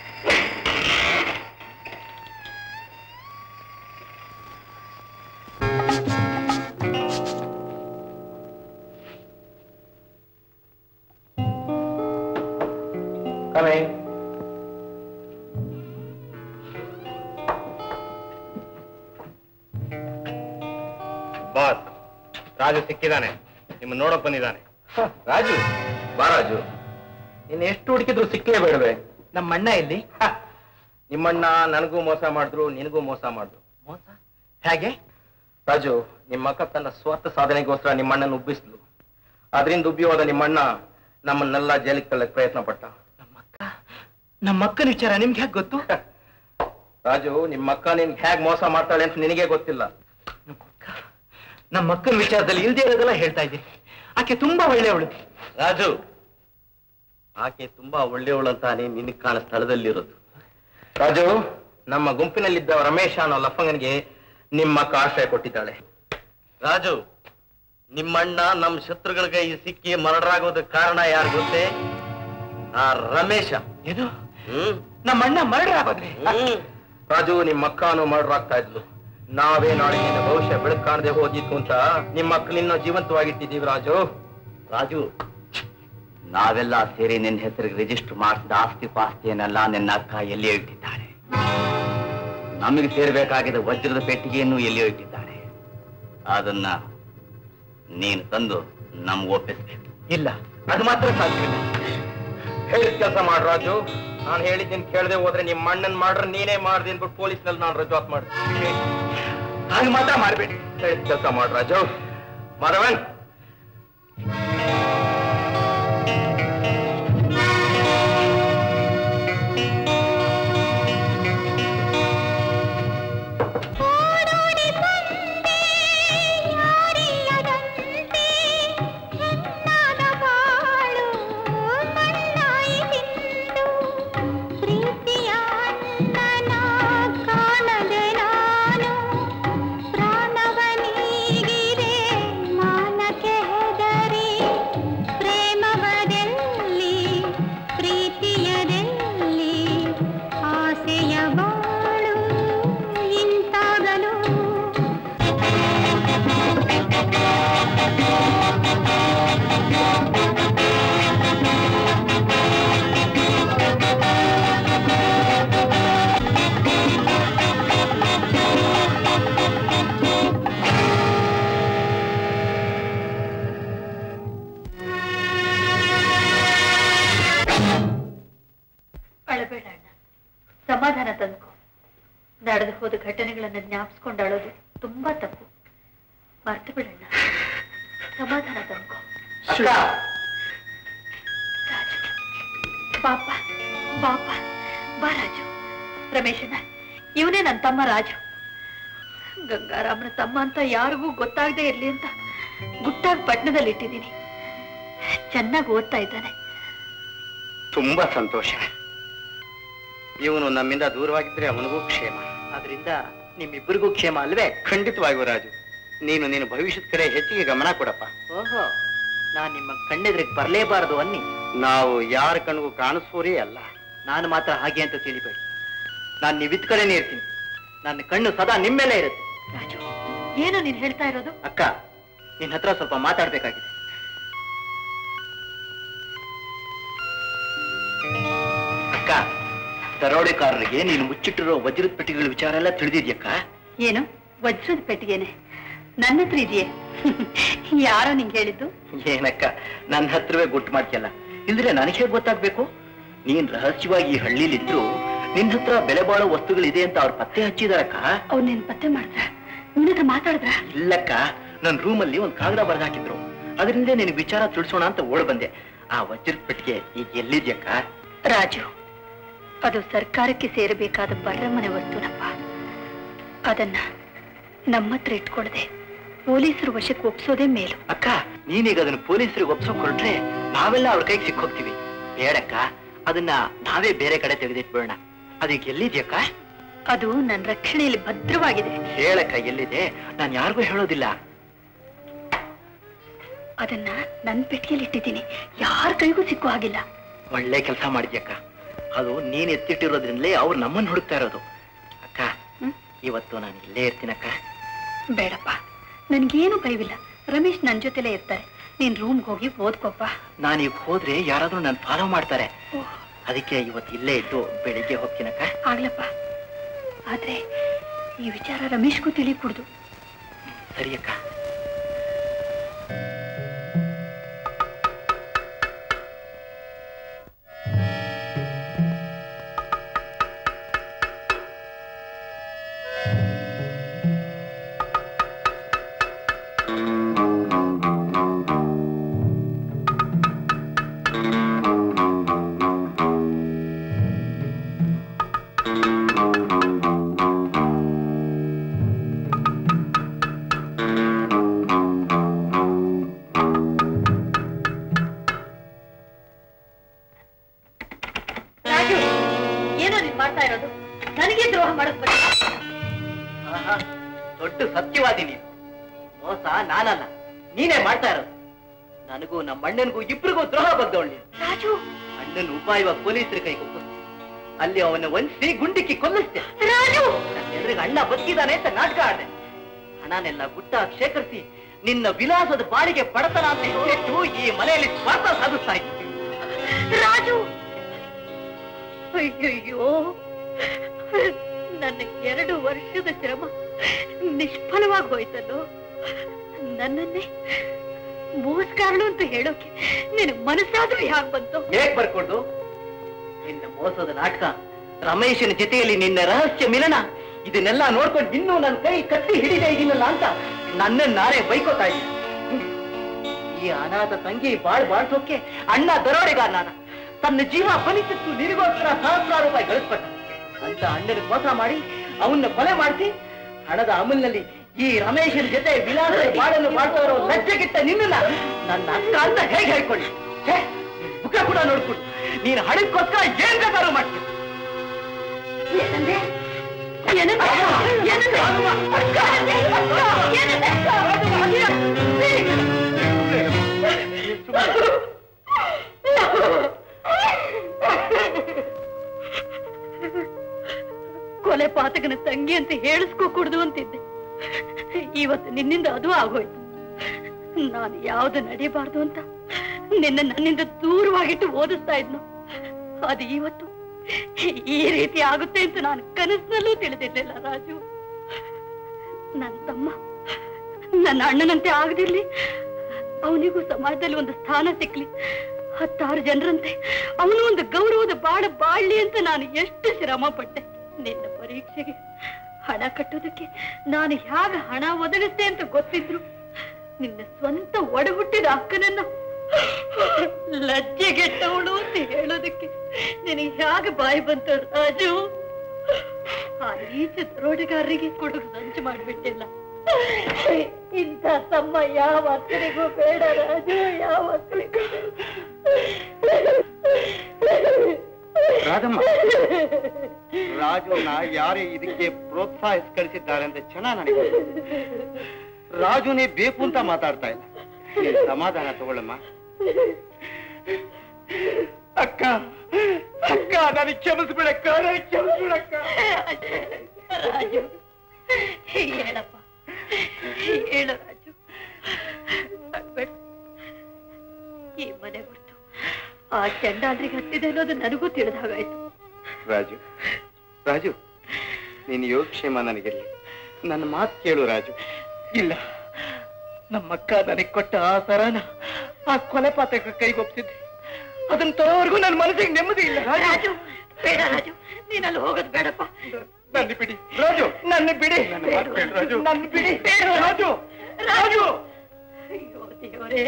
Coming. ಬಾಸ್ ರಾಜು ಸಿಕ್ಕಿದ್ದಾನೆ ನಿಮ್ಮ ನೋಡಕ್ ಬಂದಿದ್ದಾನೆ ರಾಜು ಬಾ ರಾಜು ನೀನ್ ಎಷ್ಟು ಹುಡುಕಿದ್ರು ಸಿಕ್ಕೇ ಬೇಡವೆ ನಮ್ಮ ಅಣ್ಣ ಎಲ್ಲಿ ನಿಮ್ಮಣ್ಣ ನನಗೂ ಮೋಸ ಮಾಡಿದ್ರು ನಿನಗೂ ಮೋಸ ಮಾಡಿದ್ರು ಮೋಸ ಹೇಗೆ ರಾಜು ನಿಮ್ಮ ಅಕ್ಕ ತನ್ನ ಸ್ವಾರ್ಥ ಸಾಧನೆಗೋಸ್ಕರ ನಿಮ್ಮಣ್ಣನ ಉಬ್ಬಿಸ್ಲು ಅದರಿಂದ ಉಬ್ಬಿ ಹೋದ ನಿಮ್ಮಣ್ಣ ನಮ್ಮನ್ನೆಲ್ಲ ಜೈಲಿಗೆ ತಳ್ಳಕ್ ಪ್ರಯತ್ನ ಪಟ್ಟ ನಮ್ಮ ಅಕ್ಕನ ವಿಚಾರ ನಿಮ್ಗೆ ಹೇಗೆ ಗೊತ್ತು ರಾಜು ನಿಮ್ಮ ಅಕ್ಕ ನಿನ್ಗೆ ಹೇಗ್ ಮೋಸ ಮಾಡ್ತಾಳೆ ಅಂತ ನಿನಗೆ ಗೊತ್ತಿಲ್ಲ ನಮ್ಮ ಅಕ್ಕನ ವಿಚಾರದಲ್ಲಿ ಇಲ್ದೇ ಇರೋದೆಲ್ಲ ಹೇಳ್ತಾ ಇದ್ದೀನಿ ಆಕೆ ತುಂಬಾ ಒಳ್ಳೆಯವಳು ರಾಜು ಆಕೆ ತುಂಬಾ ಒಳ್ಳೆಯವಳು ಅಂತಾನೆ ನಿನಗೆ ಕಾಣ ಸ್ಥಳದಲ್ಲಿರೋದು ರಾಜು ನಮ್ಮ ಗುಂಪಿನಲ್ಲಿದ್ದ ರಮೇಶ ಅನ್ನೋ ಲಫಂಗನಿಗೆ ನಿಮ್ಮ ಅಕ್ಕ ಆಶ್ರಯ ಕೊಟ್ಟಿದ್ದಾಳೆ ರಾಜು ನಿಮ್ಮಣ್ಣ ನಮ್ಮ ಶತ್ರುಗಳ ಕೈ ಸಿಕ್ಕಿ ಮರಡರಾಗೋದಕ್ಕೆ ಕಾರಣ ಯಾರು ಗೊತ್ತೇ ಆ ರಮೇಶ ಏನು ಹ್ಮ್ ನಮ್ಮ ಅಣ್ಣ ಮರಣ ಆಗೋದ್ರಿ ಹ್ಮ್ ರಾಜು ನಿಮ್ಮ ಅಕ್ಕನು ಮರ್ಡರಾಗ್ತಾ ಇದ್ಲು ನಾವೇ ನಾಳೆ ನಿನ್ನ ಭವಿಷ್ಯ ಬೆಳಕು ಕಾಣದೆ ಹೋಗಿತ್ತು ಅಂತ ನಿಮ್ಮ ಅಕ್ಕನಿನ್ನ ಜೀವಂತವಾಗಿಟ್ಟಿದ್ದೀವಿ ರಾಜು ರಾಜು ನಾವೆಲ್ಲ ಸೇರಿ ನಿನ್ನ ಹೆಸರಿಗೆ ರಿಜಿಸ್ಟರ್ ಮಾಡಿಸಿದ ಆಸ್ತಿ ಪಾಸ್ತಿಯನ್ನೆಲ್ಲ ನಿನ್ನ ಅಕ್ಕ ಎಲ್ಲಿಯೋ ಇಟ್ಟಿದ್ದಾಳೆ ನಮಗೆ ಸೇರ್ಬೇಕಾಗಿದ್ದ ವಜ್ರದ ಪೆಟ್ಟಿಗೆಯನ್ನು ಎಲ್ಲಿಯೋ ಇಟ್ಟಿದ್ದಾಳೆ ಅದನ್ನ ನೀನು ತಂದು ನಮ್ಗೆ ಒಪ್ಪಿಸ್ಬೇಕು ಇಲ್ಲ ಅದು ಮಾತ್ರ ಸಾಧ್ಯವಿಲ್ಲ ಹೇಳಿದ ಕೆಲಸ ಮಾಡು ರಾಜು ನಾನು ಹೇಳಿದ್ದೀನಿ ಕೇಳದೆ ಹೋದ್ರೆ ನಿಮ್ಮ ಅಣ್ಣನ್ ಮಾಡ್ರೆ ನೀನೇ ಮಾಡ್ದೆ ಅಂದ್ಬಿಟ್ಟು ಪೊಲೀಸ್ನಲ್ಲಿ ನಾನು ರಜಾತ್ ಮಾಡ್ತೀನಿ ಹಾಗೆ ಮಾತ್ರ ಮಾಡ್ಬೇಡಿ ಹೇಳಿದ ಕೆಲಸ ಮಾಡು ರಾಜು ಮಾಧವನ್ ಕಾಣದೆ ನಾನು ಪ್ರಾಣವನೀಗಿರೆ ಮಾನಕ್ಕೆ ಹೆದರಿ ಪ್ರೇಮವದೆಲ್ಲಿ ಪ್ರೀತಿಯದೆಲ್ಲಿ ಆಸೆಯ ಬಾಳು ಇಂತಾಗಲು ಅಳಬೇಡ ಅಣ್ಣ ಸಮಾಧಾನ ತಂದ್ಕೊ ನಡೆದು ಹೋದ ಘಟನೆಗಳನ್ನ ಜ್ಞಾಪಿಸ್ಕೊಂಡು ಅಳೋದು ತುಂಬಾ ತಪ್ಪು ಮರ್ತು ಬಿಡಣ್ಣ ಸಮಾಧಾನ ತಂದ್ಕೊ ಅಕ್ಕ ಬಾಪ ಬಾಪ ಬಾ ರಾಜು ರಮೇಶನ ಇವನೇ ನನ್ನ ತಮ್ಮ ರಾಜು ಗಂಗಾರಾಮನ ತಮ್ಮ ಅಂತ ಯಾರಿಗೂ ಗೊತ್ತಾಗದೆ ಇರ್ಲಿ ಅಂತ ಗುಟ್ಟಾಗಿ ಪಟ್ಟಣದಲ್ಲಿ ಇಟ್ಟಿದ್ದೀನಿ ಚೆನ್ನಾಗಿ ಓದ್ತಾ ಇದ್ದಾನೆ ತುಂಬಾ ಸಂತೋಷ ಇವನು ನಮ್ಮಿಂದ ದೂರವಾಗಿದ್ರೆ ಅವನಿಗೂ ಕ್ಷೇಮ ಆದ್ರಿಂದ ನಿಮ್ಮಿಬ್ಬರಿಗೂ ಕ್ಷೇಮ ಅಲ್ವೇ ಖಂಡಿತವಾಗಿಯೂ ರಾಜು ನೀನು ನಿನ್ನ ಭವಿಷ್ಯದ ಕಡೆ ಹೆಚ್ಚಿಗೆ ಗಮನ ಕೊಡಪ್ಪ ಓಹೋ ನಾನ್ ನಿಮ್ಮ ಕಣ್ಣೆದ್ರಿಗೆ ಬರ್ಲೇಬಾರದು ಅನ್ನಿ ನಾವು ಯಾರ ಕಣ್ಗೂ ಕಾಣಿಸ್ಬೋರೇ ಅಲ್ಲ ನಾನು ಮಾತ್ರ ಹಾಗೆ ಅಂತ ತಿಳಿಬೇಡಿ ನಾನು ನೀವಿದ್ ಕಡೆನೇ ಇರ್ತೀನಿ ನನ್ನ ಕಣ್ಣು ಸದಾ ನಿಮ್ಮೇಲೆ ಇರುತ್ತೆ ರಾಜು ಏನು ನೀನ್ ಹೇಳ್ತಾ ಇರೋದು ಅಕ್ಕ ನಿನ್ನ ಹತ್ರ ಸ್ವಲ್ಪ ಮಾತಾಡ್ಬೇಕಾಗಿದೆ ಅಕ್ಕ ದರೋಡೆಕಾರರಿಗೆ ನೀನು ಮುಚ್ಚಿಟ್ಟಿರೋ ವಜ್ರದ ಪೆಟ್ಟಿಗೆಗಳ ವಿಚಾರ ಎಲ್ಲ ತಿಳಿದಿದ್ಯಕ್ಕ ಏನು ವಜ್ರದ ಪೆಟ್ಟಿಗೆನೆ ನನ್ನ ಹತ್ರ ಇದೆಯೇ ಯಾರೋ ನಿಂಗೆ ಹೇಳಿದ್ದು ಏನಕ್ಕ ನನ್ನ ಹತ್ರವೇ ಗುಟ್ಟು ಮಾಡ್ತಿಯಲ್ಲ ಇಲ್ದ್ರೆ ನನಗೆ ಹೇಗೆ ಗೊತ್ತಾಗ್ಬೇಕು ನೀನ್ ರಹಸ್ಯವಾಗಿ ಈ ಹಳ್ಳಿಲಿದ್ರು ನಿನ್ ಹತ್ರ ಬೆಲೆ ಬಾಳೋ ವಸ್ತುಗಳಿದೆ ಅಂತ ಅವ್ರು ಪತ್ತೆ ಹಚ್ಚಿದಾರಕ್ಕ ಅವ್ರು ನಿನ್ ಪತ್ತೆ ಮಾಡಿದ್ರ ನಿನ್ನ ಹತ್ರ ಮಾತಾಡಿದ್ರ ಇಲ್ಲಕ್ಕ ನನ್ನ ರೂಮಲ್ಲಿ ಒಂದು ಕಾಗದ ಬರೆದು ಹಾಕಿದ್ರು ಅದರಿಂದ ನಿನಗೆ ವಿಚಾರ ತಿಳಿಸೋಣ ಅಂತ ಓಡ್ ಬಂದೆ ಆ ವಜ್ರದ ಪೆಟ್ಟಿಗೆ ಈಗ ಎಲ್ಲಿದ್ಯಕ್ಕ ರಾಜು ಅದು ಸರ್ಕಾರಕ್ಕೆ ಸೇರಬೇಕಾದ ಬರಮನೆ ವಸ್ತುನಪ್ಪ ಅದನ್ನ ನಮ್ಮ ಹತ್ರ ಇಟ್ಕೊಳ್ದೆ ಪೊಲೀಸರು ವಶಕ್ಕೆ ಒಪ್ಸೋದೇ ಮೇಲು ಅಕ್ಕ ನೀನೀಗ ಅದನ್ನ ಪೊಲೀಸರಿಗೆ ಒಪ್ಸೋಕ್ ಹೊರಟ್ರೆ ನಾವೆಲ್ಲ ಅವ್ರ ಕೈಗೆ ಸಿಕ್ಕೋಗ್ತೀವಿ ಬೇಡಕ್ಕ ಅದನ್ನ ನಾವೇ ಬೇರೆ ಕಡೆ ತೆಗೆದಿಟ್ಬಿಡೋಣ ಅದಕ್ಕೆ ಎಲ್ಲಿದ್ಯಕ್ಕ ಅದು ನನ್ನ ರಕ್ಷಣೆಯಲ್ಲಿ ಭದ್ರವಾಗಿದೆ ಹೇಳಕ್ಕ ಎಲ್ಲಿದೆ ನಾನು ಯಾರಿಗೂ ಹೇಳೋದಿಲ್ಲ ಅದನ್ನ ನನ್ನ ಪೆಟ್ಟಿಗೆಯಲ್ಲಿ ಇಟ್ಟಿದ್ದೀನಿ ಯಾರ ಕೈಗೂ ಸಿಕ್ಕೋ ಹಾಗಿಲ್ಲ ಒಳ್ಳೆ ಕೆಲಸ ಮಾಡಿದ್ಯಕ್ಕ ಅದು ನೀನ್ ಎತ್ತಿಟ್ಟಿರೋದ್ರಿಂದಲೇ ಅವ್ರು ನಮ್ಮನ್ನ ಹುಡುಕ್ತಾ ಇರೋದು ಅಕ್ಕ ಇವತ್ತು ನಾನು ಇಲ್ಲೇ ಇರ್ತೀನಕ್ಕ ಬೇಡಪ್ಪ ನನ್ಗೇನು ಭಯವಿಲ್ಲ ರಮೇಶ್ ನನ್ ಜೊತೆಲೇ ಇರ್ತಾರೆ ನೀನ್ ರೂಮ್ಗೆ ಹೋಗಿ ಓದ್ಕೋಪ್ಪ ನಾನೀಗ ಹೋದ್ರೆ ಯಾರಾದ್ರೂ ನಾನು ಫಾಲೋ ಮಾಡ್ತಾರೆ ಅದಕ್ಕೆ ಇವತ್ತು ಇಲ್ಲೇ ಇದ್ದು ಬೆಳಿಗ್ಗೆ ಹೋಗ್ತೀನಕ್ಕ ಆಗ್ಲಪ್ಪ ಆದ್ರೆ ಈ ವಿಚಾರ ರಮೇಶ್ಗೂ ತಿಳಿ ಕುಡ್ದು ಸರಿ ಅಕ್ಕ ರಾಜು ಏನೋ ನೀನ್ ಮಾಡ್ತಾ ಇರೋದು ನನಗೆ ದ್ರೋಹ ಮಾಡಕ್ ಬಂದ ಆಹಾ, ದೊಡ್ಡ ಸತ್ಯವಾದಿ ನೀನು ಮೋಸ ನಾನಲ್ಲ ನೀನೇ ಮಾಡ್ತಾ ಇರೋದು ನನಗೂ ನಮ್ಮ ಅಣ್ಣನಿಗೂ ಇಬ್ರಿಗೂ ದ್ರೋಹ ಬಗ್ದವಳು ನೀನು ರಾಜು ಅಣ್ಣನ ಉಪಾಯವ ಪೊಲೀಸರ ಕೈಗೆ ಒಪ್ಪಿಸ್ತೆ ಅಲ್ಲಿ ಅವನ ವಂಚಿಸಿ ಗುಂಡಿಕ್ಕಿ ಕೊಲ್ಲಿಸ್ತೆ ರಾಜು ಎದುರಿಗೆ ಅಣ್ಣ ಬದುಕಿದಾನೆ ಅಂತ ನಾಟಕ ಆಡ್ದೆ ಹಣನೆಲ್ಲ ಗುಟ್ಟ ಶೇಖರಿಸಿ ನಿನ್ನ ವಿಲಾಸದ ಬಾಳಿಗೆ ಪಡತನ ಅಂತ ಇಟ್ಟು ಈ ಮನೆಯಲ್ಲಿ ಸ್ವಾರ್ಥ ಸಾಧಿಸ್ತಾ ಇದ್ದೆ ರಾಜು ಅಯ್ಯಯ್ಯೋ ನನ್ನ ಎರಡು ವರ್ಷದ ಶ್ರಮ ನಿಷ್ಫಲವಾಗಿ ಹೋಯ್ತಲ್ಲೋ ನನ್ನನ್ನೇ ಮೋಸ್ಕಾರಳು ಅಂತ ಹೇಳೋಕೆ ನಿನಗ್ ಮನಸ್ಸಾದ್ರೂ ಯಾಕೆ ಬಂತು ಹೇಗ್ ಬರ್ಕೊಂಡು ನಿನ್ನ ಮೋಸದ ನಾಟಕ ರಮೇಶನ ಜೊತೆಯಲ್ಲಿ ನಿನ್ನ ರಹಸ್ಯ ಮಿಲನ ಇದನ್ನೆಲ್ಲ ನೋಡ್ಕೊಂಡು ಇನ್ನೂ ನನ್ನ ಕೈ ಕತ್ತಿ ಹಿಡಿದೇ ಇದೀನಲ್ಲ ಅಂತ ನನ್ನನ್ನು ನಾನೇ ಬೈಕೋತಾ ಇದ್ದೀನಿ ಈ ಅನಾಥ ತಂಗಿ ಬಾಳ್ ಬಾಳ್ಸೋಕೆ ಅಣ್ಣ ದರೋಡೆಗಾರನಾದ ತನ್ನ ಜೀವ ಬಲಿಸಿತ್ತು ನಿನಗೋಸ್ಕರ ಸಹಸ್ರಾರು ರೂಪಾಯಿ ಗಳಿಸ್ಪಟ್ಟ ಅಂತ ಅಣ್ಣನ ಮೋಸ ಮಾಡಿ ಅವನ್ನ ಕೊಲೆ ಮಾಡಿಸಿ ಹಣದ ಅಮಲ್ನಲ್ಲಿ ಈ ರಮೇಶನ ಜೊತೆ ವಿಲಾಸ ಬಾಳನ್ನು ಮಾಡ್ತಾ ಇರೋ ಲಜ್ಜೆಗಿಟ್ಟ ನಿನ್ನನ್ನ ನನ್ನ ಅಕ್ಕ ಅಂತ ಹೇಗೆ ಹೇಳ್ಕೊಳ್ಳಿ ಛೇ, ನಿನ್ ಮುಖ ಕೂಡ ನೋಡ್ಕೊಂಡು ನೀನು ಹಣಕ್ಕೋಸ್ಕರ ಏನ್ ಬೇಕಾದ್ರೂ ಮಾಡ್ತೀನಿ ಏನಂದೆ ಏನಂದೆ ಏನಂದೆ ಏನಂದೆ ಕೊಲೆ ಪಾತಕನ ತಂಗಿ ಅಂತ ಹೇಳಿಸ್ಕೋಕೂಡ್ದು ಅಂತಿದ್ದೆ ಇವತ್ತು ನಿನ್ನಿಂದ ಅದು ಆಗೋಯ್ತು ನಾನು ಯಾವ್ದು ನಡೀಬಾರ್ದು ಅಂತ ನಿನ್ನ ನನ್ನಿಂದ ದೂರವಾಗಿಟ್ಟು ಓದಿಸ್ತಾ ಇದ್ನು ಅದು ಇವತ್ತು ಈ ರೀತಿ ಆಗುತ್ತೆ ಅಂತ ನಾನು ಕನಸಿನಲ್ಲೂ ತಿಳಿದಿರ್ಲಿಲ್ಲ ರಾಜು ನನ್ನ ತಮ್ಮ ನನ್ನ ಅಣ್ಣನಂತೆ ಆಗದಿರ್ಲಿ ಅವನಿಗೂ ಸಮಾಜದಲ್ಲಿ ಒಂದು ಸ್ಥಾನ ಸಿಕ್ಲಿ ಹತ್ತಾರು ಜನರಂತೆ ಅವನು ಒಂದು ಗೌರವದ ಬಾಳ ಬಾಳ್ಲಿ ಅಂತ ನಾನು ಎಷ್ಟು ಶ್ರಮ ಪಟ್ಟೆ ನಿನ್ನ ಪರೀಕ್ಷೆಗೆ ಹಣ ಕಟ್ಟೋದಕ್ಕೆ ನಾನು ಹೇಗೆ ಹಣ ಒದಗಿಸ್ತೆ ಅಂತ ಗೊತ್ತಿದ್ರು ನಿನ್ನ ಸ್ವಂತ ಒಡ ಹುಟ್ಟಿದ ಅಕ್ಕನನ್ನ ಲಜ್ಜೆಗೆಟ್ಟವಳು ಅಂತ ಹೇಳೋದಕ್ಕೆ ನಿನಗೆ ಹೇಗೆ ಬಾಯಿ ಬಂತು ರಾಜು ಆ ನೀಚ ದರೋಡೆಗಾರರಿಗೆ ಕೊಡೋದು ಸಂಚು ಮಾಡ್ಬಿಟ್ಟಿಲ್ಲ ಇಂಥ ತಮ್ಮ ಯಾವ ಅಕ್ಕನಿಗೂ ಬೇಡ ರಾಜು ಯಾವ ಅಕ್ಕನಿಗೂ ರಾಧಮ್ಮ ರಾಜುನ ಯಾರೇ ಇದಕ್ಕೆ ಪ್ರೋತ್ಸಾಹಿಸಿ ಕಳಿಸಿದ್ದಾರೆ ಅಂತ ಚೆನ್ನಾಗಿ ನನಗೆ ಗೊತ್ತು. ರಾಜುನೇ ಬೇಕು ಅಂತ ಮಾತಾಡ್ತಾ ಇಲ್ಲ ನೀನ್ ಸಮಾಧಾನ ತಗೊಳ್ಳಮ್ಮ ಅಕ್ಕ ಅಕ್ಕ ನನಗೆ ಕ್ಷಮಿಸ್ಬಿಡಕ್ಕ ನನಗೆ ಕ್ಷಮಿಸ್ಬಿಡಕ್ಕ ರಾಜು ಹೇಳಪ್ಪ ಹೇಳು ರಾಜು ಅಳ್ಬೇಡ. ಈ ಮನೆ ಹೊರತು ಆ ಚಂಡಾದ್ರಿಗೆ ಹತ್ತಿದೆ ಅನ್ನೋದು ನನಗೂ ತಿಳಿದ ಹಾಗಾಯ್ತು ರಾಜು ರಾಜು ನಿನ್ ಯೋಗಕ್ಷೇಮ ನನಗಿರ್ಲಿ ನನ್ನ ಮಾತು ಕೇಳು ರಾಜು ಇಲ್ಲ ನಮ್ಮಕ್ಕ ನನಗೆ ಕೊಟ್ಟ ಆ ಸರನ ಆ ಕೊಲೆ ಪಾತಕ ಕೈಗೊಪ್ಸಿದ್ದೆ ಅದನ್ನ ತರೋವರೆಗೂ ನನ್ನ ಮನಸ್ಸಿಗೆ ನೆಮ್ಮದಿ ಇಲ್ಲ ರಾಜು ಬೇಡ ರಾಜು ನೀನಲ್ಲಿ ಹೋಗೋದು ಬೇಡಪ್ಪ ನನ್ನ ಬಿಡಿ ರಾಜು ನನ್ನ ಬಿಡಿ ನನ್ನ ಮಾತು ಕೇಳು ರಾಜು ನನ್ನ ಬಿಡಿ ರಾಜು ರಾಜು ಅಯ್ಯೋ ದೇವರೇ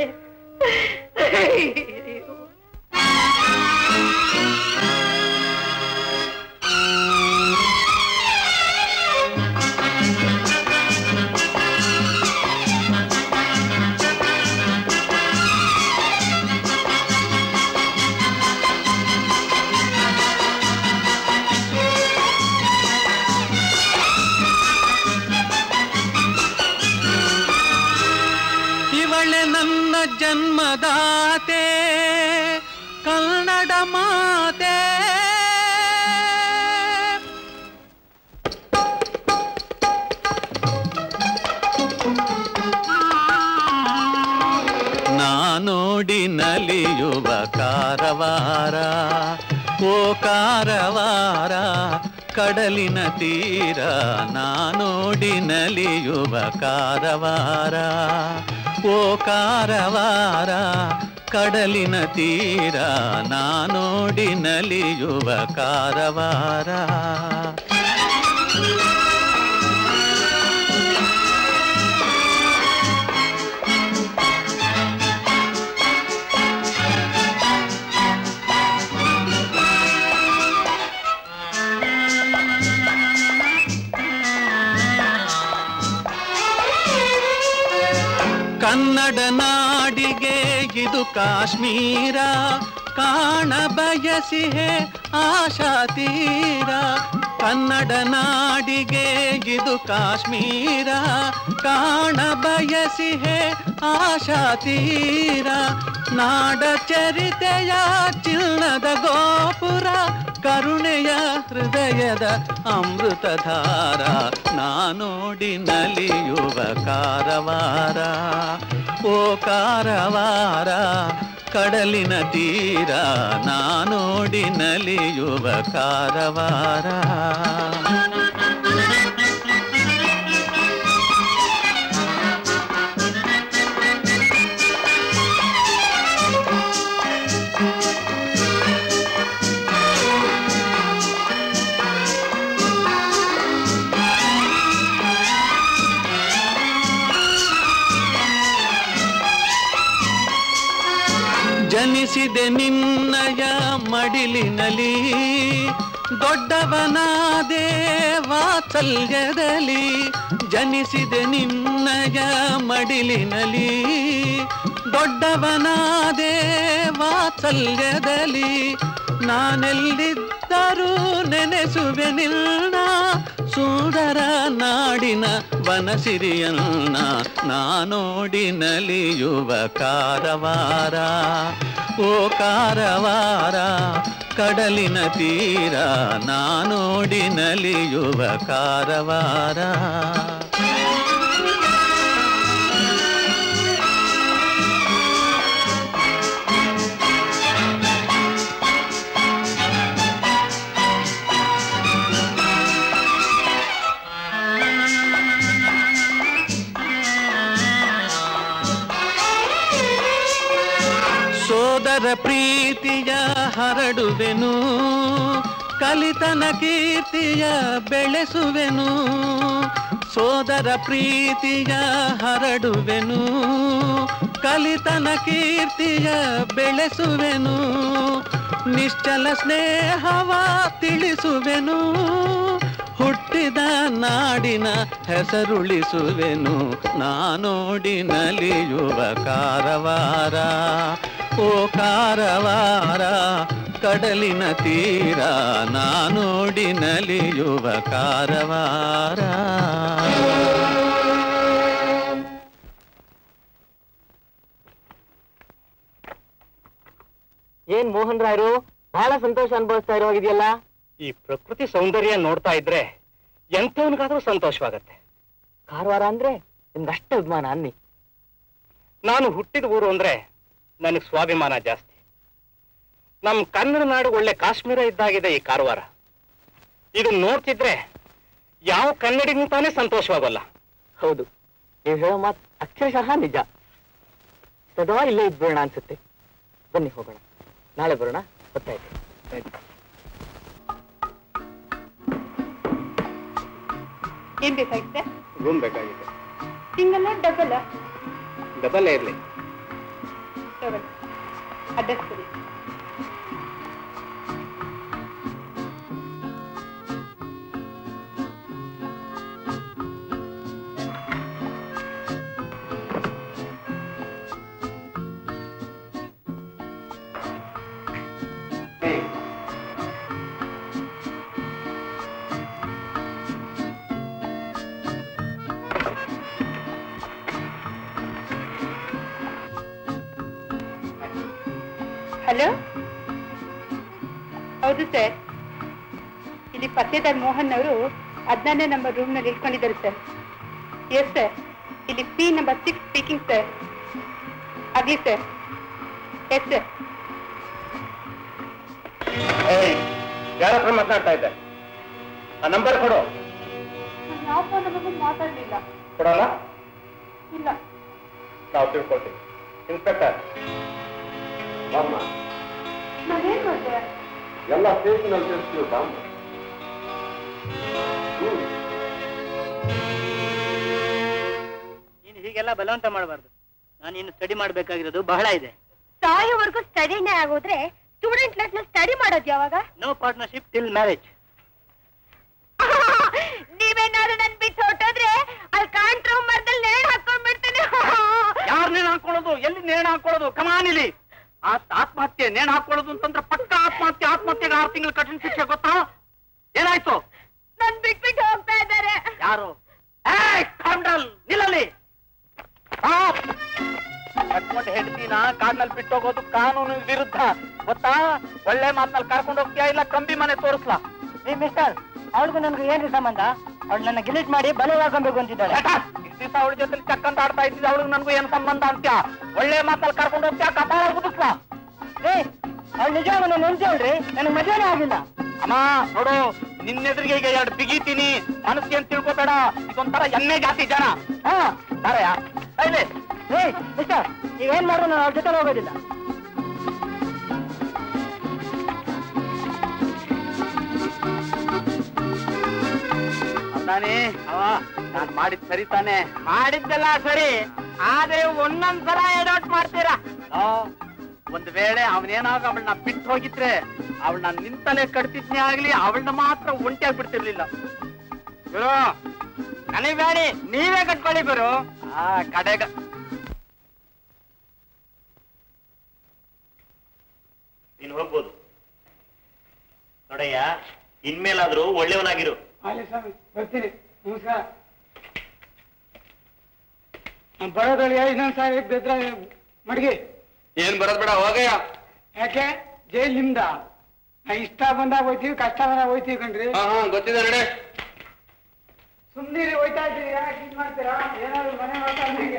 ಇವಳೆ ನನ್ನ ಜನ್ಮದಾತೆ ಕನ್ನಡ ಮಾತೆ ನಾನೋಡಿ ನಲಿಯುವ ಕಾರವಾರ ಓ ಕಾರವಾರ ಕಡಲಿನ ತೀರ ನಾನೋಡಿ ನಲಿಯುವ ಕಾರವಾರ ಓ ಕಾರವಾರ ಕಡಲಿನ ತೀರ ನಾನೋಡಿ ನಲಿಯುವ ಕಾರವಾರ ಕನ್ನಡ ನಾಡಿಗೆ ಇದು ಕಾಶ್ಮೀರ ಕಾಣ ಬಯಸಿಹೆ ಆಶಾ ತೀರ ಕನ್ನಡ ನಾಡಿಗೆ ಇದು ಕಾಶ್ಮೀರ ಕಾಣ ಬಯಸಿಹೆ ಆಶಾ ತೀರ ನಾಡ ಚರಿತೆಯ ಚಿನ್ನದ ಗೋಪುರ ಕರುಣೆಯ ಹೃದಯದ ಅಮೃತಧಾರ ನಾನೋಡಿ ನಲಿಯುವ ಕಾರವಾರ ಓ ಕಾರವಾರ ಕಡಲಿನ ತೀರ ನಾನೋಡಿ ನಲಿಯುವ ಕಾರವಾರ ಜನಿಸಿದೆ ನಿನ್ನಯ ಮಡಿಲಿನಲಿ ದೊಡ್ಡವನಾದೆ ವಾತ್ಸಲ್ಯದಲ್ಲಿ ಜನಿಸಿದೆ ನಿನ್ನಯ ಮಡಿಲಿನಲಿ ದೊಡ್ಡವನಾದೆ ವಾತ್ಸಲ್ಯದಲ್ಲಿ ನಾನೆಲ್ಲಿದ್ದರೂ ನೆನೆಸುವೆ ನಿನ್ನ ಸುಂದರ ನಾಡಿನ ವನಸಿರಿಯನ್ನ ನಾನೋಡಿ ನಲಿಯುವ ಕಾರವಾರ ಓ ಕಾರವಾರ ಕಡಲಿನ ತೀರ ನಾನೋಡಿ ನಲಿಯುವ ಕಾರವಾರ ಸೋದರ ಪ್ರೀತಿಯ ಹರಡುವೆನು ಕಲಿತನ ಕೀರ್ತಿಯ ಬೆಳೆಸುವೆನು ಸೋದರ ಪ್ರೀತಿಯ ಹರಡುವೆನು ಕಲಿತನ ಕೀರ್ತಿಯ ಬೆಳೆಸುವೆನು ನಿಶ್ಚಲ ಸ್ನೇಹವ ತಿಳಿಸುವೆನು ಹುಟ್ಟಿದ ನಾಡಿನ ಹೆಸರುಳಿಸುವೆನು ನಾನೋಡಿ ನಲಿಯುವ ಕಾರವಾರ ಓ ಕಾರವಾರ ಕಡಲಿನ ತೀರ ನಾನೋಡಿ ನಲಿಯುವ ಕಾರವಾರ ಏನ್ ಮೋಹನ್ ರಾಯರು ಬಹಳ ಸಂತೋಷ ಅನುಭವಿಸ್ತಾ ಇರೋಗಿದೆಯಲ್ಲ ಈ ಪ್ರಕೃತಿ ಸೌಂದರ್ಯ ನೋಡ್ತಾ ಇದ್ರೆ ಎಂಥವನಿಗಾದ್ರೂ ಸಂತೋಷವಾಗತ್ತೆ ಕಾರವಾರ ಅಂದ್ರೆ ನಿಮ್ಗಷ್ಟು ಅಭಿಮಾನ ಅನ್ನಿ ನಾನು ಹುಟ್ಟಿದ ಊರು ಅಂದ್ರೆ ನನಗೆ ಸ್ವಾಭಿಮಾನ ಜಾಸ್ತಿ ನಮ್ ಕನ್ನಡ ನಾಡು ಒಳ್ಳೆ ಕಾಶ್ಮೀರ ಇದ್ದಾಗಿದೆ ಈ ಕಾರವಾರ ಇದನ್ನ ನೋಡ್ತಿದ್ರೆ ಯಾವ ಕನ್ನಡಿಗೂ ತಾನೇ ಸಂತೋಷವಾಗಲ್ಲ ಹೌದು ನೀವು ಹೇಳೋ ಮಾತು ಅಕ್ಷರಶಃ ನಿಜ ಸದಾ ಇಲ್ಲೇ ಇದ್ಬಿಡೋಣ ಅನ್ಸುತ್ತೆ ಬನ್ನಿ ಹೋಗೋಣ ನಾಳೆ ಬರೋಣ ಗೊತ್ತಾಯ್ತು ಏನ್ ಬೇಕಾಗಿದೆ ರೂಮ್ ಬೇಕಾಗಿದೆ ಸಿಂಗಲ್ ಡಬಲ್ ಡಬಲ್ ಇರ್ಲಿ ಡಬಲ್ ಅಡ್ರೆಸ್ ಕೊಡಿ ಹಲೋ ಹೌದು ಸರ್ ಇಲ್ಲಿ ಪತ್ತೇದಾರ್ ಮೋಹನ್ ಅವರು ಹದಿನಾರನೇ ನಂಬರ್ ರೂಮ್ ನಲ್ಲಿ ಇಟ್ಕೊಂಡಿದ್ದಾರೆ ಸರ್ ಎಸ್ ಸರ್ ಇಲ್ಲಿ P number six speaking sir ಆಗ್ಲಿ ಸರ್ ಎಸ್ ಸರ್ ಯಾರ ಹತ್ರ ಮಾತನಾಡ್ತಾ ಇದ್ದೆ ಆ ನಂಬರ್ ಕೊಡು ಯಾವ ಫೋನ್ ನಂಬರ್ ಮಾತಾಡಲಿಲ್ಲ ಕೊಡೋಲ್ಲ ಇಲ್ಲ ನಾವು ತಿಳ್ಕೊಳ್ತೀವಿ ಇನ್ಸ್ಪೆಕ್ಟರ್ ಬಾಮ್ಮ ನಾನೇನ್ ಮಾಡಿದೆ ಎಲ್ಲ ಸ್ಟೇಷನ್ ಅಲ್ಲಿ ತಿಳಿಸ್ತೀವಿ ಬಾಮ್ಮ ನೀನು ಹೀಗೆಲ್ಲ ಬಲವಂತ ಮಾಡಬಾರ್ದು ನಾನು ಇನ್ನು ಸ್ಟಡಿ ಮಾಡಬೇಕಾಗಿರೋದು ಬಹಳ ಇದೆ ಸಾಯೋವರೆಗೂ ಸ್ಟಡಿನೇ ಆಗೋದ್ರೆ ಸ್ಟೂಡೆಂಟ್ ಲೈಫ್ ನ ಸ್ಟಡಿ ಮಾಡೋದು ಯಾವಾಗ ನೋ ಪಾರ್ಟ್ನರ್ಶಿಪ್ ಟಿಲ್ ಮ್ಯಾರೇಜ್ ನೀವೇನಾದ್ರು ನನ್ ಬಿಟ್ಟು ಹೊಟ್ಟೋದ್ರೆ ಅಲ್ಲಿ ಕಾಂಟ್ರೋ ಮರದಲ್ಲಿ ನೇಣು ಹಾಕೊಂಡ್ಬಿಡ್ತೇನೆ ಯಾರ್ ನೇಣು ಹಾಕೊಳ್ಳೋದು ಎಲ್ಲಿ ನೇಣು ಹಾಕೊಳ್ಳೋದು ಕಮಾನಿಲಿ ಆ ಆತ್ಮಹತ್ಯೆ ನೇಣು ಹಾಕೊಳ್ಳೋದು ಅಂತಂದ್ರೆ ಪಕ್ಕ ಆತ್ಮಹತ್ಯೆ ಆತ್ಮಹತ್ಯೆಗೆ ಆರು ತಿಂಗಳು ಕಠಿಣ ಶಿಕ್ಷೆ ಗೊತ್ತಾ ಏನಾಯ್ತು ನನ್ ಬಿಟ್ಬಿಟ್ಟು ಹೋಗ್ತಾ ಇದ್ದಾರೆ ಯಾರು ಏಯ್, calm down, ನಿಲ್ಲಲ್ಲಿ Stop. ಕಟ್ಕೊಂಡು ಹೆಂಡತಿನ ಕಾಡ್ನಲ್ಲಿ ಬಿಟ್ಟೋಗೋದು ಕಾನೂನು ವಿರುದ್ಧ ಗೊತ್ತಾ ಒಳ್ಳೆ ಮಾತ್ನಲ್ಲಿ ಕರ್ಕೊಂಡು ಹೋಗ್ತೀಯಾ ಇಲ್ಲ ಕಂಬಿ ಮನೆ ತೋರಿಸ್ಲಾ ಏ ಮಿಸ್ಟರ್ ಅವಳಿಗೂ ನನ್ಗೆ ಏನ್ರಿ ಸಂಬಂಧ ಅವಳು ನನ್ನ ಗಿಲಿಟ್ ಮಾಡಿ ಬಲೆ ಹಾಕೊಬೇಕು ಅಂತಿದ್ದಾಳೆ ಇಷ್ಟ ದಿವಸ ಅವಳ ಜೊತೆ ಚಕ್ಕಂತ ಆಡ್ತಾ ಇದ್ದಿದ್ದು ಅವಳಿಗೆ ನನಗೂ ಏನ್ ಸಂಬಂಧ ಅಂತ್ಯ ಒಳ್ಳೆ ಮಾತಲ್ಲಿ ಕರ್ಕೊಂಡು ಹೋಗ್ತೀಯಾ ಕಪಾಳ ಗುದಿಸ್ಲಾ ಏ ಅವಳು ನಿಜ ನನ್ನ ನೆನ್ಸೇಳ್ರಿ ನನಗೆ ಮದುವೆನೇ ಆಗಿಲ್ಲ ಅಮ್ಮ ನೋಡು ನಿನ್ನೆದ್ರಿಗೆ ಈಗ ಎರಡು ಬಿಗಿತೀನಿ ಮನಸ್ಸಿ ಅಂತ ತಿಳ್ಕೊಬೇಡ ಇದೊಂಥರ ಎಮ್ಮೆ ಜಾತಿ ಜನ ಹಾ ಬಾರಯ್ಯ ಇಲ್ಲಿ ಏ ಮಿಸ್ಟರ್ ನೀವೇನ್ ಮಾಡ್ರು ನಾನು ಅವ್ರ ಜೊತೆ ಹೋಗೋದಿಲ್ಲ ಅಂದಾನೆ ಅವ ನಾನ್ ಮಾಡಿದ್ ಸರಿ ತಾನೆ ಮಾಡಿದ್ದೆಲ್ಲ ಸರಿ ಆದ್ರೆ ಒಂದೊಂದ್ಸಲ ಎಡೌಟ್ ಮಾಡ್ತೀರಾ ಆ, ಒಂದ್ ವೇಳೆ ಅವನೇನಾಗ ಅವಳನ್ನ ಬಿಟ್ಟು ಹೋಗಿದ್ರೆ ಅವಳನ್ನ ನಿಂತಲೇ ಕಡ್ತಿದ್ನೇ ಆಗ್ಲಿ ಅವಳನ್ನ ಮಾತ್ರ ಒಂಟಿಯಾಗಿ ಬಿಡ್ತಿರ್ಲಿಲ್ಲ ಗುರು ನನಗ್ ಬೇಡಿ ನೀವೇ ಕಟ್ಕೊಳ್ಳಿ ಗುರು ಆ ಕಡೆಗ ನೀನು ಹೋಗ್ಬೋದು ನೋಡಯ್ಯ ಇನ್ಮೇಲಾದ್ರೂ ಒಳ್ಳೆಯವನಾಗಿರು ಆಗಲಿ ಸ್ವಾಮಿ ಬರ್ತೀನಿ ನಮಸ್ಕಾರ ನಾನ್ ಬರೋದ್ರೊಳಗೆ ಇನ್ನೊಂದ್ ಸಾವಿರ ಬಿದ್ರ ಮಡ್ಗಿ ಏನ್ ಬರೋದ್ ಬೇಡ ಹೋಗಯ್ಯ ಯಾಕೆ ಜೈಲ್ ನಿಮ್ದ ನಾ ಇಷ್ಟ ಬಂದಾಗ ಹೋಯ್ತೀವಿ ಕಷ್ಟ ಬಂದಾಗ ಹೋಯ್ತೀವಿ ಕಣ್ರಿ ಹಾ ಹಾ ಗೊತ್ತಿದೆ ನಡೆ ಸುಮ್ನಿರಿ ಹೋಯ್ತಾ ಇದ್ದೀರಿ ಯಾಕೆ ಇದ್ ಮಾಡ್ತೀರಾ ಏನಾದ್ರು ಮನೆ ಮಾತಾಡ್ದಂಗೆ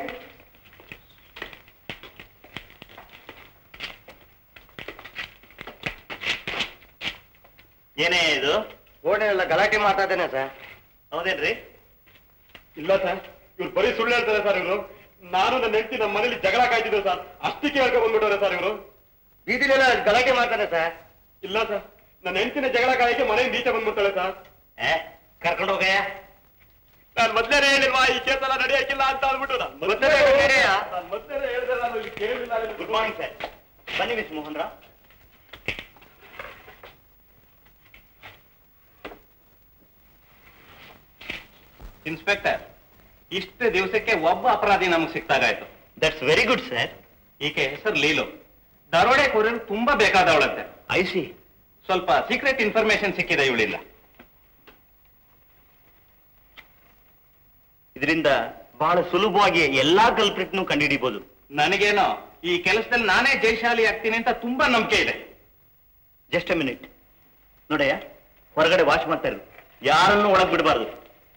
ಏನೇ ಇದು ಗೋಡೆಲ್ಲ ಗಲಾಟೆ ಮಾಡ್ತಾ ಇದ್ದೇನೆ ಸರ್ ಹೌದೇನ್ರಿ ಇಲ್ಲ ಸರ್ ಇವ್ರು ಬರೀ ಸುಳ್ಳು ಹೇಳ್ತಾರೆ ಸರ್ ಇವರು ನಾನು ನನ್ನ ಹೆಂಡತಿ ನಮ್ಮ ಮನೇಲಿ ಜಗಳ ಕಾಯ್ತಿದ್ದೆ ಸರ್ ಅಷ್ಟಕ್ಕೆ ಹೇಳ್ಕೊ ಬಂದ್ಬಿಟ್ಟವ್ರೆ ಸರ್ ಇವರು ಬೀದಿಲೆಲ್ಲ ಗಲಾಟೆ ಮಾಡ್ತಾನೆ ಸರ್ ಇಲ್ಲ ಸರ್ ನನ್ನ ಹೆಂಡತಿನ ಜಗಳ ಕಾಯಕ್ಕೆ ಮನೆಯಿಂದ ಈಚೆ ಬಂದ್ಬಿಡ್ತಾಳೆ ಸರ್ ಏ ಕರ್ಕೊಂಡು ಹೋಗಯ್ಯ ನಾನು ಮೊದಲೇ ಹೇಳಿಲ್ವಾ ಈ ಕೇಸ್ ಎಲ್ಲ ನಡೆಯಕ್ಕಿಲ್ಲ ಅಂತ ಅಂದ್ಬಿಟ್ಟು ನಾನು ಮೊದಲೇ ನಾನು ಮೊದಲೇ ಹೇಳಿದೆ ನಾನು ಇಲ್ಲಿ ಕೇಳಿಲ್ಲ ಗುಡ್ ಮಾರ್ನಿಂಗ್ ಸರ್ ಬನ್ನಿ ಮಿಸ್ ಮೋಹನ್ ರಾವ್ ಇನ್ಸ್ಪೆಕ್ಟರ್ ಇಷ್ಟು ದಿವಸಕ್ಕೆ ಒಬ್ಬ ಅಪರಾಧಿ ನಮಗೆ ಸಿಕ್ತಾಗಾಯ್ತು ದಟ್ಸ್ ವೆರಿ ಗುಡ್ ಸರ್ ಈಕೆ ಹೆಸರು ಲೀಲು ದರೋಡೆಕೋರರು ತುಂಬಾ ಬೇಕಾದವಳಂತೆ ಐ ಸಿ ಸ್ವಲ್ಪ ಸೀಕ್ರೆಟ್ ಇನ್ಫಾರ್ಮೇಶನ್ ಸಿಕ್ಕಿದೆ ಇವಳಿಂದ ಇದರಿಂದ ಬಹಳ ಸುಲಭವಾಗಿ ಎಲ್ಲಾ ಕಲ್ಪ್ರಿಟ್ನು ಕಂಡುಹಿಡಿಬಹುದು ನನಗೇನೋ ಈ ಕೆಲಸದಲ್ಲಿ ನಾನೇ ಜಯಶಾಲಿ ಆಗ್ತೀನಿ ಅಂತ ತುಂಬಾ ನಂಬಿಕೆ ಇದೆ ಜಸ್ಟ್ ಅ ಮಿನಿಟ್ ನೋಡಯ್ಯ ಹೊರಗಡೆ ವಾಚ್ ಮಾಡ್ತಾ ಇರು ಯಾರನ್ನೂ ಒಳಗ್ ಬಿಡಬಾರ್ದು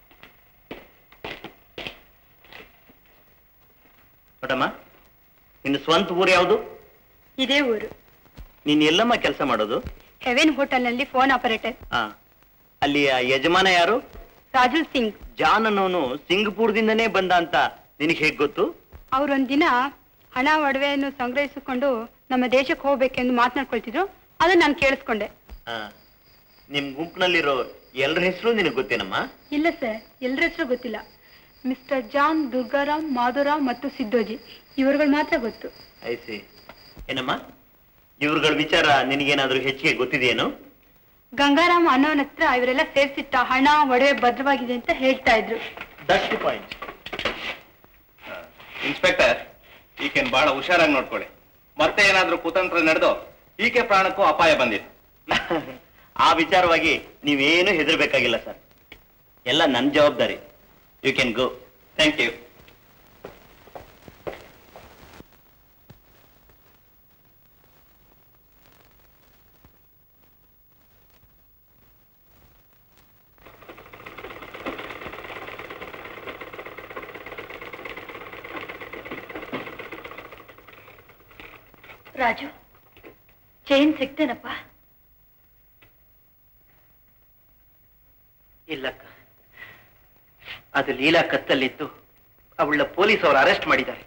ನೋಡಮ್ಮ ನಿನ್ನ ಸ್ವಂತ ಊರು ಯಾವುದು ಇದೇ ಊರು ನೀನ್ ಎಲ್ಲಮ್ಮ ಕೆಲಸ ಮಾಡೋದು ಹೆವೆನ್ ಹೋಟೆಲ್ನಲ್ಲಿ ಫೋನ್ ಆಪರೇಟರ್ ಆ ಅಲ್ಲಿಯ ಯಜಮಾನ ಯಾರು ರಾಜು ಸಿಂಗ್ ಜಾನ್ ಅನ್ನೋನು ಸಿಂಗಪುರದಿಂದನೇ ಬಂದ ಅಂತ ನಿನಗೆ ಹೇಗ್ ಗೊತ್ತು ಅವರೊಂದಿನ ಹಣ ಒಡವೆಯನ್ನು ಸಂಗ್ರಹಿಸಿಕೊಂಡು ನಮ್ಮ ದೇಶಕ್ಕೆ ಹೋಗ್ಬೇಕೆಂದು ಮಾತನಾಡ್ಕೊಳ್ತಿದ್ರು ಅದನ್ನ ನಾನು ಕೇಳಿಸ್ಕೊಂಡೆ ಆ, ನಿಮ್ ಗುಂಪಿನಲ್ಲಿರೋ ಎಲ್ಲರ ಹೆಸರು ನಿನಗೆ ಗೊತ್ತೇನಮ್ಮ ಇಲ್ಲ ಸರ್ ಎಲ್ಲರ ಹೆಸರು ಗೊತ್ತಿಲ್ಲ ಮಿಸ್ಟರ್ ಜಾನ್ ದುರ್ಗಾರಾಮ್ ಮಾಧುರಾವ್ ಮತ್ತು ಸಿದ್ದೋಜಿ ಇವರುಗಳು ಮಾತ್ರ ಗೊತ್ತು ಐಸಿ ಏನಮ್ಮ ಇವ್ರುಗಳ ವಿಚಾರ ನಿನಗೇನಾದ್ರೂ ಹೆಚ್ಚಿಗೆ ಗೊತ್ತಿದೆಯೇನು ಗಂಗಾರಾಮ್ ಅನ್ನೋನ ಹತ್ರ ಇವರೆಲ್ಲ ಸೇರ್ಸಿಟ್ಟ ಹಣ ಒಡವೆ ಭದ್ರವಾಗಿದೆ ಅಂತ ಹೇಳ್ತಾ ಇದ್ರು ದಟ್ಸ್ ದಿ ಪಾಯಿಂಟ್ ಇನ್ಸ್ಪೆಕ್ಟರ್ ಈಕೆನ್ ಬಹಳ ಹುಷಾರಾಗಿ ನೋಡ್ಕೊಳ್ಳಿ ಮತ್ತೆ ಏನಾದ್ರೂ ಕುತಂತ್ರ ನಡೆದು ಈಕೆ ಪ್ರಾಣಕ್ಕೂ ಅಪಾಯ ಬಂದಿದೆ ಆ ವಿಚಾರವಾಗಿ ನೀವೇನು ಹೆದರ್ಬೇಕಾಗಿಲ್ಲ ಸರ್ ಎಲ್ಲ ನನ್ನ ಜವಾಬ್ದಾರಿ you can go thank you Raju chain ಸಿಗ್ತೇನಪ್ಪ ಇಲ್ಲಕ್ಕ ಅದು ಲೀಲಾ ಕತ್ತಲ್ಲಿದ್ದು ಅವಳ ಪೊಲೀಸ್ ಅವರು ಅರೆಸ್ಟ್ ಮಾಡಿದ್ದಾರೆ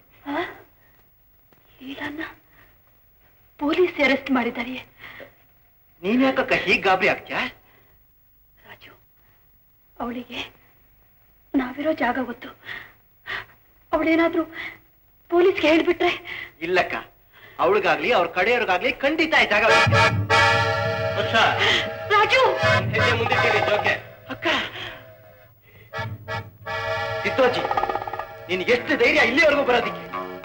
ಲೀಲಾನ ಪೊಲೀಸ್ ಅರೆಸ್ಟ್ ಮಾಡಿದ್ದಾರೆ ನೀನ್ ಯಾಕಕ್ಕ ಹೀಗ್ ಗಾಬರಿ ಆಗ್ತ್ಯಾ ರಾಜು ಅವಳಿಗೆ ನಾವಿರೋ ಜಾಗ ಗೊತ್ತು ಅವಳೇನಾದ್ರೂ ಪೊಲೀಸ್ಗೆ ಹೇಳ್ಬಿಟ್ರೆ ಇಲ್ಲಕ್ಕ ಅವಳಿಗಾಗ್ಲಿ ಅವ್ರ ಕಡೆಯವ್ರಿಗಾಗ್ಲಿ ಖಂಡಿತ ಈ ಜಾಗ ರಾಜು ಹೆಜ್ಜೆ ಮುಂದಿಟ್ಟಿರಿ ಜೋಕೆ ಅಕ್ಕ ಸಿದ್ದೋಜಿ ನೀನ್ ಎಷ್ಟು ಧೈರ್ಯ ಇಲ್ಲಿವರೆಗೂ ಬರೋದಿಕ್ಕೆ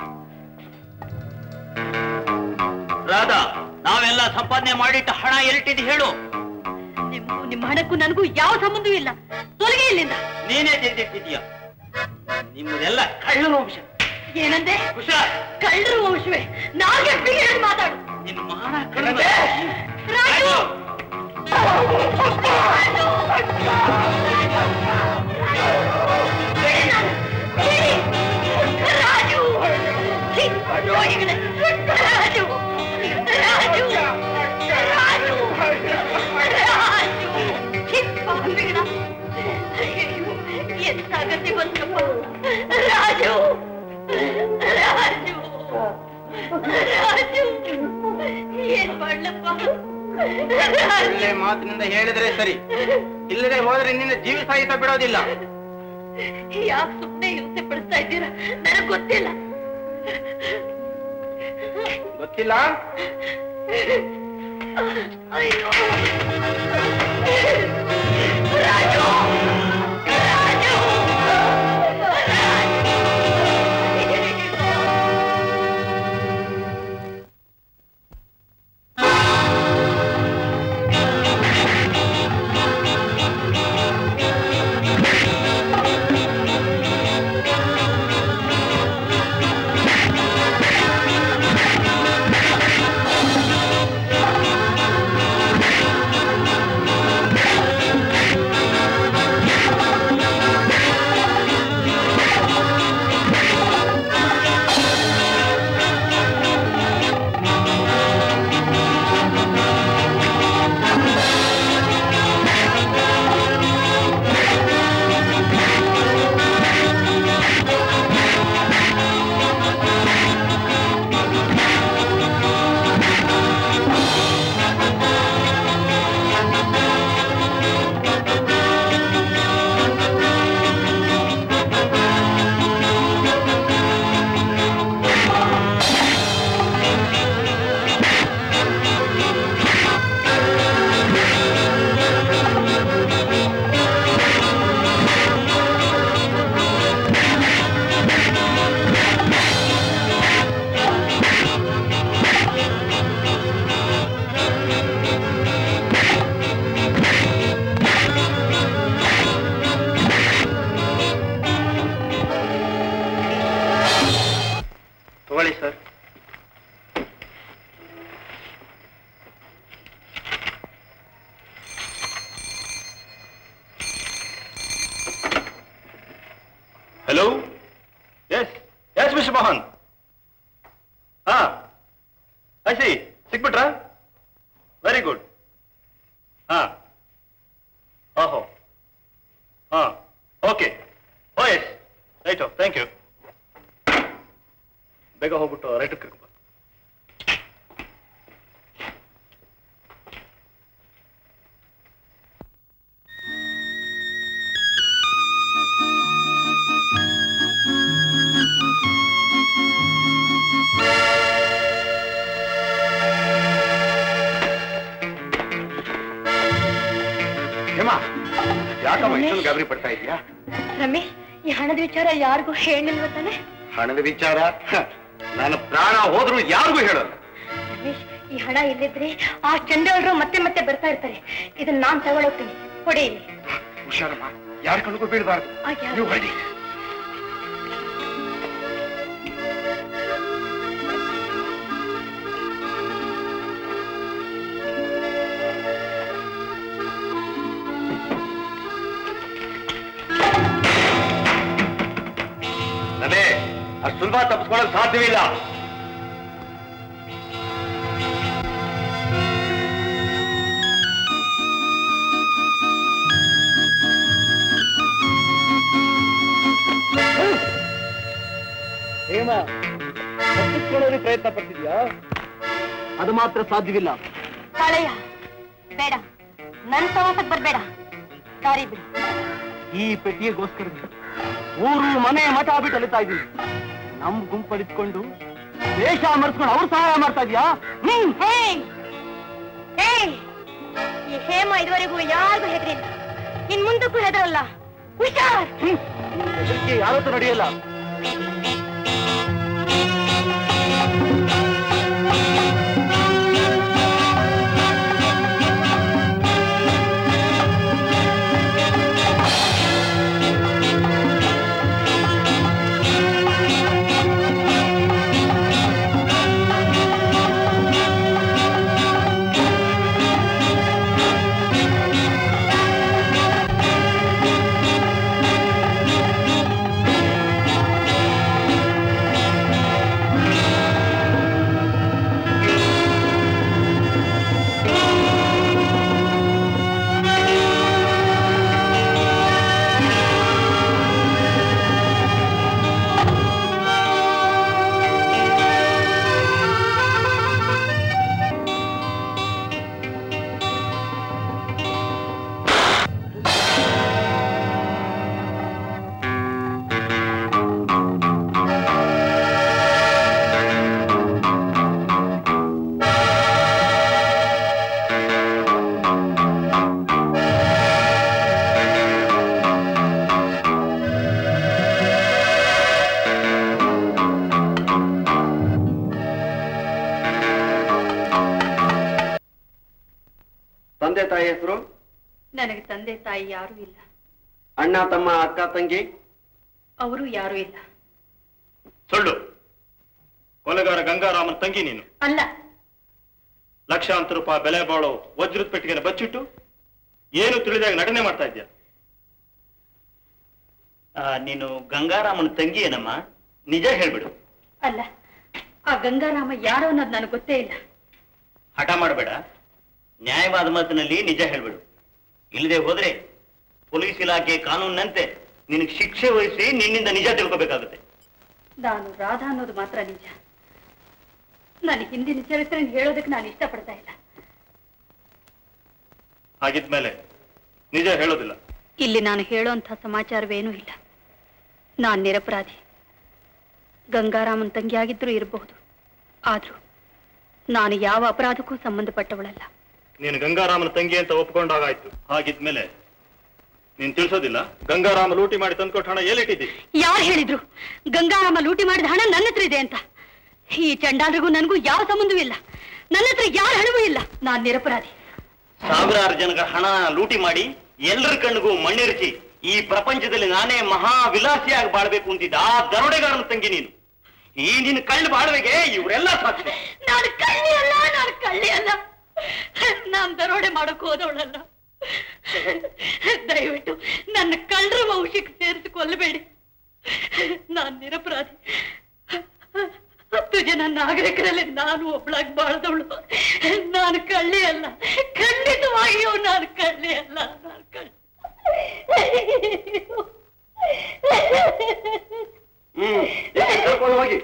ರಾಧಾ ನಾವೆಲ್ಲ ಸಂಪಾದನೆ ಮಾಡಿಟ್ಟ ಹಣ ಎಲ್ಲಿಟ್ಟಿದ್ದು ಹೇಳು ನಿಮ್ಗೂ ನಿಮ್ಮ ಹಣಕ್ಕೂ ನನಗೂ ಯಾವ ಸಂಬಂಧವೂ ಇಲ್ಲ ತೊಲಗೆ ಇಲ್ಲಿಂದ ನೀನೇ ತಿಳಿದಿಟ್ಟಿದೀಯ ನಿಮ್ಮದೆಲ್ಲ ಕಳ್ಳರ ವಂಶ ಏನಂದೆ ಹುಷಾರ್ ಕಳ್ಳರು ವಂಶವೇ ನಾಲ್ಗೆ ಬಿಗಿ ಮಾತಾಡು ನಿನ್ನ ಮಾನ ಕಡಿಮೆ ರಾಜು ರಾಜು ಛೀ, ರೋಗಿಗಳೇ. ರಾಜು ರಾಜು ರಾಜು ರಾಜು ಛೀ, ಪಾಪಿಗಳ. ಅಯ್ಯಯ್ಯೋ, ಎಂತ ಗತಿ ಬಂತಪ್ಪ ರಾಜು ರಾಜು ರಾಜು ಏನ್ ಮಾಡ್ಲಪ್ಪ ಒಳ್ಳೆ ಮಾತಿನಿಂದ ಹೇಳಿದ್ರೆ ಸರಿ ಇಲ್ಲದೆ ಹೋದ್ರೆ ನಿನ್ನ ಜೀವ ಸಹಿತ ಬಿಡೋದಿಲ್ಲ ಯಾಕೆ ಸುಮ್ಮನೆ ಹಿಂಸೆ ಪಡಿಸ್ತಾ ಇದ್ದೀರಾ ನನಗ್ ಗೊತ್ತಿಲ್ಲ ಗೊತ್ತಿಲ್ಲ ಅಯ್ಯೋ ರಾಜು ರಾಜು ಆ ತಗೊಳ್ಳಿ sir hello yes yes mister Mohan ಹಾ ಐಸಿ ಸಿಕ್ಬಿಟ್ರಾ ವೆರಿ ಗುಡ್ ಹಾ ಓಹೋ ಹಾ okay oh yes right thank you ಬೇಗ ಹೋಗ್ಬಿಟ್ಟು ರೈಟ್ ಕರ್ಕೊಂಡು ಹೇಮ ಯಾಕಮ್ಮ ಇಷ್ಟೊಂದು ಗಾಬರಿ ಪಡ್ತಾ ಇದೀಯಾ ರಮೇಶ್ ಈ ಹಣದ ವಿಚಾರ ಯಾರಿಗೂ ಹೇಳಿಲ್ವ ತಾನೆ ಹಣದ ವಿಚಾರ ಹ, ನನ್ನ ಪ್ರಾಣ ಹೋದ್ರು ಯಾರಿಗೂ ಹೇಳಲ್ಲ ರಮೇಶ್ ಈ ಹಣ ಇಲ್ಲಿದ್ರೆ ಆ ಚಂಡಾಳರು ಮತ್ತೆ ಮತ್ತೆ ಬರ್ತಾ ಇರ್ತಾರೆ ಇದನ್ನ ನಾನ್ ತಗೊಳೋಗ್ತೀನಿ ಕೊಡಿ ಇಲ್ಲಿ ಹುಷಾರಮ್ಮ ಯಾರ ಕಣ್ಗೂ ಬೀಳಬಾರ್ದು ಆಯ್ತು. ನೀವು ಹೊಡಿ ಅದೇ ಅಷ್ಟು ಸುಲಭ ತಪ್ಪಿಸ್ಕೊಳ್ಳೋಕೆ ಸಾಧ್ಯವಿಲ್ಲ ಹೇಮ ತಪ್ಪಿಸ್ಕೊಳ್ಳೋರಿಗೆ ಪ್ರಯತ್ನ ಪಡ್ತಿದ್ಯಾ ಅದು ಮಾತ್ರ ಸಾಧ್ಯವಿಲ್ಲ ಕಾಳಯ್ಯ ಬೇಡ ನನ್ ಸವಾಸಕ್ ಬರ್ಬೇಡ ದಾರಿ ಬಿಡು ಈ ಪೆಟ್ಟಿಗೆಗೋಸ್ಕರ ಊರು ಮನೆ ಮಠ ಬಿಟ್ಟು ಅಲಿತಾ ಇದೀವಿ ನಮ್ ಗುಂಪಡಿಸ್ಕೊಂಡು ದೇಶ ಮರೆಸ್ಕೊಂಡು ಅವ್ರು ಸಹಾಯ ಮಾಡ್ತಾ ಇದ್ಯಾ ಹ್ಮ್ ಹೇಯ್! ಹೇಯ್! ಈ ಹೇಮ ಇದುವರೆಗೂ ಯಾರಿಗೂ ಹೆದರಿಲ್ಲ ಇನ್ ಮುಂದಕ್ಕೂ ಹೆದರಲ್ಲ ಹುಷಾರ್ ಹೆದರಿಕೆ ಯಾವತ್ತೂ ನಡೆಯಲ್ಲ ತಂದೆ ತಾಯಿ ಹೆಸರು ನನಗೆ ತಂದೆ ತಾಯಿ ಯಾರೂ ಇಲ್ಲ ಅಣ್ಣ ತಮ್ಮ ಅಕ್ಕ ತಂಗಿ ಅವರು ಯಾರೂ ಇಲ್ಲ ಸುಳ್ಳು ಕೊಲೆಗಾರ ಗಂಗಾರಾಮನ್ ತಂಗಿ ನೀನು ಅಲ್ಲ ಲಕ್ಷಾಂತರ ರೂಪಾಯಿ ಬೆಲೆ ಬಾಳೋ ವಜ್ರದ ಪೆಟ್ಟಿಗೆನ ಬಚ್ಚಿಟ್ಟು ಏನು ತಿಳಿದಾಗ ನಟನೆ ಮಾಡ್ತಾ ಇದ್ಯಾ ನೀನು ಗಂಗಾರಾಮನ ತಂಗಿ ಏನಮ್ಮ ನಿಜ ಹೇಳ್ಬಿಡು ಅಲ್ಲ ಆ ಗಂಗಾರಾಮ ಯಾರೋ ಅನ್ನೋದು ನನಗೆ ಗೊತ್ತೇ ಇಲ್ಲ ಹಠ ಮಾಡಬೇಡ ನ್ಯಾಯವಾದ ಮಾತಿನಲ್ಲಿ ನಿಜ ಹೇಳ್ಬಿಡು ಇಲ್ಲದೆ ಹೋದ್ರೆ ಪೊಲೀಸ್ ಇಲಾಖೆ ಕಾನೂನಿನಂತೆ ನಿನಗೆ ಶಿಕ್ಷೆ ವಹಿಸಿ ನಿನ್ನಿಂದ ನಿಜ ತಿಳ್ಕೋಬೇಕಾಗುತ್ತೆ ನಾನು ರಾಧಾ ಅನ್ನೋದು ಮಾತ್ರ ನಿಜ ನನ್ನ ಹಿಂದಿನ ಚರಿತ್ರೆ ಹೇಳೋದಕ್ಕೆ ನಾನು ಇಷ್ಟಪಡ್ತಾ ಇಲ್ಲ ಹಾಗಿದ್ಮೇಲೆ ನಿಜ ಹೇಳೋದಿಲ್ಲ ಇಲ್ಲಿ ನಾನು ಹೇಳೋಂಥ ಸಮಾಚಾರವೇನೂ ಇಲ್ಲ ನಾನು ನಿರಪರಾಧಿ ಗಂಗಾರಾಮನ್ ತಂಗಿಯಾಗಿದ್ರೂ ಇರಬಹುದು ಆದ್ರೂ ನಾನು ಯಾವ ಅಪರಾಧಕ್ಕೂ ಸಂಬಂಧಪಟ್ಟವಳಲ್ಲ ನೀನು ಗಂಗಾರಾಮನ ತಂಗಿ ಅಂತ ಒಪ್ಕೊಂಡಾಗಾಯ್ತು ಹಾಗಿದ್ಮೇಲೆ ನೀನ್ ತಿಳಿಸೋದಿಲ್ಲ ಗಂಗಾರಾಮ ಲೂಟಿ ಮಾಡಿ ತಂದ್ಕೊಟ್ಟು ಹಣ ಎಲ್ಲಿಟ್ಟಿದ್ದಿ ಯಾರು ಹೇಳಿದ್ರು ಗಂಗಾರಾಮ ಲೂಟಿ ಮಾಡಿದ ಹಣ ನನ್ನ ಹತ್ರ ಇದೆ ಅಂತ ಈ ಚಂಡಾಲರಿಗೂ ನನಗೂ ಯಾವ ಸಂಬಂಧವೂ ಇಲ್ಲ ನನ್ನ ಹತ್ರ ಯಾರ ಹಣವೂ ಇಲ್ಲ ನಾನು ನಿರಪರಾಧಿ ಸಾವಿರಾರು ಜನಗಳ ಹಣ ಲೂಟಿ ಮಾಡಿ ಎಲ್ಲರ ಕಣ್ಣಿಗೂ ಮಣ್ಣಿರಿಸಿ ಈ ಪ್ರಪಂಚದಲ್ಲಿ ನಾನೇ ಮಹಾ ವಿಲಾಸಿಯಾಗಿ ಬಾಳ್ಬೇಕು ಅಂತಿದ್ದ ಆ ದರೋಡೆಗಾರನ ತಂಗಿ ನೀನು ಈ ನಿನ್ನ ಕಳ್ಳು ಬಾಳುವೆಗೆ ಇವರೆಲ್ಲ ಸಾಕ್ಷಿ ನಾನು ಕಳ್ಳಿ ಅಲ್ಲ ನಾನು ಕಳ್ಳಿ ಅಲ್ಲ ನಾನ್ ದರೋಡೆ ಮಾಡಕ್ ಹೋದವಳಲ್ಲ ದಯವಿಟ್ಟು ನನ್ನ ಕಳ್ಳರ ವಂಶಕ್ಕೆ ಸೇರಿಸಿ ಕೊಲ್ಲಬೇಡಿ ನಾನ್ ನಿರಪರಾಧಿ ಹತ್ತು ಜನ ನಾಗರಿಕರಲ್ಲಿ ನಾನು ಒಬ್ಳಾಗಿ ಬಾಳ್ದವಳು ನಾನು ಕಳ್ಳಿ ಅಲ್ಲ ಖಂಡಿತವಾಗಿಯೂ ನಾನು ಕಳ್ಳಿ ಅಲ್ಲ ನಾನು ಕಳ್ಳಿ ಹ್ಮ್ ಏಕೆ ಕರ್ಕೊಂಡು ಹೋಗಿ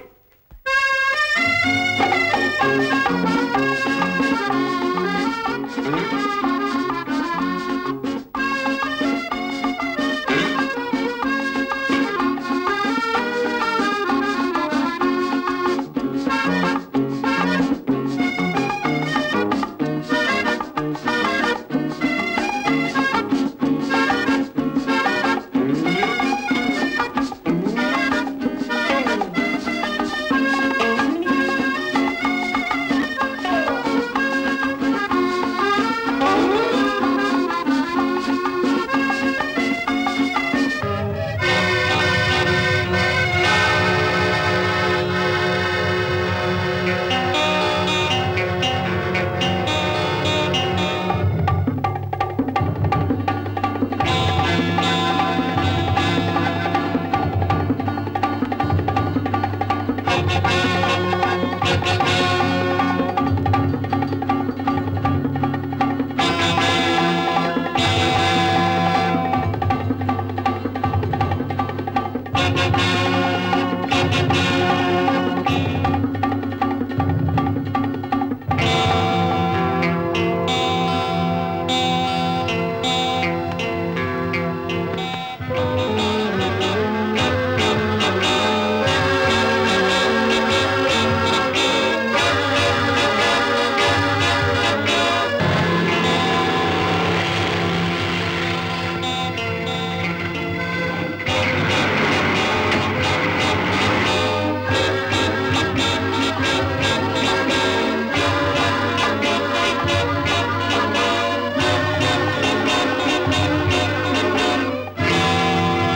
ಆ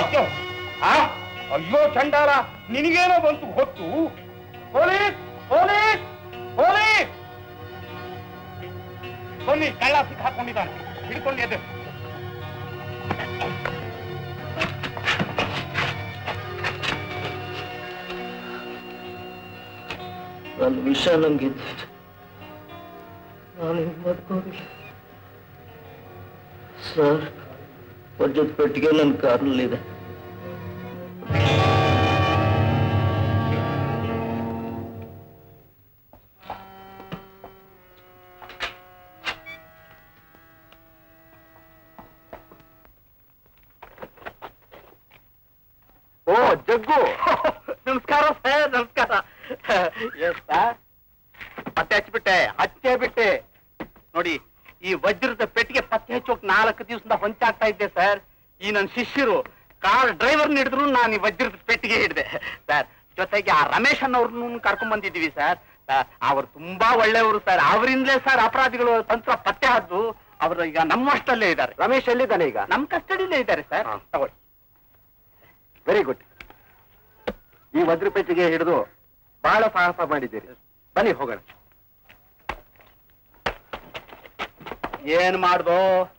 ಅಯ್ಯೋ ಆ? ಅಯ್ಯೋ ಚಂಡಾಲ ನಿನಗೇನೋ ಬಂತು ಹೊತ್ತು ಪೊಲೀಸ್ ಪೊಲೀಸ್ ಪೊಲೀಸ್ ಬನ್ನಿ ಕಳ್ಳ ಸಿಕ್ಕಾಕೊಂಡಿದ್ದಾನೆ ಹಿಡ್ಕೊಂಡು ಎದ್ದು ನನ್ನ ವಿಷ ನಮ್ಗೆ ನಾನು ಹಿಂಗ್ ಬದುಕೋದಿಲ್ಲ ಸರ್ ವಜ್ರದ ಪೆಟ್ಟಿಗೆ ನನ್ನ ಕಾರ್ನಲ್ಲಿದೆ ಓ ಜಗ್ಗು ನಮಸ್ಕಾರ ಸರ್ ನಮಸ್ಕಾರ ಎಸ್ ಸರ್ ಪತ್ತೆ ಹಚ್ಬಿಟ್ಟೆ ಹಚ್ಚೇ ಬಿಟ್ಟೆ ನೋಡಿ ಈ ವಜ್ರದ ಪೆಟ್ಟಿಗೆ ಪತ್ತೆ ಹಚ್ಚೋಕ್ ನಾಲ್ಕು ದಿವಸದಿಂದ ಹೊಂಚಾಗ್ತಾ ಇದ್ದೆ ಸರ್ ಈ ನನ್ನ ಶಿಷ್ಯರು ಕಾರ್ ಡ್ರೈವರ್ ಹಿಡಿದ್ರು ನಾನು ಈ ವಜ್ರದ ಪೆಟ್ಟಿಗೆ ಹಿಡಿದೆ ಸರ್ ಜೊತೆಗೆ ಆ ರಮೇಶ್ ಅನ್ನೋರ್ನು ಕರ್ಕೊಂಡ್ ಬಂದಿದ್ದೀವಿ ಸರ್ ಅವ್ರು ತುಂಬಾ ಒಳ್ಳೆಯವರು ಸರ್ ಅವರಿಂದಲೇ ಸರ್ ಅಪರಾಧಿಗಳು ತಂತ್ರ ಪತ್ತೆ ಹದ್ದು ಅವರು ಈಗ ನಮ್ಮಷ್ಟಲ್ಲೇ ಇದ್ದಾರೆ ರಮೇಶ್ ಎಲ್ಲಿದ್ದಾನೆ ಈಗ ನಮ್ಮ ಕಸ್ಟಡಿಲೇ ಇದ್ದಾರೆ ಸರ್ ತಗೊಳ್ಳಿ ವೆರಿ ಗುಡ್ ಈ ವಜ್ರ ಪೆಟ್ಟಿಗೆ ಹಿಡಿದು ಬಹಳ ಸಾಹಸ ಮಾಡಿದ್ದೀರಿ ಬನ್ನಿ ಹೋಗೋಣ ಏನ್ ಮಾಡ್ದೋ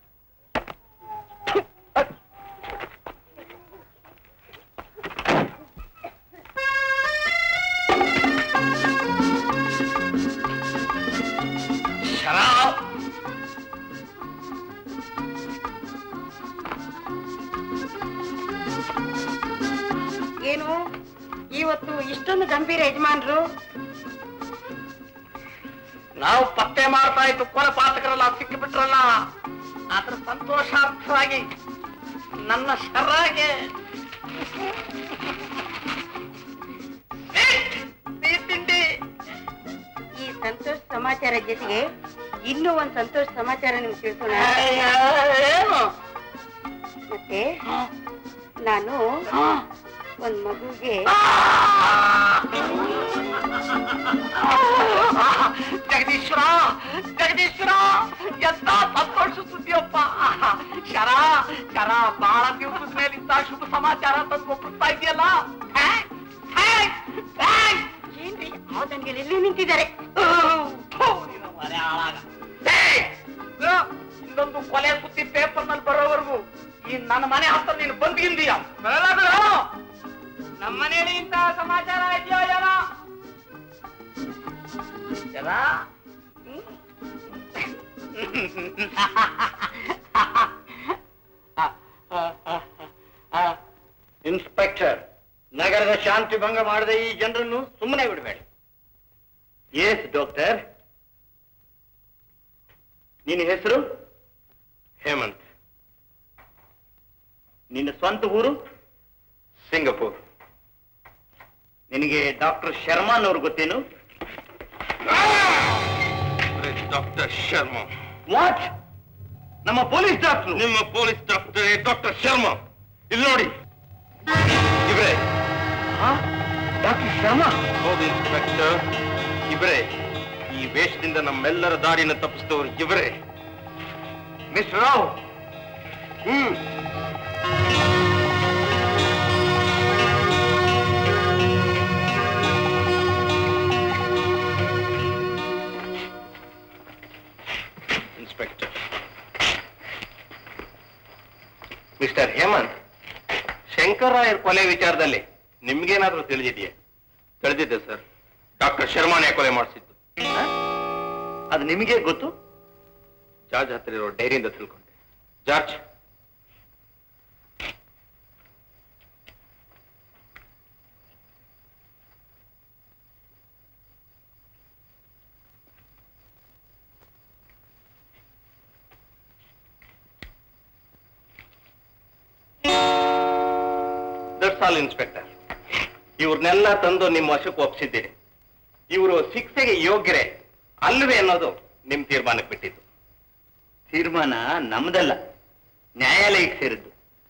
ಏನು ಇವತ್ತು ಇಷ್ಟೊಂದು ಗಂಭೀರ ಯಜಮಾನ್ರು ನಾವು ಪತ್ತೆ ಮಾಡ್ತಾ ಇದ್ದು ಕೊಲೆ ಪಾತಕರೆಲ್ಲ ಸಿಕ್ಕಿಬಿಟ್ರಲ್ಲ ಅದ್ರ ಸಂತೋಷಾರ್ಥವಾಗಿ ನನ್ನ ಶರ್ರಾಗೆ ಸಿಹಿ ತಿಂಡಿ ಈ ಸಂತೋಷ ಸಮಾಚಾರ ಜೊತೆಗೆ ಇನ್ನೂ ಒಂದ್ ಸಂತೋಷ ಸಮಾಚಾರ ನಿಮ್ಗೆ ತಿಳಿಸೋಣ ಏನು ಮತ್ತೆ ನಾನು ಒಂದ್ ಮಗುಗೆ ಜಗದೀಶ್ವರ ಜಗದೀಶ್ವರ ಎಂತ ಸಂತೋಷ ಸುದ್ದಿಯಪ್ಪ ಶರ ಶರ ಬಹಳ ದಿವಸದ ಮೇಲೆ ಇಂತ ಶುಭ ಸಮಾಚಾರ ತಂದು ಒಪ್ಪಿಸ್ತಾ ಇದೆಯಲ್ಲ ಏನ್ರಿ ಅವತನ್ಗೆ ಎಲ್ಲಿ ನಿಂತಿದ್ದಾರೆ ಇನ್ನೊಂದು ಕೊಲೆ ಸುದ್ದಿ ಪೇಪರ್ ನಲ್ಲಿ ಬರೋವರೆಗೂ ಈ ನನ್ನ ಮನೆ ಹತ್ರ ನೀನು ಬಂದಿದ್ದೀಯ ನಮ್ಮ ಮನೆಯಲ್ಲಿ ಇಂತಹ ಸಮಾಚಾರ ಇದೆಯೋ ಏನೋ ಜರ ಇನ್ಸ್ಪೆಕ್ಟರ್ ನಗರದ ಶಾಂತಿ ಭಂಗ ಮಾಡದ ಈ ಜನರನ್ನು ಸುಮ್ಮನೆ ಬಿಡಬೇಡಿ ಎಸ್ ಡಾಕ್ಟರ್ ನಿನ್ನ ಹೆಸರು ಹೇಮಂತ್ ನಿನ್ನ ಸ್ವಂತ ಊರು ಸಿಂಗಪೂರ್ ನಿನಗೆ ಡಾಕ್ಟರ್ ಶರ್ಮಾನ್ ಅವ್ರು ಗೊತ್ತೇನು ಡಾಕ್ಟರ್ ಶರ್ಮಾ ವಾಟ್ ನಮ್ಮ ಪೊಲೀಸ್ ಡಾಕ್ಟರ್ ನಿಮ್ಮ ಪೊಲೀಸ್ ಡಾಕ್ಟರ್ ಡಾಕ್ಟರ್ ಶರ್ಮಾ ಇಲ್ಲಿ ನೋಡಿ ಇವ್ರೆ ಡಾಕ್ಟರ್ ಶರ್ಮಾ ಹೌದು ಇನ್ಸ್ಪೆಕ್ಟರ್ ಇವರೇ ಈ ವೇಷದಿಂದ ನಮ್ಮೆಲ್ಲರ ದಾರಿನ ತಪ್ಪಿಸಿದವರು ಇವರೇ miss Rao hmm inspector mister Hemant ಶಂಕರ್ರಾಯರ್ ಕೊಲೆ ವಿಚಾರದಲ್ಲಿ ನಿಮ್ಗೇನಾದ್ರೂ ತಿಳಿದಿದೆಯೇ ತಿಳಿದಿದ್ದೆ ಸರ್ ಡಾಕ್ಟರ್ ಶರ್ಮಾನೇ ಕೊಲೆ ಮಾಡಿಸಿದ್ದು ಅದು ನಿಮಗೆ ಗೊತ್ತು ಜಾರ್ಜ್ ಹತ್ರ ಇರೋ ಡೈರಿಯಿಂದ ತಿಳ್ಕೊಂಡೆ ಜಾರ್ಜ್ ದಟ್ಸ್ ಆಲ್ ಇನ್ಸ್ಪೆಕ್ಟರ್ ಇವ್ರನ್ನೆಲ್ಲ ತಂದು ನಿಮ್ಮ ವಶಕ್ಕೆ ಒಪ್ಪಿಸಿದ್ದೀರಿ ಇವರು ಶಿಕ್ಷೆಗೆ ಯೋಗ್ಯರೇ ಅಲ್ಲವೇ ಅನ್ನೋದು ನಿಮ್ ತೀರ್ಮಾನಕ್ಕೆ ಬಿಟ್ಟಿದ್ದು ತೀರ್ಮಾನ ನಮ್ದಲ್ಲ ನ್ಯಾಯಾಲಯಕ್ಕೆ ಸೇರಿದ್ದು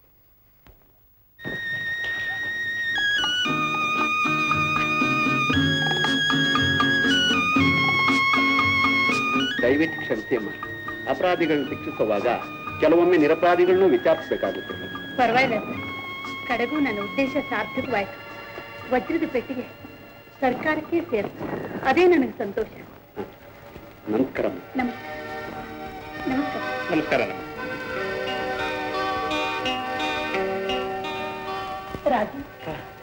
ದಯವಿಟ್ಟು ಕ್ಷಮಿಸಿ ಅಮ್ಮ ಅಪರಾಧಿಗಳನ್ನ ಶಿಕ್ಷಿಸುವಾಗ ಕೆಲವೊಮ್ಮೆ ನಿರಪರಾಧಿಗಳನ್ನೂ ವಿಚಾರಿಸಬೇಕಾಗುತ್ತೆ ಪರವಾಗಿಲ್ಲ ಸರ್ ಕಡೆಗೂ ನನ್ನ ಉದ್ದೇಶ ಸಾರ್ಥಕವಾಯಿತು ವಜ್ರದ ಪೆಟ್ಟಿಗೆ ಸರ್ಕಾರಕ್ಕೆ ಸೇರಿತು ಅದೇ ನನಗೆ ಸಂತೋಷ ನಮಸ್ಕಾರ ನಮಸ್ಕಾರ ನಮಸ್ಕಾರ ನಮಸ್ಕಾರ ರಾಜು